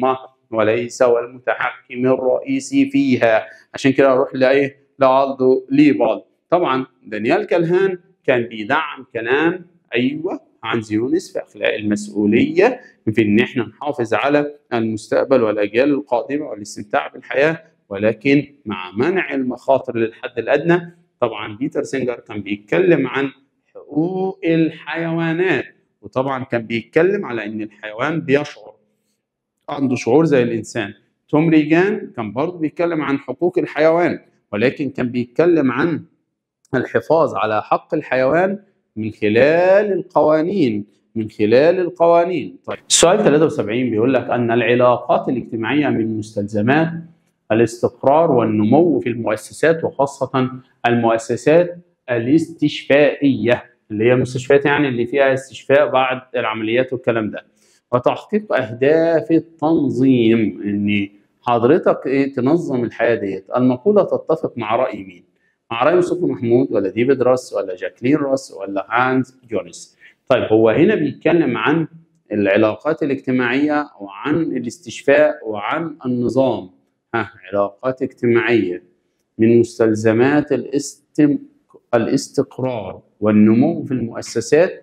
وليس هو المتحكم الرئيسي فيها عشان كده اروح لايه لالدو ليبال طبعا دانيال كالهان كان بيدعم كلام ايوه عن زيونس في اخلاق المسؤوليه في ان احنا نحافظ على المستقبل والاجيال القادمه والاستمتاع بالحياه ولكن مع منع المخاطر للحد الادنى طبعا بيتر سينجر كان بيتكلم عن حقوق الحيوانات وطبعا كان بيتكلم على ان الحيوان بيشعر عنده شعور زي الانسان توم ريجان كان برضه بيتكلم عن حقوق الحيوان ولكن كان بيتكلم عن الحفاظ على حق الحيوان من خلال القوانين من خلال القوانين طيب السؤال 73 بيقول لك ان العلاقات الاجتماعيه من مستلزمات الاستقرار والنمو في المؤسسات وخاصه المؤسسات الاستشفائيه اللي هي المستشفيات يعني اللي فيها استشفاء بعد العمليات والكلام ده وتحقيق اهداف التنظيم ان حضرتك ايه تنظم الحياه ديت المقوله تتفق مع راي مين؟ مع راي مصطفى محمود ولا ديفيد راس ولا جاكلين راس ولا هانز جونس طيب هو هنا بيتكلم عن العلاقات الاجتماعيه وعن الاستشفاء وعن النظام ها علاقات اجتماعيه من مستلزمات الاستم... الاستقرار والنمو في المؤسسات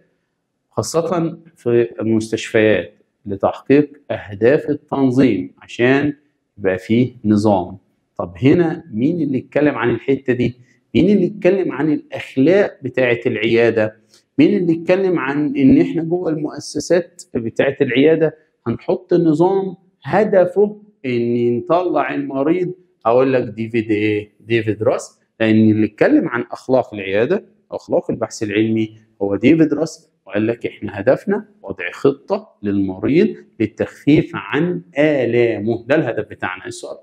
خاصة في المستشفيات لتحقيق أهداف التنظيم عشان يبقى فيه نظام طب هنا مين اللي اتكلم عن الحتة دي؟ مين اللي اتكلم عن الأخلاق بتاعة العيادة؟ مين اللي اتكلم عن إن إحنا جوه المؤسسات بتاعة العيادة هنحط نظام هدفه إن نطلع المريض أقول لك ديفيد إيه؟ ديفيد راس لأن اللي اتكلم عن أخلاق العيادة أخلاق البحث العلمي هو ديفيد راس وقال لك احنا هدفنا وضع خطه للمريض للتخفيف عن الامه ده الهدف بتاعنا السؤال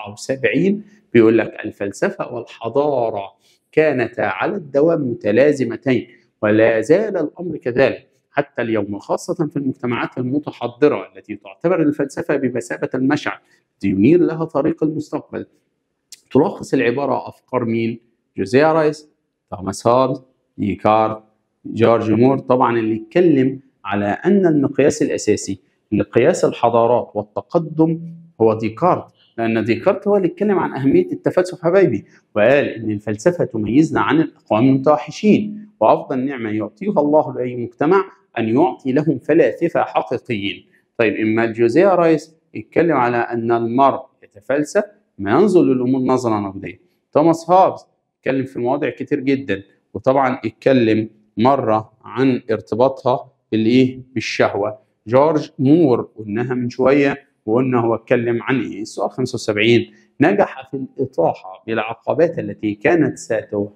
74 بيقول لك الفلسفه والحضاره كانتا على الدوام متلازمتين ولا زال الامر كذلك حتى اليوم خاصة في المجتمعات المتحضرة التي تعتبر الفلسفة بمثابة المشعل التي ينير لها طريق المستقبل تلخص العبارة أفكار مين؟ جوزيه رايس توماس هابز ديكارت جورج مور طبعا اللي اتكلم على ان المقياس الاساسي لقياس الحضارات والتقدم هو ديكارت لان ديكارت هو اللي اتكلم عن اهميه التفلسف حبايبي وقال ان الفلسفه تميزنا عن الاقوام المتوحشين وافضل نعمه يعطيها الله لاي مجتمع ان يعطي لهم فلاسفه حقيقيين طيب اما جوزيه رايس اتكلم على ان المرء يتفلسف ما ينظر للامور نظره نقديه توماس هابز اتكلم في مواضيع كتير جدا وطبعا اتكلم مره عن ارتباطها بالايه بالشهوه جورج مور قلناها من شويه وقلنا هو اتكلم عن ايه السؤال 75 نجح في الاطاحه بالعقبات التي كانت ستحول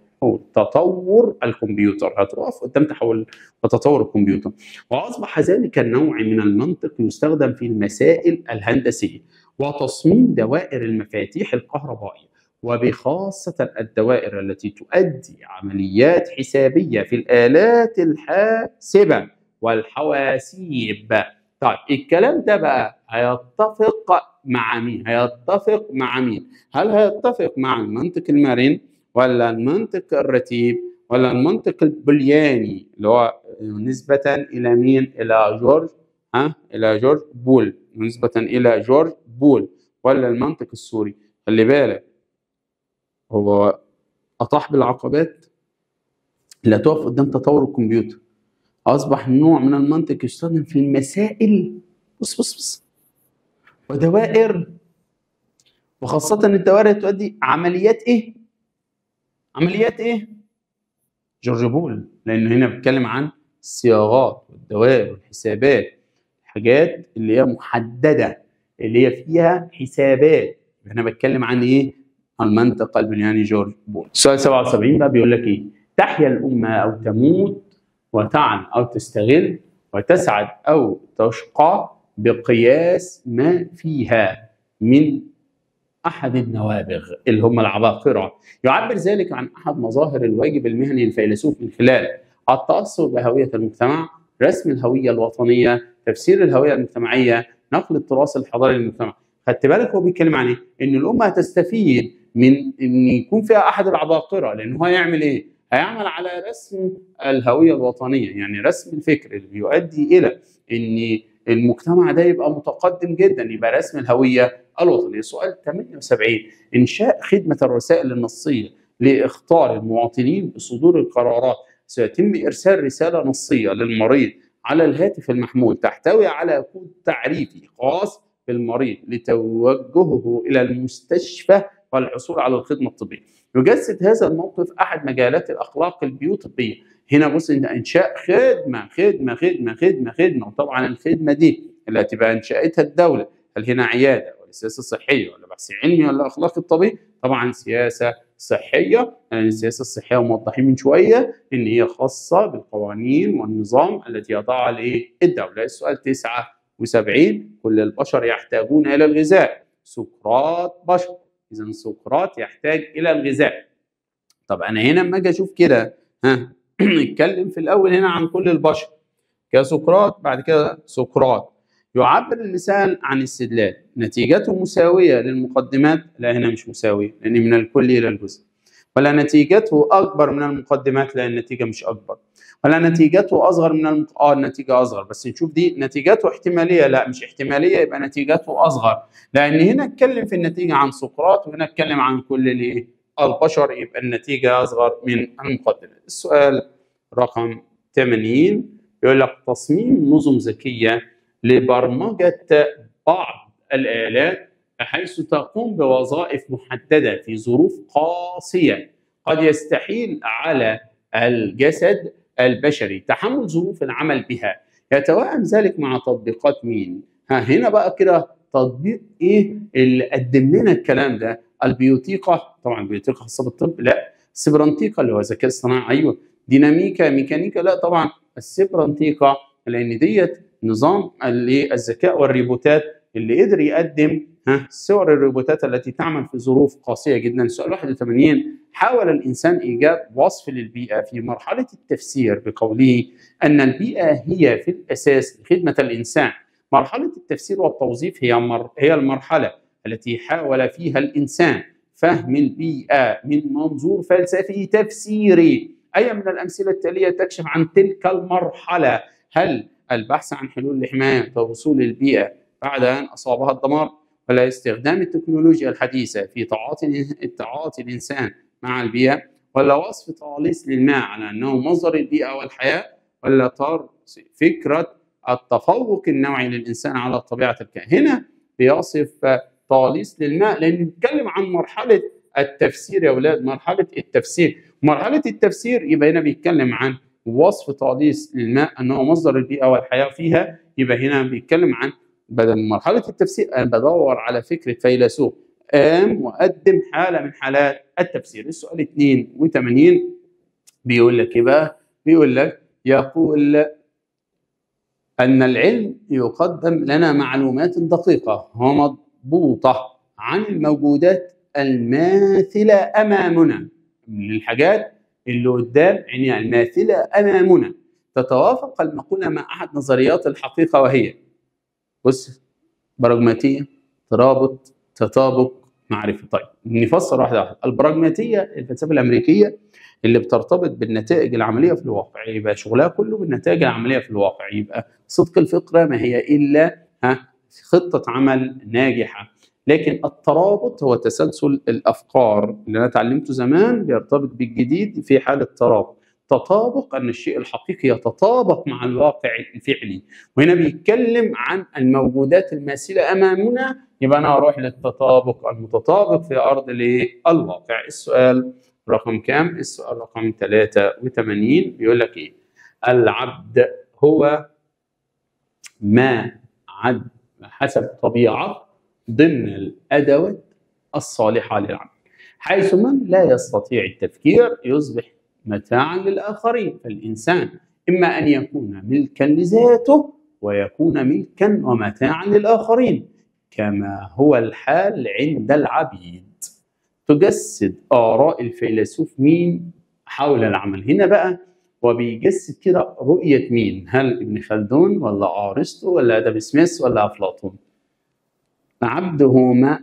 تطور الكمبيوتر هتقف قدام تحول وتطور الكمبيوتر واصبح ذلك النوع من المنطق يستخدم في المسائل الهندسيه وتصميم دوائر المفاتيح الكهربائيه وبخاصة الدوائر التي تؤدي عمليات حسابية في الآلات الحاسبة والحواسيب طيب الكلام ده بقى هيتفق مع مين؟ هيتفق مع مين؟ هل هيتفق مع المنطق المرن ولا المنطق الرتيب ولا المنطق البلياني اللي هو نسبة إلى مين؟ إلى جورج ها؟ إلى جورج بول نسبة إلى جورج بول ولا المنطق السوري؟ خلي بالك هو أطاح بالعقبات لا تقف قدام تطور الكمبيوتر أصبح نوع من المنطق يستخدم في المسائل بص بص بص ودوائر وخاصة الدوائر تؤدي عمليات إيه؟ عمليات إيه؟ جورج بول لأنه هنا بيتكلم عن الصياغات والدوائر والحسابات الحاجات اللي هي محددة اللي هي فيها حسابات هنا بتكلم عن إيه؟ المنطق البنياني جورج بول السؤال 77 بقى بيقول لك ايه تحيا الامه او تموت وتعن او تستغل وتسعد او تشقى بقياس ما فيها من احد النوابغ اللي هم العباقره يعبر ذلك عن احد مظاهر الواجب المهني للفيلسوف من خلال التاثر بهويه المجتمع رسم الهويه الوطنيه تفسير الهويه المجتمعيه نقل التراث الحضاري للمجتمع خدت بالك هو بيتكلم عن ايه ان الامه هتستفيد من ان يكون فيها احد العباقره لان هو هيعمل ايه؟ هيعمل على رسم الهويه الوطنيه يعني رسم الفكر اللي بيؤدي الى ان المجتمع ده يبقى متقدم جدا يبقى رسم الهويه الوطنيه سؤال 78 انشاء خدمه الرسائل النصيه لاخطار المواطنين بصدور القرارات سيتم ارسال رساله نصيه للمريض على الهاتف المحمول تحتوي على كود تعريفي خاص بالمريض لتوجهه الى المستشفى والحصول على الخدمه الطبيه. يجسد هذا الموقف احد مجالات الاخلاق البيوتيقيه. هنا بص ان انشاء خدمه خدمه خدمه خدمه خدمه وطبعا الخدمه دي اللي هتبقى انشاتها الدوله هل هنا عياده ولا سياسه صحيه ولا بحث علمي ولا اخلاق الطبيب؟ طبعا سياسه صحيه يعني السياسه الصحيه موضحين من شويه ان هي خاصه بالقوانين والنظام التي يضعها الايه؟ الدوله. السؤال 79 كل البشر يحتاجون الى الغذاء. سقراط بشر اذا سقراط يحتاج الى الغذاء. طب انا هنا لما اجي اشوف كده ها نتكلم في الاول هنا عن كل البشر كسقراط بعد كده سقراط يعبر اللسان عن استدلال نتيجته مساوية للمقدمات لا هنا مش مساوية لأن من الكل إلى الجزء ولا نتيجته أكبر من المقدمات لأن النتيجة مش أكبر ولا نتيجته أصغر من المق... آه النتيجة أصغر بس نشوف دي نتيجته احتمالية لا مش احتمالية يبقى نتيجته أصغر لأن هنا اتكلم في النتيجة عن سقراط وهنا اتكلم عن كل الإيه البشر يبقى النتيجة أصغر من المقدمة السؤال رقم 80 يقول لك تصميم نظم ذكية لبرمجة بعض الآلات بحيث تقوم بوظائف محددة في ظروف قاسية قد يستحيل على الجسد البشري تحمل ظروف العمل بها يتوائم ذلك مع تطبيقات مين؟ ها هنا بقى كده تطبيق ايه اللي قدم لنا الكلام ده؟ البيوتيقا طبعا البيوتيقا خاصه بالطب لا السبرانتيقا اللي هو الذكاء الصناعي ايوه ديناميكا ميكانيكا لا طبعا السبرانتيقا لان ديت نظام الذكاء والريبوتات اللي قدر يقدم ها صور الروبوتات التي تعمل في ظروف قاسيه جدا سؤال 81 حاول الانسان ايجاد وصف للبيئه في مرحله التفسير بقوله ان البيئه هي في الاساس خدمه الانسان مرحله التفسير والتوظيف هي مر... هي المرحله التي حاول فيها الانسان فهم البيئه من منظور فلسفي تفسيري اي من الامثله التاليه تكشف عن تلك المرحله هل البحث عن حلول لحمايه وصول البيئه بعد ان اصابها الدمار ولا استخدام التكنولوجيا الحديثه في تعاطي تعاطي الانسان مع البيئه ولا وصف طاليس للماء على انه مصدر البيئه والحياه ولا طرد فكره التفوق النوعي للانسان على طبيعه الكائن هنا بيصف طاليس للماء لان بيتكلم عن مرحله التفسير يا اولاد مرحله التفسير مرحله التفسير يبقى هنا بيتكلم عن وصف طاليس للماء انه مصدر البيئه والحياه فيها يبقى هنا بيتكلم عن بدل من مرحله التفسير انا بدور على فكره فيلسوف قام وقدم حاله من حالات التفسير السؤال 82 بيقول لك ايه بقى؟ بيقول لك يقول ان العلم يقدم لنا معلومات دقيقه ومضبوطه عن الموجودات الماثله امامنا من الحاجات اللي قدام عينيها الماثله امامنا تتوافق المقوله مع احد نظريات الحقيقه وهي بص براجماتيه ترابط تطابق معرفه طيب نفسر واحده واحده البراجماتيه الفلسفه الامريكيه اللي بترتبط بالنتائج العمليه في الواقع يبقى شغلها كله بالنتائج العمليه في الواقع يبقى صدق الفكره ما هي الا ها خطه عمل ناجحه لكن الترابط هو تسلسل الافكار اللي انا اتعلمته زمان بيرتبط بالجديد في حاله ترابط تطابق ان الشيء الحقيقي يتطابق مع الواقع الفعلي وهنا بيتكلم عن الموجودات الماثله امامنا يبقى انا هروح للتطابق المتطابق في ارض الواقع السؤال رقم كام السؤال رقم 83 بيقول لك ايه العبد هو ما عد حسب طبيعه ضمن الادوات الصالحه للعمل حيث من لا يستطيع التفكير يصبح متاعا للآخرين فالإنسان إما أن يكون ملكا لذاته ويكون ملكا ومتاعا للآخرين كما هو الحال عند العبيد تجسد آراء الفيلسوف مين حول العمل هنا بقى وبيجسد كده رؤية مين هل ابن خلدون ولا أرسطو ولا أدم سميث ولا أفلاطون عبده ما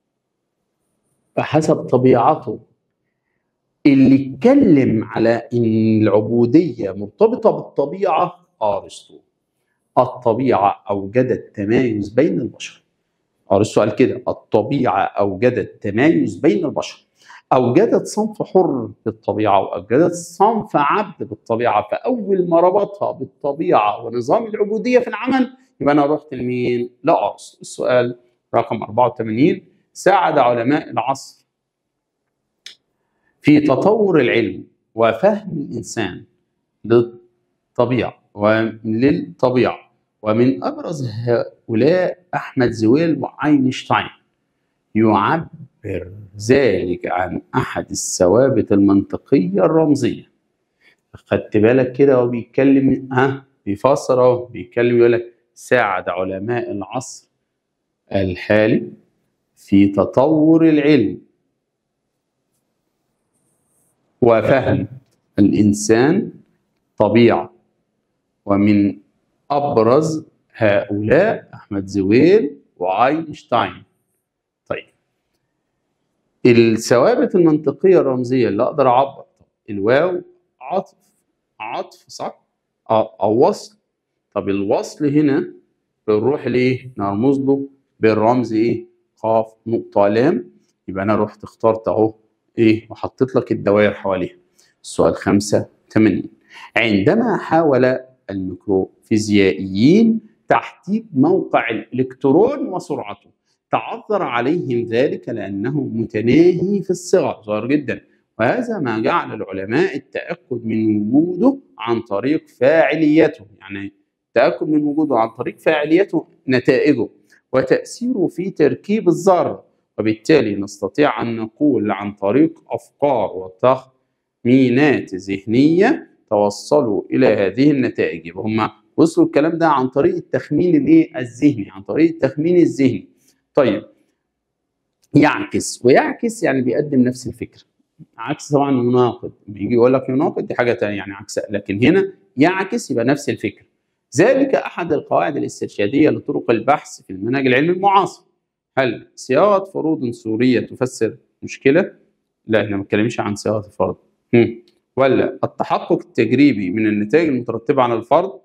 بحسب طبيعته اللي اتكلم على ان العبوديه مرتبطه بالطبيعه ارسطو الطبيعة أوجدت التمايز بين البشر أو السؤال كده الطبيعة أوجدت التمايز بين البشر أوجدت صنف حر بالطبيعة وأوجدت صنف عبد بالطبيعة فأول ما ربطها بالطبيعة ونظام العبودية في العمل يبقى أنا رحت لمين؟ لأرسطو السؤال رقم 84 ساعد علماء العصر في تطور العلم وفهم الإنسان للطبيعة وللطبيعة ومن أبرز هؤلاء أحمد زويل وأينشتاين يعبر ذلك عن أحد الثوابت المنطقية الرمزية خدت بالك كده هو بيتكلم ها بيفسر اهو بيتكلم يقول لك ساعد علماء العصر الحالي في تطور العلم وفهم الإنسان طبيعة ومن أبرز هؤلاء أحمد زويل وأينشتاين طيب الثوابت المنطقية الرمزية اللي أقدر أعبر الواو عطف عطف صح؟ أو وصل طب الوصل هنا بنروح لإيه؟ نرمز له بالرمز إيه؟ قاف نقطة لام يبقى أنا رحت اخترت أهو إيه؟ وحطيت لك الدوائر حواليها السؤال 85 عندما حاول الميكروفيزيائيين تحديد موقع الإلكترون وسرعته تعذر عليهم ذلك لأنه متناهي في الصغر صغير جدا وهذا ما جعل العلماء التأكد من وجوده عن طريق فاعليته يعني التأكد من وجوده عن طريق فاعليته نتائجه وتأثيره في تركيب الذرة وبالتالي نستطيع أن نقول عن طريق أفكار وتخمينات ذهنية توصلوا إلى هذه النتائج يبقى هم وصلوا الكلام ده عن طريق التخمين الايه الذهني عن طريق التخمين الذهني طيب يعكس ويعكس يعني بيقدم نفس الفكره عكس طبعا يناقض بيجي يقول لك يناقض دي حاجه ثانيه يعني عكس لكن هنا يعكس يبقى نفس الفكره ذلك احد القواعد الاسترشاديه لطرق البحث في المنهج العلمي المعاصر هل صياغه فروض سوريه تفسر مشكله لا احنا ما بنتكلمش عن صياغه الفرض ولا التحقق التجريبي من النتائج المترتبه على الفرض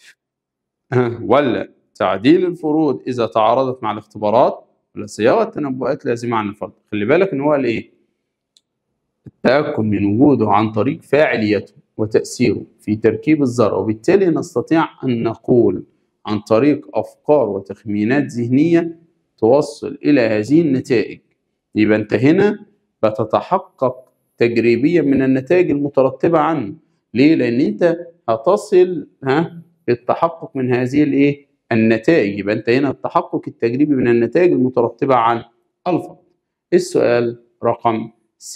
ولا تعديل الفروض اذا تعارضت مع الاختبارات ولا صياغه تنبؤات لازمه عن الفرض خلي بالك ان هو قال ايه التاكد من وجوده عن طريق فاعليته وتاثيره في تركيب الذره وبالتالي نستطيع ان نقول عن طريق افكار وتخمينات ذهنيه توصل الى هذه النتائج يبقى انت هنا بتتحقق تجريبيا من النتائج المترتبه عنه ليه لان انت هتصل ها للتحقق من هذه الايه النتائج يبقى انت هنا التحقق التجريبي من النتائج المترتبه عن الفا السؤال رقم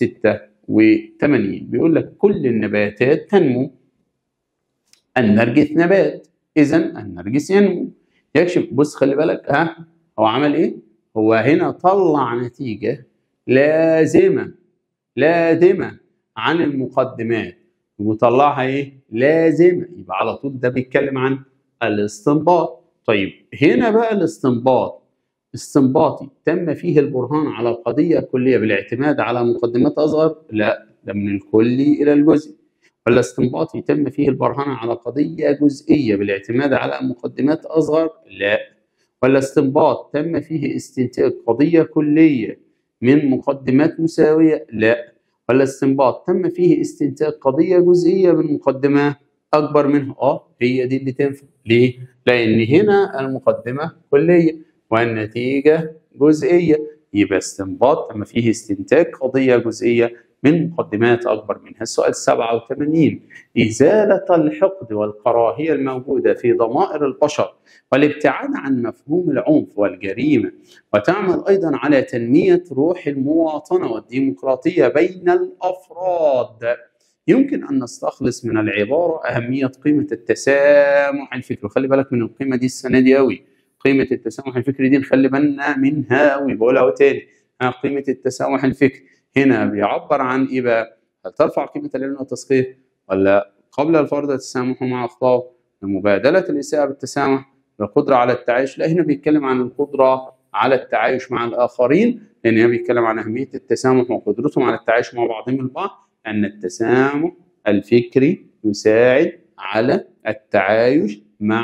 86 بيقول لك كل النباتات تنمو النرجس نبات اذا النرجس ينمو يكشف بص خلي بالك ها هو عمل ايه هو هنا طلع نتيجه لازمه لازمه عن المقدمات وطلعها ايه لازمه يبقى على طول ده بيتكلم عن الاستنباط طيب هنا بقى الاستنباط استنباطي تم فيه البرهان على القضيه الكليه بالاعتماد على مقدمات اصغر لا ده من الكلي الى الجزئي ولا استنباطي تم فيه البرهان على قضيه جزئيه بالاعتماد على مقدمات اصغر لا ولا استنباط تم فيه استنتاج قضيه كليه من مقدمات مساويه لا ولا استنباط تم فيه استنتاج قضيه جزئيه من مقدمات اكبر منها اه هي دي اللي تنفع ليه لان هنا المقدمه كليه والنتيجه جزئيه يبقى استنباط تم فيه استنتاج قضيه جزئيه من مقدمات اكبر منها السؤال 87 ازاله الحقد والكراهيه الموجوده في ضمائر البشر والابتعاد عن مفهوم العنف والجريمه وتعمل ايضا على تنميه روح المواطنه والديمقراطيه بين الافراد يمكن ان نستخلص من العباره اهميه قيمه التسامح الفكري خلي بالك من القيمه دي السنه دي قوي قيمه التسامح الفكري دي نخلي بالنا منها قوي بقولها تاني قيمه التسامح الفكري هنا بيعبر عن ايه بقى هل ترفع قيمه العلم والتثقيف ولا قبل الفرد التسامح مع اخطائه مبادله الاساءه بالتسامح القدره على التعايش لا هنا بيتكلم عن القدره على التعايش مع الاخرين لان هنا بيتكلم عن اهميه التسامح وقدرتهم على التعايش مع بعضهم البعض ان التسامح الفكري يساعد على التعايش مع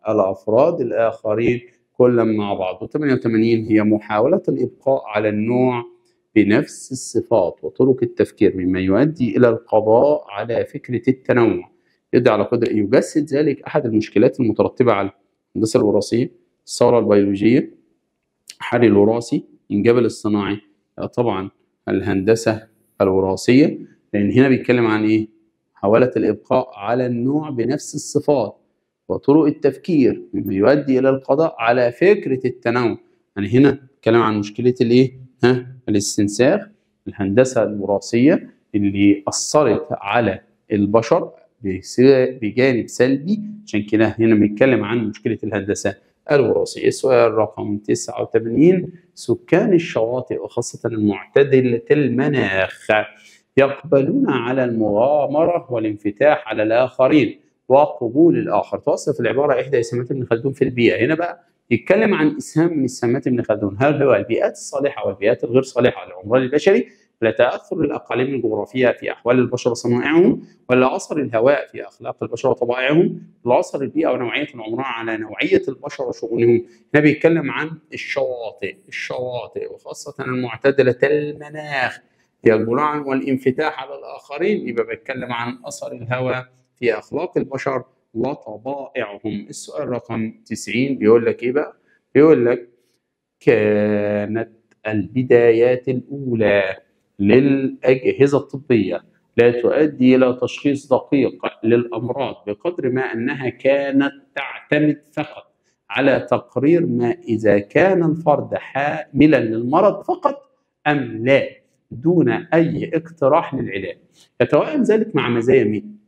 الأفراد الآخرين كلا مع بعض و88 هي محاولة الإبقاء على النوع بنفس الصفات وطرق التفكير مما يؤدي إلى القضاء على فكرة التنوع يدعي على قدر يجسد ذلك أحد المشكلات المترتبة على الهندسة الوراثية الثورة البيولوجية حري الوراثي إنجاب الاصطناعي طبعا الهندسة الوراثية لأن هنا بيتكلم عن إيه؟ محاولة الإبقاء على النوع بنفس الصفات وطرق التفكير مما يؤدي إلى القضاء على فكرة التنوع يعني هنا بيتكلم عن مشكلة الإيه؟ ها؟ الاستنساخ الهندسة الوراثية اللي أثرت على البشر بجانب سلبي عشان كده هنا بنتكلم عن مشكلة الهندسة الوراثية السؤال رقم 89 سكان الشواطئ وخاصة المعتدلة المناخ يقبلون على المغامرة والانفتاح على الآخرين وقبول الآخر توصف العبارة إحدى إسهامات ابن خلدون في البيئة هنا بقى يتكلم عن إسهام من إسهامات ابن خلدون هل هو البيئات الصالحة والبيئات الغير صالحة للعمران البشري ولا تأثر الأقاليم الجغرافية في أحوال البشر وصنائعهم ولا أثر الهواء في أخلاق البشر وطبائعهم ولا أثر البيئة ونوعية العمران على نوعية البشر وشؤونهم هنا بيتكلم عن الشواطئ الشواطئ وخاصة المعتدلة المناخ هي البراعم والانفتاح على الآخرين يبقى بيتكلم عن أثر الهواء في أخلاق البشر وطبائعهم السؤال رقم 90 بيقول لك إيه بقى؟ بيقول لك كانت البدايات الأولى للأجهزة الطبية لا تؤدي إلى تشخيص دقيق للأمراض بقدر ما أنها كانت تعتمد فقط على تقرير ما إذا كان الفرد حاملا للمرض فقط أم لا دون أي اقتراح للعلاج يتوائم ذلك مع مزايا مين؟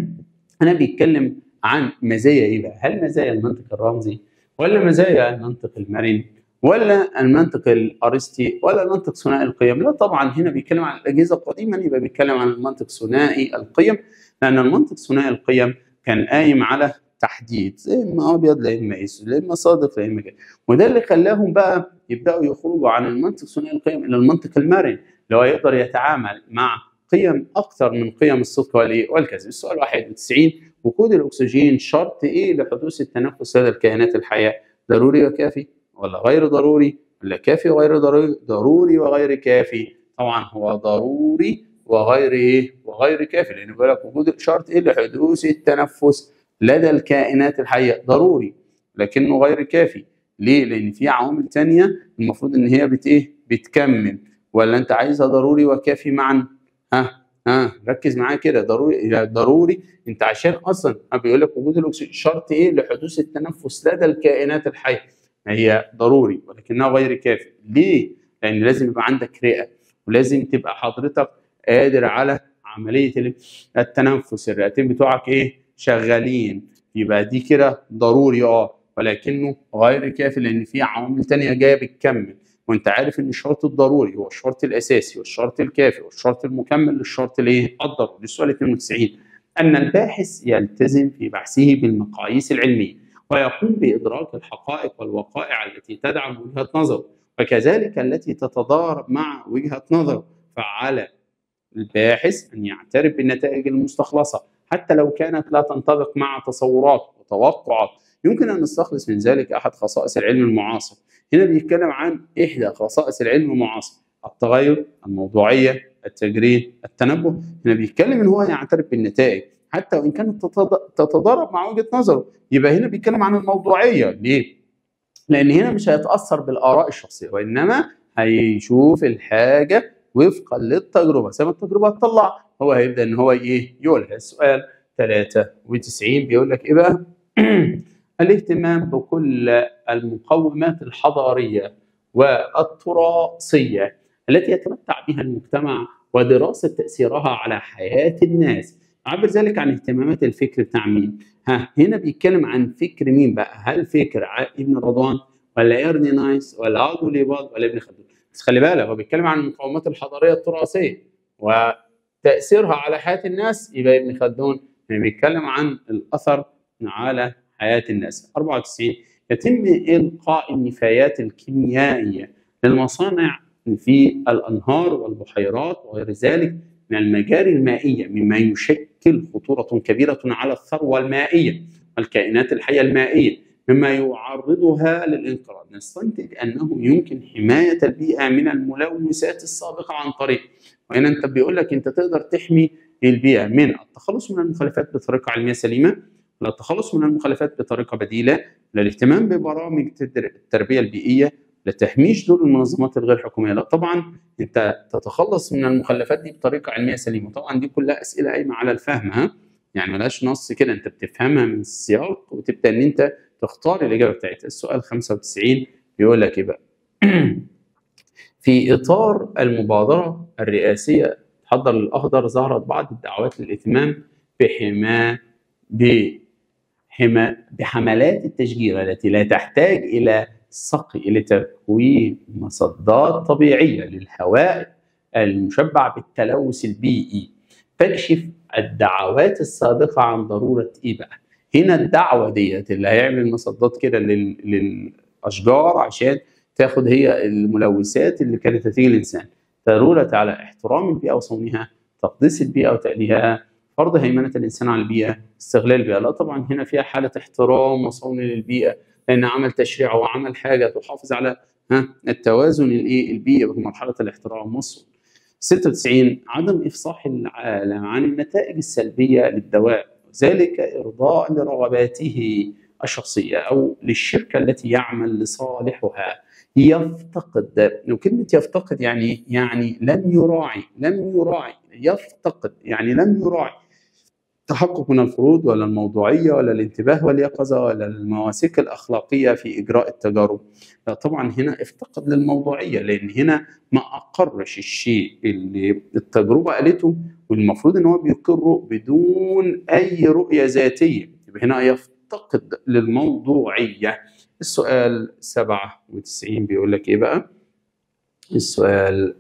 أنا بيتكلم عن مزايا إيه بقى؟ هل مزايا المنطق الرمزي ولا مزايا المنطق المرن ولا المنطق الارسطي ولا المنطق ثنائي القيم لا طبعا هنا بيتكلم عن الاجهزه القديمه يبقى بيتكلم عن المنطق ثنائي القيم لان المنطق ثنائي القيم كان قايم على تحديد زي اما ابيض لا اما اسود لا اما صادق لا اما كده وده اللي خلاهم بقى يبداوا يخرجوا عن المنطق ثنائي القيم الى المنطق المرن اللي هو يقدر يتعامل مع قيم اكثر من قيم الصدق والكذب السؤال 91 وقود الاكسجين شرط ايه لحدوث التنفس لدى الكائنات الحيه ضروري وكافي ولا غير ضروري ولا كافي وغير ضروري ضروري وغير كافي طبعا هو ضروري وغير ايه وغير كافي لان بيقول لك وجود شرط ايه لحدوث التنفس لدى الكائنات الحيه ضروري لكنه غير كافي ليه لان في عوامل ثانيه المفروض ان هي بت ايه بتكمل ولا انت عايزها ضروري وكافي معا ها ها ركز معايا كده ضروري ضروري انت عشان اصلا بيقول لك وجود الاكسجين شرط ايه لحدوث التنفس لدى الكائنات الحيه هي ضروري ولكنها غير كافي ليه لان لازم يبقى عندك رئه ولازم تبقى حضرتك قادر على عمليه التنفس الرئتين بتوعك ايه شغالين يبقى دي كده ضروري اه ولكنه غير كافي لان في عوامل تانية جايه بتكمل وانت عارف ان الشرط الضروري هو الشرط الاساسي والشرط الكافي والشرط المكمل للشرط الايه الضروري السؤال 92 ان الباحث يلتزم في بحثه بالمقاييس العلميه ويقوم بإدراك الحقائق والوقائع التي تدعم وجهة نظره وكذلك التي تتضارب مع وجهة نظره فعلى الباحث أن يعترف بالنتائج المستخلصة حتى لو كانت لا تنطبق مع تصورات وتوقعات يمكن أن نستخلص من ذلك أحد خصائص العلم المعاصر هنا بيتكلم عن إحدى خصائص العلم المعاصر التغير الموضوعية التجريد التنبؤ هنا بيتكلم ان هو يعترف بالنتائج حتى وان كانت تتضارب مع وجهه نظره يبقى هنا بيتكلم عن الموضوعيه ليه؟ لان هنا مش هيتاثر بالاراء الشخصيه وانما هيشوف الحاجه وفقا للتجربه زي ما التجربه هتطلع هو هيبدا ان هو ايه يقولها السؤال 93 بيقول لك ايه بقى؟ الاهتمام بكل المقومات الحضاريه والتراثيه التي يتمتع بها المجتمع ودراسه تاثيرها على حياه الناس عبر ذلك عن اهتمامات الفكر بتاع مين؟ ها هنا بيتكلم عن فكر مين بقى؟ هل فكر ابن رضوان ولا ايرني نايس ولا عضو ليباد ولا ابن خلدون؟ بس خلي بالك هو بيتكلم عن المقاومات الحضاريه التراثيه وتاثيرها على حياه الناس يبقى ابن خلدون يعني بيتكلم عن الاثر على حياه الناس 94 يتم القاء النفايات الكيميائيه للمصانع في الانهار والبحيرات وغير ذلك من المجاري المائيه مما يشكل خطوره كبيره على الثروه المائيه والكائنات الحيه المائيه مما يعرضها للانقراض نستنتج أنه يمكن حماية البيئة من الملوثات السابقة عن طريق وهنا أنت بيقول لك أنت تقدر تحمي البيئة من التخلص من المخلفات بطريقة علمية سليمة للتخلص من المخلفات بطريقة بديلة للاهتمام ببرامج التربية البيئية لتهميش دور المنظمات الغير حكوميه لا طبعا انت تتخلص من المخلفات دي بطريقه علميه سليمه طبعا دي كلها اسئله قايمه على الفهم ها يعني ملهاش نص كده انت بتفهمها من السياق وتبدا ان انت تختار الاجابه بتاعتها السؤال 95 بيقول لك ايه بقى في اطار المبادره الرئاسيه تحضر الاخضر ظهرت بعض الدعوات للاهتمام بحمايه بحما بحملات التشجير التي لا تحتاج الى سقي لتكوين مصدات طبيعيه للهواء المشبع بالتلوث البيئي تكشف الدعوات السابقه عن ضروره ايه بقى؟ هنا الدعوه ديت اللي هيعمل مصدات كده للاشجار عشان تاخد هي الملوثات اللي كانت هتيجي الانسان ضروره على احترام البيئه وصونها تقديس البيئه وتأليهها فرض هيمنه الانسان على البيئه استغلال البيئه لا طبعا هنا فيها حاله احترام وصون للبيئه لان عمل تشريع وعمل حاجه تحافظ على ها التوازن الايه البيئي في مرحله الاحترام مصر 96 عدم افصاح العالم عن النتائج السلبيه للدواء ذلك ارضاء لرغباته الشخصيه او للشركه التي يعمل لصالحها يفتقد وكلمه يفتقد يعني يعني لم يراعي لم يراعي يفتقد يعني لم يراعي تحقق من الفروض ولا الموضوعية ولا الانتباه واليقظة ولا المواسيق الأخلاقية في إجراء التجارب لا طبعا هنا افتقد للموضوعية لأن هنا ما أقرش الشيء اللي التجربة قالته والمفروض أن هو بيقره بدون أي رؤية ذاتية يبقى هنا يفتقد للموضوعية السؤال 97 بيقول لك إيه بقى السؤال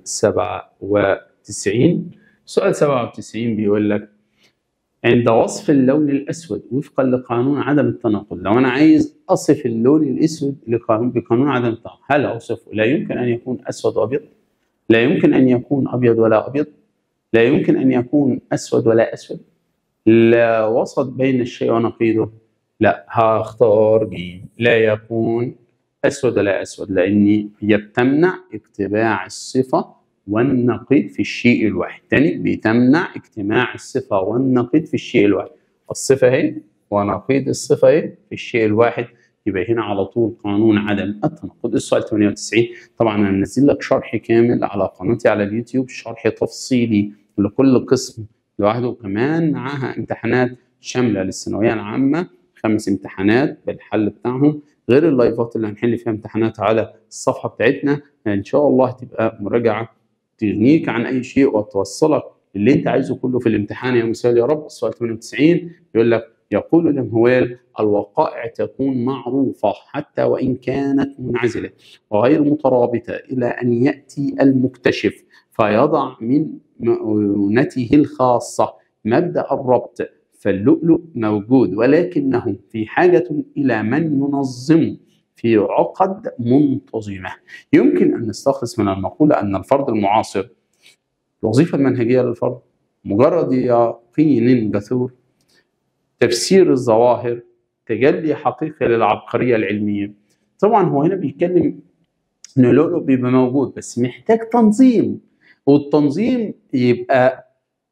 97 سؤال 97 بيقول لك عند وصف اللون الاسود وفقا لقانون عدم التناقض لو انا عايز اصف اللون الاسود لقانون بقانون عدم التناقض هل اوصفه لا يمكن ان يكون اسود وابيض لا يمكن ان يكون ابيض ولا ابيض لا يمكن ان يكون اسود ولا اسود لا وسط بين الشيء ونقيضه لا هختار جيم لا يكون اسود ولا اسود لاني هي بتمنع اتباع الصفه والنقيض في الشيء الواحد تاني بتمنع اجتماع الصفة والنقيض في الشيء الواحد الصفة اهي ونقيض الصفة اهي في الشيء الواحد يبقى هنا على طول قانون عدم التناقض السؤال 98 طبعا انا منزل لك شرح كامل على قناتي على اليوتيوب شرح تفصيلي لكل قسم لوحده وكمان معاها امتحانات شامله للثانويه العامه خمس امتحانات بالحل بتاعهم غير اللايفات اللي هنحل فيها امتحانات على الصفحه بتاعتنا ان شاء الله هتبقى مراجعه تغنيك عن اي شيء وتوصلك اللي انت عايزه كله في الامتحان يا مثال يا رب السؤال 98 يقول لك يقول الامهوال الوقائع تكون معروفة حتى وإن كانت منعزلة وغير مترابطة إلى أن يأتي المكتشف فيضع من مؤونته الخاصة مبدأ الربط فاللؤلؤ موجود ولكنه في حاجة إلى من ينظمه في عقد منتظمة يمكن أن نستخلص من المقولة أن الفرد المعاصر الوظيفة المنهجية للفرد مجرد يقين جثور تفسير الظواهر تجلي حقيقي للعبقرية العلمية طبعا هو هنا بيتكلم ان اللؤلؤ بيبقى موجود بس محتاج تنظيم والتنظيم يبقى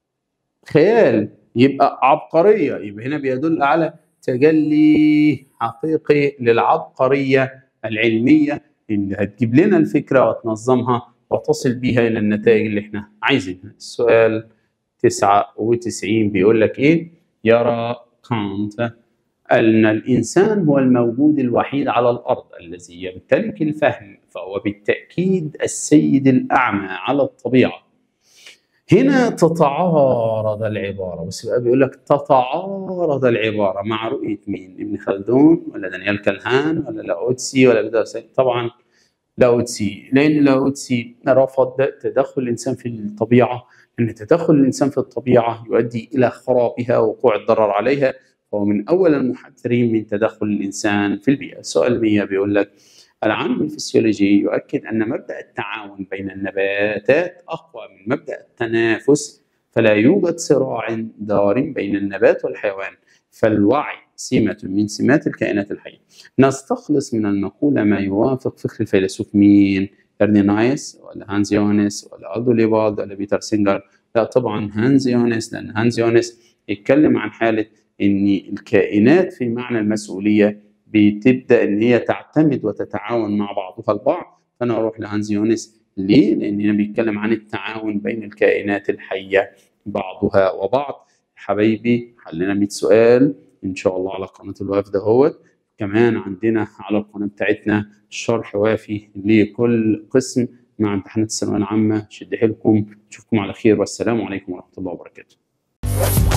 خيال يبقى عبقرية يبقى هنا بيدل على تجلي حقيقي للعبقرية العلمية اللي هتجيب لنا الفكرة وتنظمها وتصل بيها إلى النتائج اللي احنا عايزينها السؤال 99 بيقول لك إيه يرى كانت أن الإنسان هو الموجود الوحيد على الأرض الذي يمتلك الفهم فهو بالتأكيد السيد الأعمى على الطبيعة هنا تتعارض العبارة بس بقى بيقول لك تتعارض العبارة مع رؤية مين؟ ابن خلدون ولا دانيال كالهان ولا لاوتسي ولا بدر طبعا لاوتسي لأن لاوتسي رفض تدخل الإنسان في الطبيعة أن تدخل الإنسان في الطبيعة يؤدي إلى خرابها ووقوع الضرر عليها فهو من أول المحذرين من تدخل الإنسان في البيئة السؤال 100 بيقول لك العالم الفسيولوجي يؤكد أن مبدأ التعاون بين النباتات أقوى من مبدأ التنافس فلا يوجد صراع دار بين النبات والحيوان فالوعي سمة من سمات الكائنات الحية نستخلص من المقولة ما يوافق فكر الفيلسوف مين؟ إرنينايس ولا هانز يونس ولا ألدو ليبالد ولا بيتر سينجر لا طبعا هانز يونس لأن هانز يونس يتكلم عن حالة إن الكائنات في معنى المسؤولية بتبدأ إن هي تعتمد وتتعاون مع بعضها البعض فأنا أروح لهانز يونس ليه؟ لأننا بيتكلم عن التعاون بين الكائنات الحية بعضها وبعض حبايبي حلنا 100 سؤال ان شاء الله على قناه الواف دهوت كمان عندنا على القناه بتاعتنا شرح وافي لكل قسم مع امتحانات الثانويه العامه شد حيلكم اشوفكم على خير والسلام عليكم ورحمه الله وبركاته